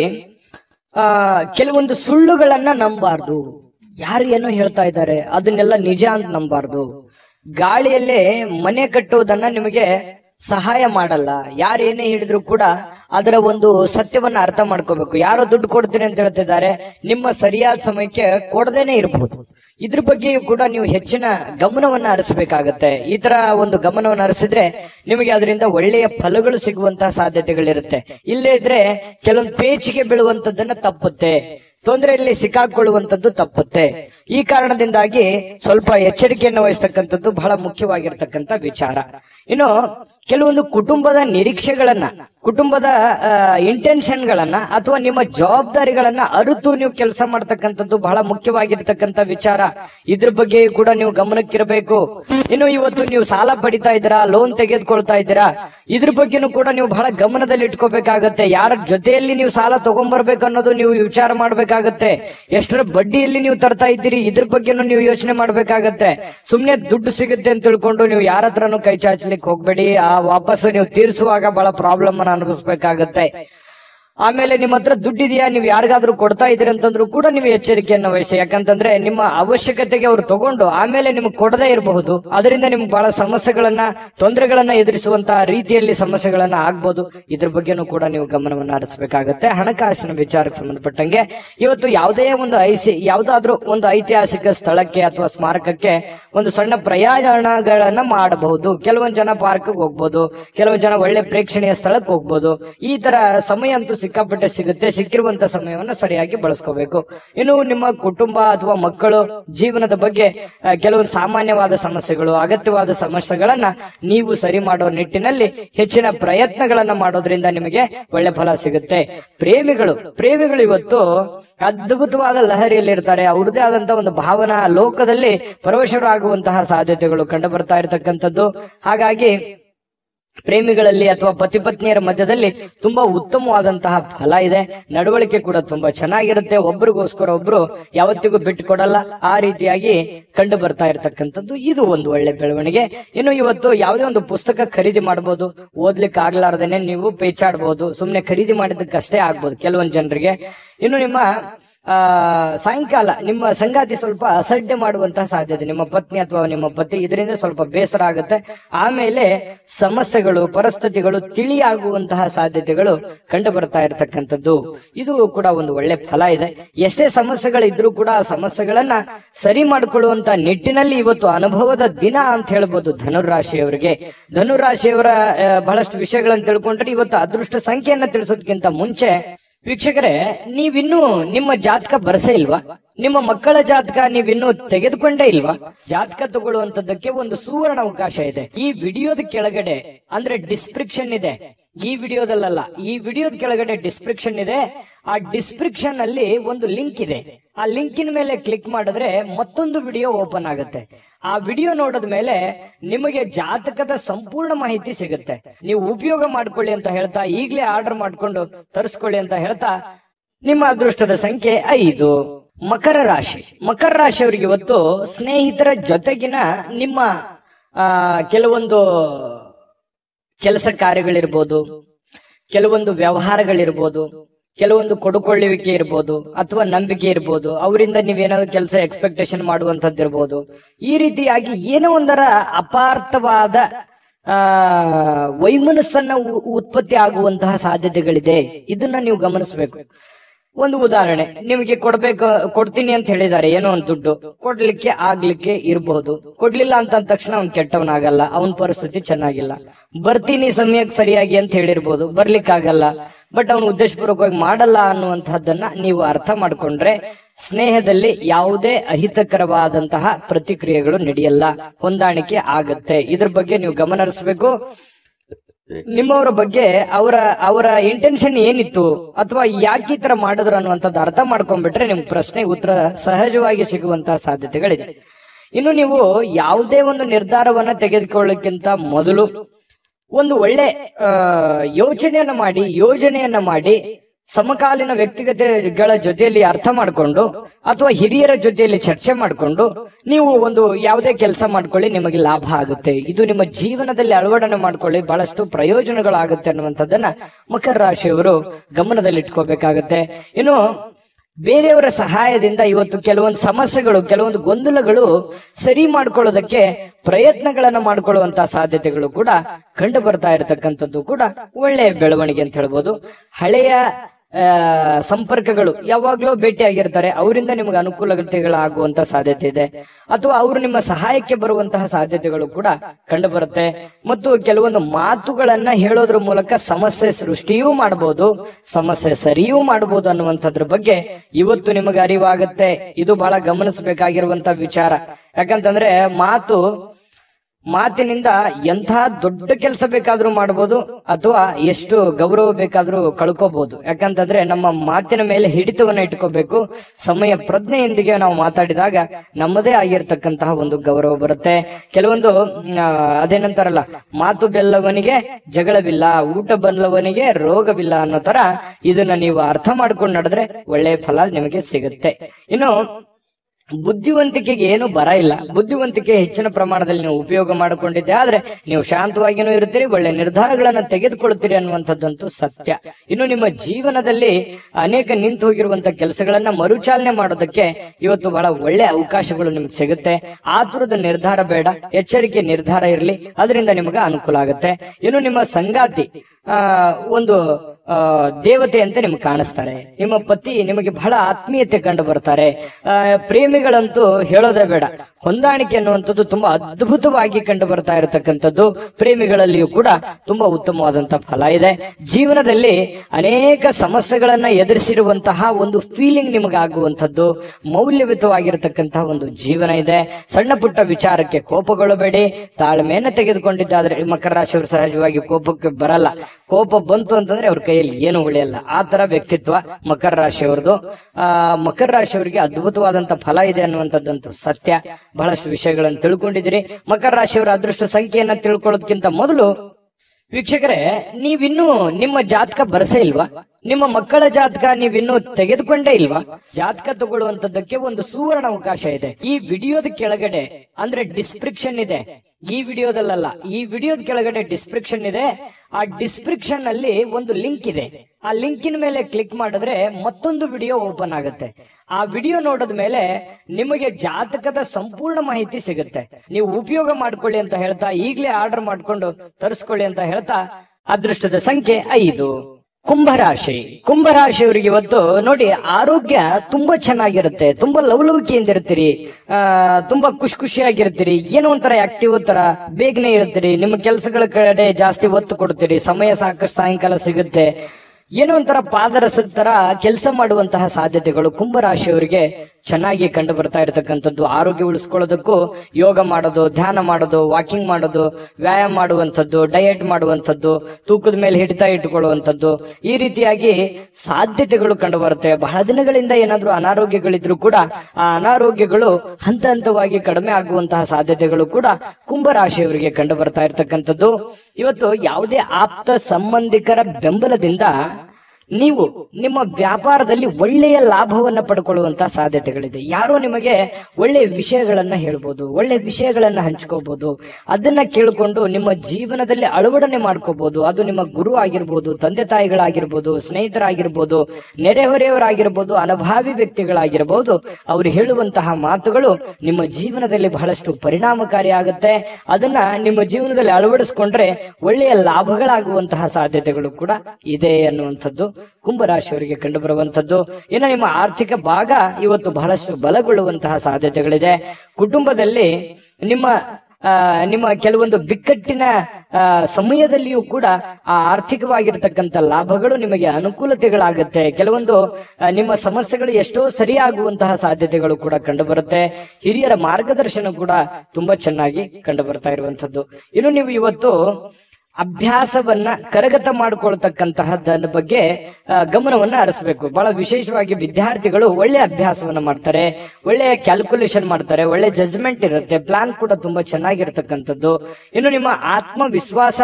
ಆ ಕೆಲವೊಂದು ಸುಳ್ಳುಗಳನ್ನ ನಂಬಾರ್ದು ಯಾರು ಏನೋ ಹೇಳ್ತಾ ಇದ್ದಾರೆ ಅದನ್ನೆಲ್ಲ ನಿಜ ಅಂತ ನಂಬಾರ್ದು ಗಾಳಿಯಲ್ಲೇ ಮನೆ ಕಟ್ಟುವುದನ್ನ ನಿಮಗೆ ಸಹಾಯ ಮಾಡಲ್ಲ ಯಾರು ಏನೇ ಹೇಳಿದ್ರು ಕೂಡ ಅದರ ಒಂದು ಸತ್ಯವನ್ನ ಅರ್ಥ ಮಾಡ್ಕೋಬೇಕು ಯಾರೋ ದುಡ್ಡು ಕೊಡ್ತೀನಿ ಅಂತ ಹೇಳ್ತಿದ್ದಾರೆ ನಿಮ್ಮ ಸರಿಯಾದ ಸಮಯಕ್ಕೆ ಕೊಡದೇನೆ ಇರಬಹುದು ಇದ್ರ ಬಗ್ಗೆಯೂ ಕೂಡ ನೀವು ಹೆಚ್ಚಿನ ಗಮನವನ್ನ ಹರಿಸಬೇಕಾಗತ್ತೆ ಈ ತರ ಒಂದು ಗಮನವನ್ನು ಹರಿಸಿದ್ರೆ ನಿಮಗೆ ಅದರಿಂದ ಒಳ್ಳೆಯ ಫಲಗಳು ಸಿಗುವಂತಹ ಸಾಧ್ಯತೆಗಳಿರುತ್ತೆ ಇಲ್ಲದೇ ಇದ್ರೆ ಕೆಲವೊಂದು ಪೇಚಿಗೆ ಬೀಳುವಂತದ್ದನ್ನ ತಪ್ಪುತ್ತೆ ತೊಂದರೆಯಲ್ಲಿ ಸಿಕ್ಕಾಕೊಳ್ಳುವಂತದ್ದು ತಪ್ಪುತ್ತೆ ಈ ಕಾರಣದಿಂದಾಗಿ ಸ್ವಲ್ಪ ಎಚ್ಚರಿಕೆಯನ್ನು ವಹಿಸ್ತಕ್ಕಂಥದ್ದು ಬಹಳ ಮುಖ್ಯವಾಗಿರ್ತಕ್ಕಂಥ ವಿಚಾರ ಇನ್ನು ಕೆಲವೊಂದು ಕುಟುಂಬದ ನಿರೀಕ್ಷೆಗಳನ್ನ ಕುಟುಂಬದ ಇಂಟೆನ್ಷನ್ ಗಳನ್ನ ಅಥವಾ ನಿಮ್ಮ ಜವಾಬ್ದಾರಿಗಳನ್ನ ಅರಿತು ನೀವು ಕೆಲಸ ಮಾಡ್ತಕ್ಕಂಥದ್ದು ಬಹಳ ಮುಖ್ಯವಾಗಿರ್ತಕ್ಕಂಥ ವಿಚಾರ ಇದ್ರ ಬಗ್ಗೆ ಕೂಡ ನೀವು ಗಮನಕ್ಕಿರಬೇಕು ಇನ್ನು ಇವತ್ತು ನೀವು ಸಾಲ ಪಡಿತಾ ಇದ್ದೀರಾ ಲೋನ್ ತೆಗೆದುಕೊಳ್ತಾ ಇದ್ದೀರಾ ಇದ್ರ ಬಗ್ಗೆನೂ ಕೂಡ ನೀವು ಬಹಳ ಗಮನದಲ್ಲಿ ಇಟ್ಕೋಬೇಕಾಗತ್ತೆ ಯಾರ ಜೊತೆಯಲ್ಲಿ ನೀವು ಸಾಲ ತಗೊಂಡ್ಬರ್ಬೇಕು ಅನ್ನೋದು ನೀವು ವಿಚಾರ ಮಾಡ್ಬೇಕಾಗತ್ತೆ ಎಷ್ಟರ ಬಡ್ಡಿಯಲ್ಲಿ ನೀವು ತರ್ತಾ ಇದ್ದೀರಿ ಇದ್ರ ಬಗ್ಗೆನೂ ನೀವು ಯೋಚನೆ ಮಾಡ್ಬೇಕಾಗತ್ತೆ ಸುಮ್ನೆ ದುಡ್ಡು ಸಿಗುತ್ತೆ ಅಂತ ತಿಳ್ಕೊಂಡು ನೀವು ಯಾರ ಹತ್ರನೂ ಕೈ ಚಾಚಲಿಕ್ಕೆ ಹೋಗ್ಬೇಡಿ ಆ ವಾಪಸ್ ನೀವು ತೀರಿಸುವಾಗ ಬಹಳ ಪ್ರಾಬ್ಲಮ್ ಅನ್ನ ಅನುಭವಿಸ್ಬೇಕಾಗತ್ತೆ ಆಮೇಲೆ ನಿಮ್ಮ ಹತ್ರ ದುಡ್ಡಿದೆಯಾ ನೀವು ಯಾರಿಗಾದ್ರೂ ಕೊಡ್ತಾ ಇದೀರಿ ಅಂತಂದ್ರೂ ಕೂಡ ನೀವು ಎಚ್ಚರಿಕೆಯನ್ನು ವಹಿಸಿ ಯಾಕಂತಂದ್ರೆ ನಿಮ್ಮ ಅವಶ್ಯಕತೆಗೆ ಅವರು ತಗೊಂಡು ಆಮೇಲೆ ನಿಮ್ಗೆ ಕೊಡದೇ ಇರಬಹುದು ಅದರಿಂದ ನಿಮ್ಗೆ ಬಹಳ ಸಮಸ್ಯೆಗಳನ್ನ ತೊಂದರೆಗಳನ್ನ ಎದುರಿಸುವಂತಹ ರೀತಿಯಲ್ಲಿ ಸಮಸ್ಯೆಗಳನ್ನ ಆಗ್ಬೋದು ಇದ್ರ ಬಗ್ಗೆನೂ ಕೂಡ ನೀವು ಗಮನವನ್ನ ಹರಿಸಬೇಕಾಗತ್ತೆ ಹಣಕಾಸಿನ ವಿಚಾರಕ್ಕೆ ಸಂಬಂಧಪಟ್ಟಂಗೆ ಇವತ್ತು ಯಾವುದೇ ಒಂದು ಐಸಿ ಯಾವುದಾದ್ರೂ ಒಂದು ಐತಿಹಾಸಿಕ ಸ್ಥಳಕ್ಕೆ ಅಥವಾ ಸ್ಮಾರಕಕ್ಕೆ ಒಂದು ಸಣ್ಣ ಪ್ರಯಾಣಗಳನ್ನ ಮಾಡಬಹುದು ಕೆಲವೊಂದು ಜನ ಪಾರ್ಕ್ ಹೋಗ್ಬೋದು ಕೆಲವೊಂದು ಜನ ಒಳ್ಳೆ ಪ್ರೇಕ್ಷಣೀಯ ಸ್ಥಳಕ್ಕೆ ಹೋಗ್ಬೋದು ಈ ತರ ಸಮಯ ಅಂತೂ ಸಿಕ್ಕಾಪಟ್ಟೆ ಸಿಗುತ್ತೆ ಸಿಕ್ಕಿರುವಂತ ಸಮಯವನ್ನ ಸರಿಯಾಗಿ ಬಳಸ್ಕೋಬೇಕು ಇನ್ನು ನಿಮ್ಮ ಕುಟುಂಬ ಅಥವಾ ಮಕ್ಕಳು ಜೀವನದ ಬಗ್ಗೆ ಆ, ಕೆಲವೊಂದು ಸಾಮಾನ್ಯವಾದ ಸಮಸ್ಯೆಗಳು ಅಗತ್ಯವಾದ ಸಮಸ್ಯೆಗಳನ್ನ ನೀವು ಸರಿ ಮಾಡೋ ನಿಟ್ಟಿನಲ್ಲಿ ಹೆಚ್ಚಿನ ಪ್ರಯತ್ನಗಳನ್ನ ಮಾಡೋದ್ರಿಂದ ನಿಮಗೆ ಒಳ್ಳೆ ಫಲ ಸಿಗುತ್ತೆ ಪ್ರೇಮಿಗಳು ಪ್ರೇಮಿಗಳು ಇವತ್ತು ಅದ್ಭುತವಾದ ಲಹರಿಯಲ್ಲಿ ಇರ್ತಾರೆ ಅವ್ರದೇ ಆದಂತ ಒಂದು ಭಾವನಾ ಲೋಕದಲ್ಲಿ ಪರವಶರಾಗುವಂತಹ ಸಾಧ್ಯತೆಗಳು ಕಂಡು ಬರ್ತಾ ಇರತಕ್ಕಂಥದ್ದು ಹಾಗಾಗಿ ಪ್ರೇಮಿಗಳಲ್ಲಿ ಅಥವಾ ಪತಿ ಪತ್ನಿಯರ ಮಧ್ಯದಲ್ಲಿ ತುಂಬಾ ಉತ್ತಮವಾದಂತಹ ಫಲ ಇದೆ ನಡವಳಿಕೆ ಕೂಡ ತುಂಬಾ ಚೆನ್ನಾಗಿರುತ್ತೆ ಒಬ್ರಿಗೋಸ್ಕರ ಒಬ್ರು ಯಾವತ್ತಿಗೂ ಬಿಟ್ಟು ಕೊಡಲ್ಲ ಆ ರೀತಿಯಾಗಿ ಕಂಡು ಬರ್ತಾ ಇರತಕ್ಕಂಥದ್ದು ಇದು ಒಂದು ಒಳ್ಳೆ ಬೆಳವಣಿಗೆ ಇನ್ನು ಇವತ್ತು ಯಾವುದೇ ಒಂದು ಪುಸ್ತಕ ಖರೀದಿ ಮಾಡಬಹುದು ಓದ್ಲಿಕ್ಕೆ ಆಗ್ಲಾರ್ದೇನೆ ನೀವು ಪೇಚಾಡ್ಬೋದು ಸುಮ್ನೆ ಖರೀದಿ ಮಾಡಿದ್ದಕ್ಕಷ್ಟೇ ಆಗ್ಬೋದು ಕೆಲವೊಂದು ಜನರಿಗೆ ಇನ್ನು ನಿಮ್ಮ ಆ ಸಾಯಂಕಾಲ ನಿಮ್ಮ ಸಂಗಾತಿ ಸ್ವಲ್ಪ ಅಸಡ್ಡೆ ಮಾಡುವಂತಹ ಸಾಧ್ಯತೆ ನಿಮ್ಮ ಪತ್ನಿ ಅಥವಾ ನಿಮ್ಮ ಪತಿ ಇದರಿಂದ ಸ್ವಲ್ಪ ಬೇಸರ ಆಗುತ್ತೆ ಆಮೇಲೆ ಸಮಸ್ಯೆಗಳು ಪರಿಸ್ಥಿತಿಗಳು ತಿಳಿಯಾಗುವಂತಹ ಸಾಧ್ಯತೆಗಳು ಕಂಡು ಬರ್ತಾ ಇರತಕ್ಕಂಥದ್ದು ಇದು ಕೂಡ ಒಂದು ಒಳ್ಳೆ ಫಲ ಇದೆ ಎಷ್ಟೇ ಸಮಸ್ಯೆಗಳಿದ್ರೂ ಕೂಡ ಆ ಸಮಸ್ಯೆಗಳನ್ನ ಸರಿ ಮಾಡಿಕೊಳ್ಳುವಂತ ನಿಟ್ಟಿನಲ್ಲಿ ಇವತ್ತು ಅನುಭವದ ದಿನ ಅಂತ ಹೇಳ್ಬೋದು ಧನುರಾಶಿಯವರಿಗೆ ಧನುರಾಶಿಯವರ ಆ, ಬಹಳಷ್ಟು ವಿಷಯಗಳನ್ನು ತಿಳ್ಕೊಂಡ್ರೆ ಇವತ್ತು ಅದೃಷ್ಟ ಸಂಖ್ಯೆಯನ್ನ ತಿಳಿಸೋದಕ್ಕಿಂತ ಮುಂಚೆ ವೀಕ್ಷಕರೇ ನೀವಿನ್ನೂ ನಿಮ್ಮ ಜಾತಕ ಬರಸೇ ಇಲ್ವಾ ನಿಮ್ಮ ಮಕ್ಕಳ ಜಾತಕ ನೀವಿನ್ನೂ ತೆಗೆದುಕೊಂಡೇ ಇಲ್ವಾ ಜಾತಕ ತಗೊಳ್ಳುವಂತದ್ದಕ್ಕೆ ಒಂದು ಸುವರ್ಣ ಅವಕಾಶ ಇದೆ ಈ ವಿಡಿಯೋದ ಕೆಳಗಡೆ ಅಂದ್ರೆ ಡಿಸ್ಕ್ರಿಪ್ಷನ್ ಇದೆ ಈ ವಿಡಿಯೋದಲ್ಲ ಈ ವಿಡಿಯೋದ ಕೆಳಗಡೆ ಡಿಸ್ಕ್ರಿಪ್ಷನ್ ಇದೆ ಆ ಡಿಸ್ಕ್ರಿಪ್ಷನ್ ಅಲ್ಲಿ ಒಂದು ಲಿಂಕ್ ಇದೆ ಆ ಲಿಂಕಿನ ಮೇಲೆ ಕ್ಲಿಕ್ ಮಾಡಿದ್ರೆ ಮತ್ತೊಂದು ವಿಡಿಯೋ ಓಪನ್ ಆಗುತ್ತೆ ಆ ವಿಡಿಯೋ ನೋಡಿದ ಮೇಲೆ ನಿಮಗೆ ಜಾತಕದ ಸಂಪೂರ್ಣ ಮಾಹಿತಿ ಸಿಗುತ್ತೆ ನೀವು ಉಪಯೋಗ ಮಾಡ್ಕೊಳ್ಳಿ ಅಂತ ಹೇಳ್ತಾ ಈಗಲೇ ಆರ್ಡರ್ ಮಾಡ್ಕೊಂಡು ತರಿಸ್ಕೊಳ್ಳಿ ಅಂತ ಹೇಳ್ತಾ ನಿಮ್ಮ ಅದೃಷ್ಟದ ಸಂಖ್ಯೆ ಐದು ಮಕರ ರಾಶಿ ಮಕರ ರಾಶಿಯವರಿಗೆ ಇವತ್ತು ಸ್ನೇಹಿತರ ಜೊತೆಗಿನ ನಿಮ್ಮ ಆ ಕೆಲವೊಂದು ಕೆಲಸ ಕಾರ್ಯಗಳಿರ್ಬೋದು ಕೆಲವೊಂದು ವ್ಯವಹಾರಗಳಿರ್ಬೋದು ಕೆಲವೊಂದು ಕೊಡುಕೊಳ್ಳುವಿಕೆ ಇರ್ಬೋದು ಅಥವಾ ನಂಬಿಕೆ ಇರ್ಬೋದು ಅವರಿಂದ ನೀವೇನಾದ್ರು ಕೆಲಸ ಎಕ್ಸ್ಪೆಕ್ಟೇಷನ್ ಮಾಡುವಂತದ್ದು ಇರ್ಬೋದು ಈ ರೀತಿಯಾಗಿ ಏನೋ ಒಂದರ ಅಪಾರ್ಥವಾದ ಆ ವೈಮನಸ್ಸನ್ನ ಉ- ಉತ್ಪತ್ತಿ ಆಗುವಂತಹ ಸಾಧ್ಯತೆಗಳಿದೆ ಇದನ್ನ ನೀವು ಗಮನಿಸಬೇಕು ಒಂದು ಉದಾಹರಣೆ ನಿಮಗೆ ಕೊಡ್ಬೇಕು ಕೊಡ್ತೀನಿ ಅಂತ ಹೇಳಿದ್ದಾರೆ ಏನೋ ಒಂದು ದುಡ್ಡು ಕೊಡ್ಲಿಕ್ಕೆ ಆಗ್ಲಿಕ್ಕೆ ಇರಬಹುದು ಕೊಡ್ಲಿಲ್ಲ ಅಂತ ಅಂದ ತಕ್ಷಣ ಅವ್ನ್ ಕೆಟ್ಟವನಾಗಲ್ಲ ಅವನ ಪರಿಸ್ಥಿತಿ ಚೆನ್ನಾಗಿಲ್ಲ ಬರ್ತೀನಿ ಸಮಯಕ್ಕೆ ಸರಿಯಾಗಿ ಅಂತ ಹೇಳಿರ್ಬೋದು ಬರ್ಲಿಕ್ಕಾಗಲ್ಲ ಬಟ್ ಅವನು ಉದ್ದೇಶಪೂರ್ವಕವಾಗಿ ಮಾಡಲ್ಲ ಅನ್ನುವಂತಹದ್ದನ್ನ ನೀವು ಅರ್ಥ ಮಾಡ್ಕೊಂಡ್ರೆ ಸ್ನೇಹದಲ್ಲಿ ಯಾವುದೇ ಅಹಿತಕರವಾದಂತಹ ಪ್ರತಿಕ್ರಿಯೆಗಳು ನಡೆಯಲ್ಲ ಹೊಂದಾಣಿಕೆ ಆಗತ್ತೆ ಇದ್ರ ಬಗ್ಗೆ ನೀವು ಗಮನ ಹರಿಸ್ಬೇಕು ನಿಮ್ಮವರ ಬಗ್ಗೆ ಅವರ ಅವರ ಇಂಟೆನ್ಷನ್ ಏನಿತ್ತು ಅಥವಾ ಯಾಕೆ ಈ ತರ ಮಾಡಿದ್ರು ಅನ್ನುವಂಥದ್ದು ಅರ್ಥ ಮಾಡ್ಕೊಂಡ್ಬಿಟ್ರೆ ನಿಮ್ ಪ್ರಶ್ನೆಗೆ ಉತ್ತರ ಸಹಜವಾಗಿ ಸಿಗುವಂತಹ ಸಾಧ್ಯತೆಗಳಿದೆ ಇನ್ನು ನೀವು ಯಾವುದೇ ಒಂದು ನಿರ್ಧಾರವನ್ನ ತೆಗೆದುಕೊಳ್ಳಕ್ಕಿಂತ ಮೊದಲು ಒಂದು ಒಳ್ಳೆ ಆ, ಯೋಚನೆಯನ್ನ ಮಾಡಿ ಯೋಜನೆಯನ್ನ ಮಾಡಿ ಸಮಕಾಲೀನ ವ್ಯಕ್ತಿಗತೆಗಳ ಜೊತೆಯಲ್ಲಿ ಅರ್ಥ ಮಾಡಿಕೊಂಡು ಅಥವಾ ಹಿರಿಯರ ಜೊತೆಯಲ್ಲಿ ಚರ್ಚೆ ಮಾಡಿಕೊಂಡು ನೀವು ಒಂದು ಯಾವುದೇ ಕೆಲಸ ಮಾಡ್ಕೊಳ್ಳಿ ನಿಮಗೆ ಲಾಭ ಆಗುತ್ತೆ ಇದು ನಿಮ್ಮ ಜೀವನದಲ್ಲಿ ಅಳವಡನೆ ಮಾಡ್ಕೊಳ್ಳಿ ಬಹಳಷ್ಟು ಪ್ರಯೋಜನಗಳಾಗುತ್ತೆ ಅನ್ನುವಂಥದ್ದನ್ನ ಮಕರ ರಾಶಿಯವರು ಗಮನದಲ್ಲಿ ಇಟ್ಕೋಬೇಕಾಗತ್ತೆ ಇನ್ನು ಬೇರೆಯವರ ಸಹಾಯದಿಂದ ಇವತ್ತು ಕೆಲವೊಂದು ಸಮಸ್ಯೆಗಳು ಕೆಲವೊಂದು ಗೊಂದಲಗಳು ಸರಿ ಮಾಡ್ಕೊಳ್ಳೋದಕ್ಕೆ ಪ್ರಯತ್ನಗಳನ್ನ ಮಾಡ್ಕೊಳ್ಳುವಂತಹ ಸಾಧ್ಯತೆಗಳು ಕೂಡ ಕಂಡು ಬರ್ತಾ ಇರತಕ್ಕಂಥದ್ದು ಕೂಡ ಒಳ್ಳೆಯ ಬೆಳವಣಿಗೆ ಅಂತ ಹೇಳ್ಬೋದು ಹಳೆಯ ಆ, ಸಂಪರ್ಕಗಳು ಯಾವಾಗ್ಲೂ ಭೇಟಿಯಾಗಿರ್ತಾರೆ ಅವರಿಂದ ನಿಮಗೆ ಅನುಕೂಲತೆಗಳಾಗುವಂತ ಸಾಧ್ಯತೆ ಇದೆ ಅಥವಾ ಅವರು ನಿಮ್ಮ ಸಹಾಯಕ್ಕೆ ಬರುವಂತಹ ಸಾಧ್ಯತೆಗಳು ಕೂಡ ಕಂಡು ಬರುತ್ತೆ ಮತ್ತು ಕೆಲವೊಂದು ಮಾತುಗಳನ್ನ ಹೇಳೋದ್ರ ಮೂಲಕ ಸಮಸ್ಯೆ ಸೃಷ್ಟಿಯೂ ಮಾಡಬಹುದು ಸಮಸ್ಯೆ ಸರಿಯೂ ಮಾಡಬಹುದು ಅನ್ನುವಂಥದ್ರ ಬಗ್ಗೆ ಇವತ್ತು ನಿಮಗೆ ಅರಿವಾಗತ್ತೆ ಇದು ಬಹಳ ಗಮನಿಸಬೇಕಾಗಿರುವಂತ ವಿಚಾರ ಯಾಕಂತಂದ್ರೆ ಮಾತು ಮಾತಿನಿಂದ ಎಂಥ ದೊಡ್ಡ ಕೆಲಸ ಬೇಕಾದ್ರೂ ಮಾಡಬಹುದು ಅಥವಾ ಎಷ್ಟು ಗೌರವ ಬೇಕಾದ್ರೂ ಕಳ್ಕೋಬಹುದು ಯಾಕಂತಂದ್ರೆ ನಮ್ಮ ಮಾತಿನ ಮೇಲೆ ಹಿಡಿತವನ್ನ ಇಟ್ಕೋಬೇಕು ಸಮಯ ಪ್ರಜ್ಞೆಯೊಂದಿಗೆ ನಾವು ಮಾತಾಡಿದಾಗ ನಮ್ಮದೇ ಆಗಿರ್ತಕ್ಕಂತಹ ಒಂದು ಗೌರವ ಬರುತ್ತೆ ಕೆಲವೊಂದು ಮ್, ಆ, ಅದೇನಂತಾರಲ್ಲ ಮಾತು ಬೆಲ್ಲವನಿಗೆ ಜಗಳವಿಲ್ಲ ಊಟ ಬಲ್ಲವನಿಗೆ ರೋಗವಿಲ್ಲ ಅನ್ನೋ ತರ ಇದನ್ನ ನೀವು ಅರ್ಥ ಮಾಡ್ಕೊಂಡು ನಡೆದ್ರೆ ಒಳ್ಳೆಯ ಫಲ ನಿಮಗೆ ಸಿಗುತ್ತೆ ಇನ್ನು ಬುದ್ಧಿವಂತಿಕೆಗೆ ಏನು ಬರ ಇಲ್ಲ ಬುದ್ಧಿವಂತಿಕೆ ಹೆಚ್ಚಿನ ಪ್ರಮಾಣದಲ್ಲಿ ನೀವು ಉಪಯೋಗ ಮಾಡಿಕೊಂಡಿದ್ದೆ ಆದ್ರೆ ನೀವು ಶಾಂತವಾಗಿನೂ ಇರ್ತೀರಿ ಒಳ್ಳೆ ನಿರ್ಧಾರಗಳನ್ನು ತೆಗೆದುಕೊಳ್ತೀರಿ ಅನ್ನುವಂಥದ್ದಂತೂ ಸತ್ಯ ಇನ್ನು ನಿಮ್ಮ ಜೀವನದಲ್ಲಿ ಅನೇಕ ನಿಂತು ಹೋಗಿರುವಂತ ಕೆಲಸಗಳನ್ನ ಮರುಚಾಲನೆ ಮಾಡೋದಕ್ಕೆ ಇವತ್ತು ಬಹಳ ಒಳ್ಳೆ ಅವಕಾಶಗಳು ನಿಮ್ಗೆ ಸಿಗುತ್ತೆ ಆತುರದ ನಿರ್ಧಾರ ಬೇಡ ಎಚ್ಚರಿಕೆ ನಿರ್ಧಾರ ಇರಲಿ ಅದರಿಂದ ನಿಮಗೆ ಅನುಕೂಲ ಆಗುತ್ತೆ ಇನ್ನು ನಿಮ್ಮ ಸಂಗಾತಿ ಆ ಒಂದು ಆ ದೇವತೆ ಅಂತ ನಿಮ್ಗೆ ಕಾಣಿಸ್ತಾರೆ ನಿಮ್ಮ ಪತಿ ನಿಮಗೆ ಬಹಳ ಆತ್ಮೀಯತೆ ಕಂಡು ಬರ್ತಾರೆ ಆ, ಪ್ರೇಮಿಗಳಂತೂ ಹೇಳೋದೇ ಬೇಡ ಹೊಂದಾಣಿಕೆ ಅನ್ನುವಂಥದ್ದು ತುಂಬಾ ಅದ್ಭುತವಾಗಿ ಕಂಡು ಬರ್ತಾ ಇರತಕ್ಕಂಥದ್ದು ಪ್ರೇಮಿಗಳಲ್ಲಿಯೂ ಕೂಡ ತುಂಬಾ ಉತ್ತಮವಾದಂತ ಫಲ ಇದೆ ಜೀವನದಲ್ಲಿ ಅನೇಕ ಸಮಸ್ಯೆಗಳನ್ನ ಎದುರಿಸಿರುವಂತಹ ಒಂದು ಫೀಲಿಂಗ್ ನಿಮಗಾಗುವಂಥದ್ದು ಮೌಲ್ಯಯುತವಾಗಿರತಕ್ಕಂತಹ ಒಂದು ಜೀವನ ಇದೆ ಸಣ್ಣ ಪುಟ್ಟ ವಿಚಾರಕ್ಕೆ ಕೋಪಗೊಳ್ಳಬೇಡಿ ತಾಳ್ಮೆಯನ್ನು ತೆಗೆದುಕೊಂಡಿದ್ದಾದ್ರೆ ಮಕರ ರಾಶಿಯವರು ಸಹಜವಾಗಿ ಕೋಪಕ್ಕೆ ಬರಲ್ಲ ಕೋಪ ಬಂತು ಅಂತಂದ್ರೆ ಅವ್ರ ಕೈಯಲ್ಲಿ ಏನು ಉಳಿಯಲ್ಲ ಆ ತರ ವ್ಯಕ್ತಿತ್ವ ಮಕರ ರಾಶಿಯವ್ರದ್ದು ಆ ಮಕರ ರಾಶಿಯವರಿಗೆ ಅದ್ಭುತವಾದಂತ ಫಲ ಇದೆ ಅನ್ನುವಂಥದ್ದಂತೂ ಸತ್ಯ ಬಹಳಷ್ಟು ವಿಷಯಗಳನ್ನು ತಿಳ್ಕೊಂಡಿದ್ದೀರಿ ಮಕರ ರಾಶಿಯವರ ಅದೃಷ್ಟ ಸಂಖ್ಯೆಯನ್ನ ತಿಳ್ಕೊಳ್ಳೋದಕ್ಕಿಂತ ಮೊದಲು ವೀಕ್ಷಕರೇ ನೀವಿನ್ನೂ ನಿಮ್ಮ ಜಾತಕ ಬರಸೇ ಇಲ್ವಾ ನಿಮ್ಮ ಮಕ್ಕಳ ಜಾತಕ ನೀವಿನ್ನೂ ತೆಗೆದುಕೊಂಡೇ ಇಲ್ವಾ ಜಾತಕ ತಗೊಳ್ಳುವಂತದ್ದಕ್ಕೆ ಒಂದು ಸುವರ್ಣ ಅವಕಾಶ ಇದೆ ಈ ವಿಡಿಯೋದ ಕೆಳಗಡೆ ಅಂದ್ರೆ ಡಿಸ್ಕ್ರಿಪ್ಷನ್ ಇದೆ ಈ ವಿಡಿಯೋದಲ್ಲ ಈ ವಿಡಿಯೋದ ಕೆಳಗಡೆ ಡಿಸ್ಕ್ರಿಪ್ಷನ್ ಇದೆ ಆ ಡಿಸ್ಕ್ರಿಪ್ಷನ್ ಅಲ್ಲಿ ಒಂದು ಲಿಂಕ್ ಇದೆ ಆ ಲಿಂಕಿನ ಮೇಲೆ ಕ್ಲಿಕ್ ಮಾಡಿದ್ರೆ ಮತ್ತೊಂದು ವಿಡಿಯೋ ಓಪನ್ ಆಗುತ್ತೆ ಆ ವಿಡಿಯೋ ನೋಡಿದ ಮೇಲೆ ನಿಮಗೆ ಜಾತಕದ ಸಂಪೂರ್ಣ ಮಾಹಿತಿ ಸಿಗುತ್ತೆ ನೀವು ಉಪಯೋಗ ಮಾಡ್ಕೊಳ್ಳಿ ಅಂತ ಹೇಳ್ತಾ ಈಗಲೇ ಆರ್ಡರ್ ಮಾಡ್ಕೊಂಡು ತರಿಸ್ಕೊಳ್ಳಿ ಅಂತ ಹೇಳ್ತಾ ಅದೃಷ್ಟದ ಸಂಖ್ಯೆ ಐದು ಕುಂಭರಾಶಿ ಕುಂಭರಾಶಿಯವರಿಗೆ ಇವತ್ತು ನೋಡಿ ಆರೋಗ್ಯ ತುಂಬಾ ಚೆನ್ನಾಗಿರುತ್ತೆ ತುಂಬಾ ಲವಲವಿಕೆಯಿಂದ ಇರ್ತೀರಿ ಆ ತುಂಬಾ ಖುಷಿ ಖುಷಿಯಾಗಿರ್ತೀರಿ ಏನೋ ಒಂಥರ ಆಕ್ಟಿವ್ ತರ ಬೇಗನೆ ಇರ್ತೀರಿ ನಿಮ್ಮ ಕೆಲಸಗಳ ಕಡೆ ಜಾಸ್ತಿ ಒತ್ತು ಕೊಡ್ತೀರಿ ಸಮಯ ಸಾಕಷ್ಟು ಸಾಯಂಕಾಲ ಸಿಗುತ್ತೆ ಏನೋ ಒಂಥರ ಪಾದರಸದ ತರ ಕೆಲಸ ಮಾಡುವಂತಹ ಸಾಧ್ಯತೆಗಳು ಕುಂಭರಾಶಿಯವರಿಗೆ ಚೆನ್ನಾಗಿ ಕಂಡು ಬರ್ತಾ ಇರತಕ್ಕಂಥದ್ದು ಆರೋಗ್ಯ ಉಳಿಸ್ಕೊಳ್ಳೋದಕ್ಕೂ ಯೋಗ ಮಾಡೋದು ಧ್ಯಾನ ಮಾಡೋದು ವಾಕಿಂಗ್ ಮಾಡೋದು ವ್ಯಾಯಾಮ ಮಾಡುವಂಥದ್ದು ಡಯಟ್ ಮಾಡುವಂಥದ್ದು ತೂಕದ ಮೇಲೆ ಹಿಡಿತಾ ಇಟ್ಟುಕೊಳ್ಳುವಂಥದ್ದು ಈ ರೀತಿಯಾಗಿ ಸಾಧ್ಯತೆಗಳು ಕಂಡು ಬರುತ್ತೆ ಬಹಳ ದಿನಗಳಿಂದ ಏನಾದ್ರೂ ಅನಾರೋಗ್ಯಗಳಿದ್ರು ಕೂಡ ಆ ಅನಾರೋಗ್ಯಗಳು ಹಂತ ಹಂತವಾಗಿ ಕಡಿಮೆ ಆಗುವಂತಹ ಸಾಧ್ಯತೆಗಳು ಕೂಡ ಕುಂಭರಾಶಿಯವರಿಗೆ ಕಂಡು ಬರ್ತಾ ಇರತಕ್ಕಂಥದ್ದು ಇವತ್ತು ಯಾವುದೇ ಆಪ್ತ ಸಂಬಂಧಿಕರ ಬೆಂಬಲದಿಂದ ನೀವು ನಿಮ್ಮ ವ್ಯಾಪಾರದಲ್ಲಿ ಒಳ್ಳೆಯ ಲಾಭವನ್ನ ಪಡ್ಕೊಳ್ಳುವಂತಹ ಸಾಧ್ಯತೆಗಳಿದೆ ಯಾರೋ ನಿಮಗೆ ಒಳ್ಳೆಯ ವಿಷಯಗಳನ್ನ ಹೇಳ್ಬೋದು ಒಳ್ಳೆಯ ವಿಷಯಗಳನ್ನ ಹಂಚ್ಕೋಬಹುದು ಅದನ್ನ ಕೇಳಿಕೊಂಡು ನಿಮ್ಮ ಜೀವನದಲ್ಲಿ ಅಳವಡನೆ ಮಾಡ್ಕೋಬಹುದು ಅದು ನಿಮ್ಮ ಗುರು ಆಗಿರ್ಬೋದು ತಂದೆ ತಾಯಿಗಳಾಗಿರ್ಬೋದು ಸ್ನೇಹಿತರಾಗಿರ್ಬೋದು ನೆರೆಹೊರೆಯವರಾಗಿರ್ಬೋದು ಅನುಭಾವಿ ವ್ಯಕ್ತಿಗಳಾಗಿರ್ಬೋದು ಅವರು ಹೇಳುವಂತಹ ಮಾತುಗಳು ನಿಮ್ಮ ಜೀವನದಲ್ಲಿ ಬಹಳಷ್ಟು ಪರಿಣಾಮಕಾರಿ ಆಗುತ್ತೆ ಅದನ್ನ ನಿಮ್ಮ ಜೀವನದಲ್ಲಿ ಅಳವಡಿಸ್ಕೊಂಡ್ರೆ ಒಳ್ಳೆಯ ಲಾಭಗಳಾಗುವಂತಹ ಸಾಧ್ಯತೆಗಳು ಕೂಡ ಇದೆ ಅನ್ನುವಂಥದ್ದು ಕುಂಭರಾಶಿಯವರಿಗೆ ಕಂಡು ಬರುವಂತದ್ದು ಇನ್ನು ನಿಮ್ಮ ಆರ್ಥಿಕ ಭಾಗ ಇವತ್ತು ಬಹಳಷ್ಟು ಬಲಗೊಳ್ಳುವಂತಹ ಸಾಧ್ಯತೆಗಳಿದೆ ಕುಟುಂಬದಲ್ಲಿ ನಿಮ್ಮ ಆ, ನಿಮ್ಮ ಕೆಲವೊಂದು ಬಿಕ್ಕಟ್ಟಿನ ಆ, ಸಮಯದಲ್ಲಿಯೂ ಕೂಡ ಆ ಆರ್ಥಿಕವಾಗಿರ್ತಕ್ಕಂಥ ಲಾಭಗಳು ನಿಮಗೆ ಅನುಕೂಲತೆಗಳಾಗುತ್ತೆ ಕೆಲವೊಂದು ಆ, ನಿಮ್ಮ ಸಮಸ್ಯೆಗಳು ಎಷ್ಟೋ ಸರಿಯಾಗುವಂತಹ ಸಾಧ್ಯತೆಗಳು ಕೂಡ ಕಂಡು ಬರುತ್ತೆ ಹಿರಿಯರ ಮಾರ್ಗದರ್ಶನ ಕೂಡ ತುಂಬಾ ಚೆನ್ನಾಗಿ ಕಂಡು ಬರ್ತಾ ಇರುವಂತದ್ದು ಇನ್ನು ನೀವು ಇವತ್ತು ಅಭ್ಯಾಸವನ್ನ ಕರಗತ ಮಾಡಿಕೊಳ್ತಕ್ಕಂತಹದ್ದರ ಬಗ್ಗೆ ಆ, ಗಮನವನ್ನ ಹರಿಸಬೇಕು ಬಹಳ ವಿಶೇಷವಾಗಿ ವಿದ್ಯಾರ್ಥಿಗಳು ಒಳ್ಳೆ ಅಭ್ಯಾಸವನ್ನ ಮಾಡ್ತಾರೆ ಒಳ್ಳೆಯ ಕ್ಯಾಲ್ಕುಲೇಷನ್ ಮಾಡ್ತಾರೆ ಒಳ್ಳೆ ಜಜ್ಮೆಂಟ್ ಇರುತ್ತೆ ಪ್ಲಾನ್ ಕೂಡ ತುಂಬಾ ಚೆನ್ನಾಗಿರ್ತಕ್ಕಂಥದ್ದು ಇನ್ನು ನಿಮ್ಮ ಆತ್ಮವಿಶ್ವಾಸ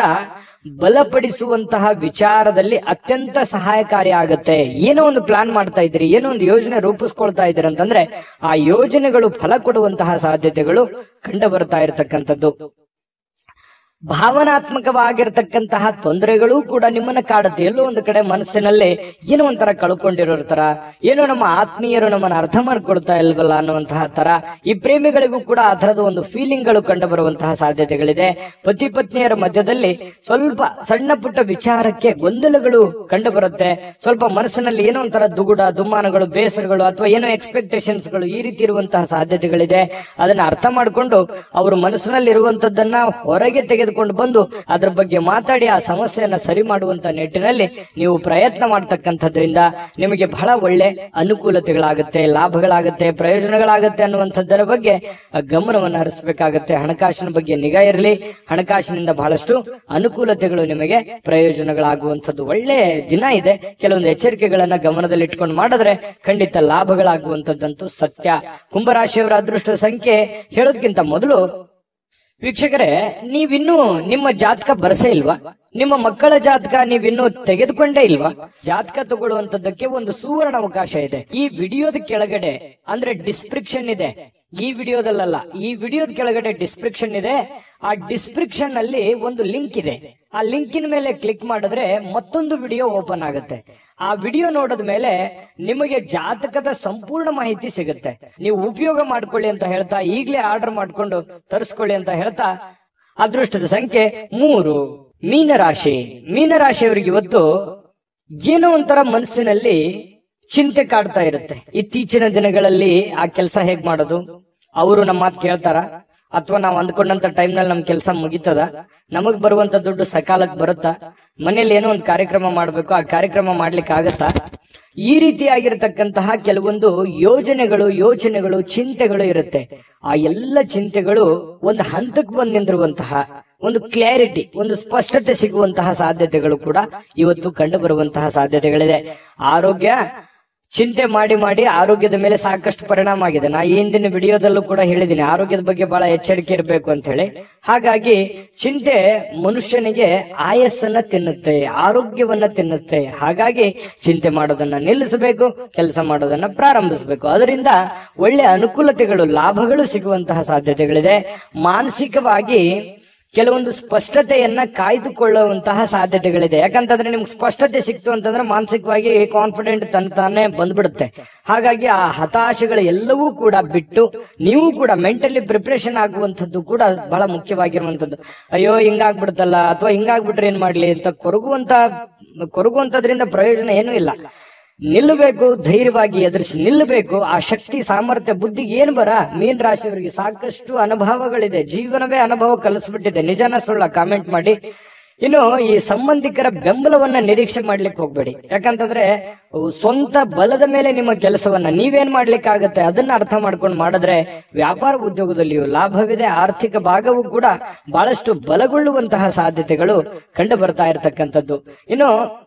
ಬಲಪಡಿಸುವಂತಹ ವಿಚಾರದಲ್ಲಿ ಅತ್ಯಂತ ಸಹಾಯಕಾರಿ ಆಗುತ್ತೆ ಏನೋ ಒಂದು ಪ್ಲಾನ್ ಮಾಡ್ತಾ ಇದ್ದೀರಿ ಏನೋ ಒಂದು ಯೋಜನೆ ರೂಪಿಸ್ಕೊಳ್ತಾ ಇದ್ದೀರಿ ಅಂತಂದ್ರೆ ಆ ಯೋಜನೆಗಳು ಫಲ ಕೊಡುವಂತಹ ಸಾಧ್ಯತೆಗಳು ಕಂಡು ಬರ್ತಾ ಇರತಕ್ಕಂಥದ್ದು ಭಾವನಾತ್ಮಕವಾಗಿರ್ತಕ್ಕಂತಹ ತೊಂದರೆಗಳು ಕೂಡ ನಿಮ್ಮನ್ನ ಕಾಡುತ್ತೆ ಎಲ್ಲೋ ಒಂದು ಕಡೆ ಮನಸ್ಸಿನಲ್ಲಿ ಏನೋ ಒಂಥರ ಕಳ್ಕೊಂಡಿರೋ ತರ ಏನೋ ನಮ್ಮ ಆತ್ಮೀಯರು ನಮ್ಮನ್ನ ಅರ್ಥ ಮಾಡ್ಕೊಳ್ತಾ ಇಲ್ವಲ್ಲ ಅನ್ನುವಂತಹ ತರ ಈ ಪ್ರೇಮಿಗಳಿಗೂ ಕೂಡ ಆ ತರದ ಒಂದು ಫೀಲಿಂಗ್ ಗಳು ಕಂಡು ಬರುವಂತಹ ಸಾಧ್ಯತೆಗಳಿದೆ ಪತಿ ಪತ್ನಿಯರ ಮಧ್ಯದಲ್ಲಿ ಸ್ವಲ್ಪ ಸಣ್ಣ ಪುಟ್ಟ ವಿಚಾರಕ್ಕೆ ಗೊಂದಲಗಳು ಕಂಡು ಬರುತ್ತೆ ಸ್ವಲ್ಪ ಮನಸ್ಸಿನಲ್ಲಿ ಏನೋ ಒಂಥರ ದುಗುಡ ದುಮ್ಮಾನಗಳು ಬೇಸರಗಳು ಅಥವಾ ಏನೋ ಎಕ್ಸ್ಪೆಕ್ಟೇಷನ್ಸ್ ಗಳು ಈ ರೀತಿ ಇರುವಂತಹ ಸಾಧ್ಯತೆಗಳಿದೆ ಅದನ್ನ ಅರ್ಥ ಮಾಡಿಕೊಂಡು ಅವರು ಮನಸ್ಸಿನಲ್ಲಿ ಇರುವಂತದ್ದನ್ನ ಹೊರಗೆ ತೆಗೆದುಕೊಂಡು ಬಂದು ಅದ್ರ ಬಗ್ಗೆ ಮಾತಾಡಿ ಆ ಸಮಸ್ಯೆಯನ್ನ ಸರಿ ಮಾಡುವಂತ ನಿಟ್ಟಿನಲ್ಲಿ ನೀವು ಪ್ರಯತ್ನ ಮಾಡ್ತಕ್ಕಂಥದ್ರಿಂದ ನಿಮಗೆ ಬಹಳ ಒಳ್ಳೆ ಅನುಕೂಲತೆಗಳಾಗುತ್ತೆ ಲಾಭಗಳಾಗುತ್ತೆ ಪ್ರಯೋಜನಗಳಾಗುತ್ತೆ ಅನ್ನುವಂಥದ್ದರ ಬಗ್ಗೆ ಗಮನವನ್ನು ಹರಿಸಬೇಕಾಗತ್ತೆ ಹಣಕಾಸಿನ ಬಗ್ಗೆ ನಿಗಾ ಇರಲಿ ಹಣಕಾಸಿನಿಂದ ಬಹಳಷ್ಟು ಅನುಕೂಲತೆಗಳು ನಿಮಗೆ ಪ್ರಯೋಜನಗಳಾಗುವಂಥದ್ದು ಒಳ್ಳೆ ದಿನ ಇದೆ ಕೆಲವೊಂದು ಎಚ್ಚರಿಕೆಗಳನ್ನ ಗಮನದಲ್ಲಿ ಇಟ್ಕೊಂಡು ಮಾಡಿದ್ರೆ ಖಂಡಿತ ಲಾಭಗಳಾಗುವಂಥದ್ದಂತೂ ಸತ್ಯ ಕುಂಭರಾಶಿಯವರ ಅದೃಷ್ಟ ಸಂಖ್ಯೆ ಹೇಳೋದಕ್ಕಿಂತ ಮೊದಲು ವೀಕ್ಷಕರೇ ನೀವಿನ್ನೂ ನಿಮ್ಮ ಜಾತಕ ಬರಸೇ ಇಲ್ವಾ ನಿಮ್ಮ ಮಕ್ಕಳ ಜಾತಕ ನೀವಿನ್ನೂ ತೆಗೆದುಕೊಂಡೇ ಇಲ್ವಾ ಜಾತಕ ತಗೊಳ್ಳುವಂತದ್ದಕ್ಕೆ ಒಂದು ಸುವರ್ಣ ಅವಕಾಶ ಇದೆ ಈ ವಿಡಿಯೋದ ಕೆಳಗಡೆ ಅಂದ್ರೆ ಡಿಸ್ಕ್ರಿಪ್ಷನ್ ಇದೆ ಈ ವಿಡಿಯೋದಲ್ಲ ಈ ವಿಡಿಯೋದ ಕೆಳಗಡೆ ಡಿಸ್ಕ್ರಿಪ್ಷನ್ ಇದೆ ಆ ಡಿಸ್ಕ್ರಿಪ್ಷನ್ ಅಲ್ಲಿ ಒಂದು ಲಿಂಕ್ ಇದೆ ಆ ಲಿಂಕಿನ ಮೇಲೆ ಕ್ಲಿಕ್ ಮಾಡಿದ್ರೆ ಮತ್ತೊಂದು ವಿಡಿಯೋ ಓಪನ್ ಆಗುತ್ತೆ ಆ ವಿಡಿಯೋ ನೋಡಿದ ಮೇಲೆ ನಿಮಗೆ ಜಾತಕದ ಸಂಪೂರ್ಣ ಮಾಹಿತಿ ಸಿಗುತ್ತೆ ನೀವು ಉಪಯೋಗ ಮಾಡ್ಕೊಳ್ಳಿ ಅಂತ ಹೇಳ್ತಾ ಈಗಲೇ ಆರ್ಡರ್ ಮಾಡ್ಕೊಂಡು ತರಿಸ್ಕೊಳ್ಳಿ ಅಂತ ಹೇಳ್ತಾ ಅದೃಷ್ಟದ ಸಂಖ್ಯೆ ಮೂರು ಮೀನರಾಶಿ ಮೀನರಾಶಿಯವರಿಗೆ ಇವತ್ತು ಏನೋ ಒಂಥರ ಮನಸ್ಸಿನಲ್ಲಿ ಚಿಂತೆ ಕಾಡ್ತಾ ಇರುತ್ತೆ ಇತ್ತೀಚಿನ ದಿನಗಳಲ್ಲಿ ಆ ಕೆಲಸ ಹೇಗ್ ಮಾಡೋದು ಅವರು ನಮ್ಮ ಮಾತು ಕೇಳ್ತಾರ ಅಥವಾ ನಾವು ಅಂದ್ಕೊಂಡಂತ ಟೈಮ್ ನಲ್ಲಿ ನಮ್ ಕೆಲಸ ಮುಗಿತದ ನಮಗ್ ಬರುವಂತ ದುಡ್ಡು ಸಕಾಲಕ್ಕೆ ಬರುತ್ತಾ ಮನೇಲಿ ಏನೋ ಒಂದು ಕಾರ್ಯಕ್ರಮ ಮಾಡ್ಬೇಕು ಆ ಕಾರ್ಯಕ್ರಮ ಮಾಡ್ಲಿಕ್ಕೆ ಆಗತ್ತಾ ಈ ರೀತಿಯಾಗಿರ್ತಕ್ಕಂತಹ ಕೆಲವೊಂದು ಯೋಜನೆಗಳು ಯೋಚನೆಗಳು ಚಿಂತೆಗಳು ಇರುತ್ತೆ ಆ ಎಲ್ಲ ಚಿಂತೆಗಳು ಒಂದು ಹಂತಕ್ಕೆ ಬಂದು ನಿಂದಿರುವಂತಹ ಒಂದು ಕ್ಲಾರಿಟಿ ಒಂದು ಸ್ಪಷ್ಟತೆ ಸಿಗುವಂತಹ ಸಾಧ್ಯತೆಗಳು ಕೂಡ ಇವತ್ತು ಕಂಡು ಬರುವಂತಹ ಸಾಧ್ಯತೆಗಳಿದೆ ಆರೋಗ್ಯ ಚಿಂತೆ ಮಾಡಿ ಮಾಡಿ ಆರೋಗ್ಯದ ಮೇಲೆ ಸಾಕಷ್ಟು ಪರಿಣಾಮ ಆಗಿದೆ ನಾ ಈ ಹಿಂದಿನ ವಿಡಿಯೋದಲ್ಲೂ ಕೂಡ ಹೇಳಿದ್ದೀನಿ ಆರೋಗ್ಯದ ಬಗ್ಗೆ ಬಹಳ ಎಚ್ಚರಿಕೆ ಇರಬೇಕು ಅಂತ ಹೇಳಿ ಹಾಗಾಗಿ ಚಿಂತೆ ಮನುಷ್ಯನಿಗೆ ಆಯಸ್ಸನ್ನ ತಿನ್ನುತ್ತೆ ಆರೋಗ್ಯವನ್ನ ತಿನ್ನುತ್ತೆ ಹಾಗಾಗಿ ಚಿಂತೆ ಮಾಡೋದನ್ನ ನಿಲ್ಲಿಸಬೇಕು ಕೆಲಸ ಮಾಡೋದನ್ನ ಪ್ರಾರಂಭಿಸಬೇಕು ಅದರಿಂದ ಒಳ್ಳೆ ಅನುಕೂಲತೆಗಳು ಲಾಭಗಳು ಸಿಗುವಂತಹ ಸಾಧ್ಯತೆಗಳಿದೆ ಮಾನಸಿಕವಾಗಿ ಕೆಲವೊಂದು ಸ್ಪಷ್ಟತೆಯನ್ನ ಕಾಯ್ದುಕೊಳ್ಳುವಂತಹ ಸಾಧ್ಯತೆಗಳಿದೆ ಯಾಕಂತಂದ್ರೆ ನಿಮ್ಗೆ ಸ್ಪಷ್ಟತೆ ಸಿಕ್ತು ಅಂತಂದ್ರೆ ಮಾನಸಿಕವಾಗಿ ಕಾನ್ಫಿಡೆಂಟ್ ತನ್ನ ತಾನೇ ಬಂದ್ಬಿಡುತ್ತೆ ಹಾಗಾಗಿ ಆ ಹತಾಶೆಗಳು ಎಲ್ಲವೂ ಕೂಡ ಬಿಟ್ಟು ನೀವು ಕೂಡ ಮೆಂಟಲಿ ಪ್ರಿಪರೇಷನ್ ಆಗುವಂಥದ್ದು ಕೂಡ ಬಹಳ ಮುಖ್ಯವಾಗಿರುವಂತದ್ದು ಅಯ್ಯೋ ಹಿಂಗಾಗ್ಬಿಡುತ್ತಲ್ಲ ಅಥವಾ ಹಿಂಗಾಗ್ಬಿಟ್ರೆ ಏನ್ ಮಾಡ್ಲಿ ಅಂತ ಕೊರಗುವಂತ ಕೊರಗುವಂತದ್ರಿಂದ ಪ್ರಯೋಜನ ಏನೂ ಇಲ್ಲ ನಿಲ್ಲಬೇಕು ಧೈರ್ಯವಾಗಿ ಎದುರಿಸಿ ನಿಲ್ಲಬೇಕು ಆ ಶಕ್ತಿ ಸಾಮರ್ಥ್ಯ ಬುದ್ಧಿಗೆ ಏನ್ ಬರ ಮೀನ್ ರಾಶಿಯವರಿಗೆ ಸಾಕಷ್ಟು ಅನುಭವಗಳಿದೆ ಜೀವನವೇ ಅನುಭವ ಕಲಿಸ್ಬಿಟ್ಟಿದೆ ನಿಜನ ಸುಳ್ಳ ಕಾಮೆಂಟ್ ಮಾಡಿ ಇನ್ನು ಈ ಸಂಬಂಧಿಕರ ಬೆಂಬಲವನ್ನ ನಿರೀಕ್ಷೆ ಮಾಡ್ಲಿಕ್ಕೆ ಹೋಗ್ಬೇಡಿ ಯಾಕಂತಂದ್ರೆ ಸ್ವಂತ ಬಲದ ಮೇಲೆ ನಿಮ್ಮ ಕೆಲಸವನ್ನ ನೀವೇನ್ ಮಾಡ್ಲಿಕ್ಕಾಗತ್ತೆ ಅದನ್ನ ಅರ್ಥ ಮಾಡ್ಕೊಂಡು ಮಾಡಿದ್ರೆ ವ್ಯಾಪಾರ ಉದ್ಯೋಗದಲ್ಲಿಯೂ ಲಾಭವಿದೆ ಆರ್ಥಿಕ ಭಾಗವೂ ಕೂಡ ಬಹಳಷ್ಟು ಬಲಗೊಳ್ಳುವಂತಹ ಸಾಧ್ಯತೆಗಳು ಕಂಡು ಬರ್ತಾ ಇರತಕ್ಕಂಥದ್ದು ಇನ್ನು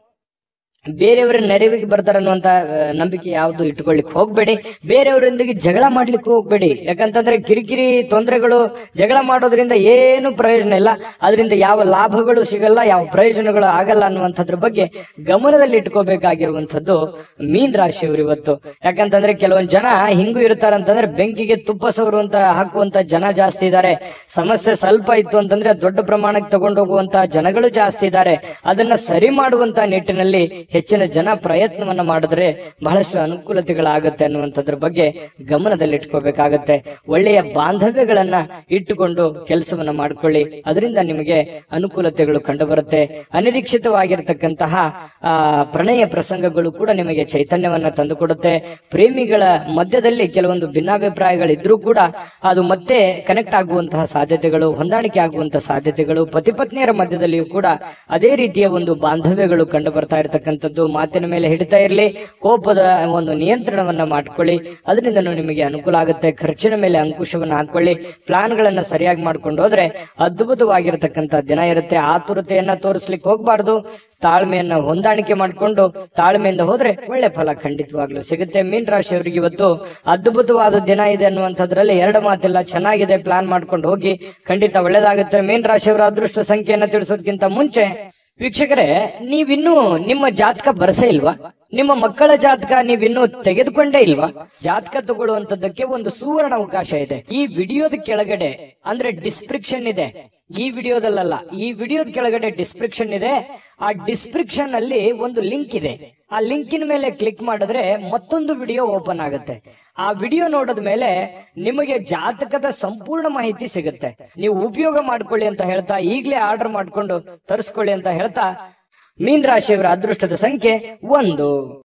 ಬೇರೆಯವರ ನೆರವಿಗೆ ಬರ್ತಾರ ಅನ್ನುವಂತ ಆ, ನಂಬಿಕೆ ಯಾವುದು ಇಟ್ಕೊಳ್ಳಿಕ್ ಹೋಗ್ಬೇಡಿ ಬೇರೆಯವರೊಂದಿಗೆ ಜಗಳ ಮಾಡ್ಲಿಕ್ಕೆ ಹೋಗ್ಬೇಡಿ ಯಾಕಂತಂದ್ರೆ ಕಿರಿಕಿರಿ ತೊಂದರೆಗಳು ಜಗಳ ಮಾಡೋದ್ರಿಂದ ಏನು ಪ್ರಯೋಜನ ಇಲ್ಲ ಅದರಿಂದ ಯಾವ ಲಾಭಗಳು ಸಿಗಲ್ಲ ಯಾವ ಪ್ರಯೋಜನಗಳು ಆಗಲ್ಲ ಅನ್ನುವಂಥದ್ರ ಬಗ್ಗೆ ಗಮನದಲ್ಲಿ ಇಟ್ಕೋಬೇಕಾಗಿರುವಂತದ್ದು ಮೀನ್ ರಾಶಿಯವರು ಇವತ್ತು ಯಾಕಂತಂದ್ರೆ ಕೆಲವೊಂದ್ ಜನ ಹಿಂಗೂ ಇರ್ತಾರಂತಂದ್ರೆ ಬೆಂಕಿಗೆ ತುಪ್ಪ ಸವರುವಂತ ಹಾಕುವಂತ ಜನ ಜಾಸ್ತಿ ಇದ್ದಾರೆ ಸಮಸ್ಯೆ ಸ್ವಲ್ಪ ಇತ್ತು ಅಂತಂದ್ರೆ ದೊಡ್ಡ ಪ್ರಮಾಣಕ್ಕೆ ತಗೊಂಡೋಗುವಂತ ಜನಗಳು ಜಾಸ್ತಿ ಇದ್ದಾರೆ ಅದನ್ನ ಸರಿ ಮಾಡುವಂತ ನಿಟ್ಟಿನಲ್ಲಿ ಹೆಚ್ಚಿನ ಜನ ಪ್ರಯತ್ನವನ್ನ ಮಾಡಿದ್ರೆ ಬಹಳಷ್ಟು ಅನುಕೂಲತೆಗಳಾಗುತ್ತೆ ಅನ್ನುವಂಥದ್ರ ಬಗ್ಗೆ ಗಮನದಲ್ಲಿ ಇಟ್ಕೋಬೇಕಾಗತ್ತೆ ಒಳ್ಳೆಯ ಬಾಂಧವ್ಯಗಳನ್ನ ಇಟ್ಟುಕೊಂಡು ಕೆಲಸವನ್ನ ಮಾಡ್ಕೊಳ್ಳಿ ಅದರಿಂದ ನಿಮಗೆ ಅನುಕೂಲತೆಗಳು ಕಂಡು ಬರುತ್ತೆ ಅನಿರೀಕ್ಷಿತವಾಗಿರ್ತಕ್ಕಂತಹ ಆ ಪ್ರಣಯ ಪ್ರಸಂಗಗಳು ಕೂಡ ನಿಮಗೆ ಚೈತನ್ಯವನ್ನ ತಂದುಕೊಡುತ್ತೆ ಪ್ರೇಮಿಗಳ ಮಧ್ಯದಲ್ಲಿ ಕೆಲವೊಂದು ಭಿನ್ನಾಭಿಪ್ರಾಯಗಳಿದ್ರೂ ಕೂಡ ಅದು ಮತ್ತೆ ಕನೆಕ್ಟ್ ಆಗುವಂತಹ ಸಾಧ್ಯತೆಗಳು ಹೊಂದಾಣಿಕೆ ಆಗುವಂತಹ ಸಾಧ್ಯತೆಗಳು ಪತಿ ಪತ್ನಿಯರ ಮಧ್ಯದಲ್ಲಿಯೂ ಕೂಡ ಅದೇ ರೀತಿಯ ಒಂದು ಬಾಂಧವ್ಯಗಳು ಕಂಡು ಬರ್ತಾ ಇರತಕ್ಕಂಥದ್ದು ಮಾತಿನ ಮೇಲೆ ಹಿಡಿತಾ ಇರಲಿ ಕೋಪದ ಒಂದು ನಿಯಂತ್ರಣವನ್ನ ಮಾಡ್ಕೊಳ್ಳಿ ಅದರಿಂದ ನಿಮಗೆ ಅನುಕೂಲ ಆಗುತ್ತೆ ಖರ್ಚಿನ ಮೇಲೆ ಅಂಕುಶವನ್ನ ಹಾಕೊಳ್ಳಿ ಪ್ಲಾನ್ ಗಳನ್ನ ಸರಿಯಾಗಿ ಮಾಡ್ಕೊಂಡು ಹೋದ್ರೆ ಅದ್ಭುತವಾಗಿರ್ತಕ್ಕಂಥ ದಿನ ಇರುತ್ತೆ ಆತುರತೆಯನ್ನ ತೋರಿಸ್ಲಿಕ್ಕೆ ಹೋಗ್ಬಾರ್ದು ತಾಳ್ಮೆಯನ್ನ ಹೊಂದಾಣಿಕೆ ಮಾಡ್ಕೊಂಡು ತಾಳ್ಮೆಯಿಂದ ಹೋದ್ರೆ ಒಳ್ಳೆ ಫಲ ಖಂಡಿತವಾಗ್ಲೂ ಸಿಗುತ್ತೆ ಮೀನ್ ರಾಶಿಯವರಿಗೆ ಇವತ್ತು ಅದ್ಭುತವಾದ ದಿನ ಇದೆ ಅನ್ನುವಂಥದ್ರಲ್ಲಿ ಎರಡು ಮಾತಿಲ್ಲ ಚೆನ್ನಾಗಿದೆ ಪ್ಲಾನ್ ಮಾಡ್ಕೊಂಡು ಹೋಗಿ ಖಂಡಿತ ಒಳ್ಳೇದಾಗುತ್ತೆ ಮೀನ್ ರಾಶಿಯವರ ಅದೃಷ್ಟ ಸಂಖ್ಯೆಯನ್ನ ತಿಳಿಸೋದಕ್ಕಿಂತ ಮುಂಚೆ ವೀಕ್ಷಕರೇ ನೀವಿನ್ನೂ ನಿಮ್ಮ ಜಾತಕ ಬರಸೇ ಇಲ್ವಾ ನಿಮ್ಮ ಮಕ್ಕಳ ಜಾತಕ ನೀವಿನ್ನೂ ತೆಗೆದುಕೊಂಡೇ ಇಲ್ವಾ ಜಾತಕ ತಗೊಳ್ಳುವಂತದ್ದಕ್ಕೆ ಒಂದು ಸುವರ್ಣ ಅವಕಾಶ ಇದೆ ಈ ವಿಡಿಯೋದ ಕೆಳಗಡೆ ಅಂದ್ರೆ ಡಿಸ್ಕ್ರಿಪ್ಷನ್ ಇದೆ ಈ ವಿಡಿಯೋದಲ್ಲ ಈ ವಿಡಿಯೋದ ಕೆಳಗಡೆ ಡಿಸ್ಕ್ರಿಪ್ಷನ್ ಇದೆ ಆ ಡಿಸ್ಕ್ರಿಪ್ಷನ್ ಅಲ್ಲಿ ಒಂದು ಲಿಂಕ್ ಇದೆ ಆ ಲಿಂಕಿನ ಮೇಲೆ ಕ್ಲಿಕ್ ಮಾಡಿದ್ರೆ ಮತ್ತೊಂದು ವಿಡಿಯೋ ಓಪನ್ ಆಗುತ್ತೆ ಆ ವಿಡಿಯೋ ನೋಡಿದ ಮೇಲೆ ನಿಮಗೆ ಜಾತಕದ ಸಂಪೂರ್ಣ ಮಾಹಿತಿ ಸಿಗುತ್ತೆ ನೀವು ಉಪಯೋಗ ಮಾಡ್ಕೊಳ್ಳಿ ಅಂತ ಹೇಳ್ತಾ ಈಗಲೇ ಆರ್ಡರ್ ಮಾಡ್ಕೊಂಡು ತರಿಸ್ಕೊಳ್ಳಿ ಅಂತ ಹೇಳ್ತಾ ಮೀನ್ ರಾಶಿಯವರ ಅದೃಷ್ಟದ ಸಂಖ್ಯೆ ಒಂದು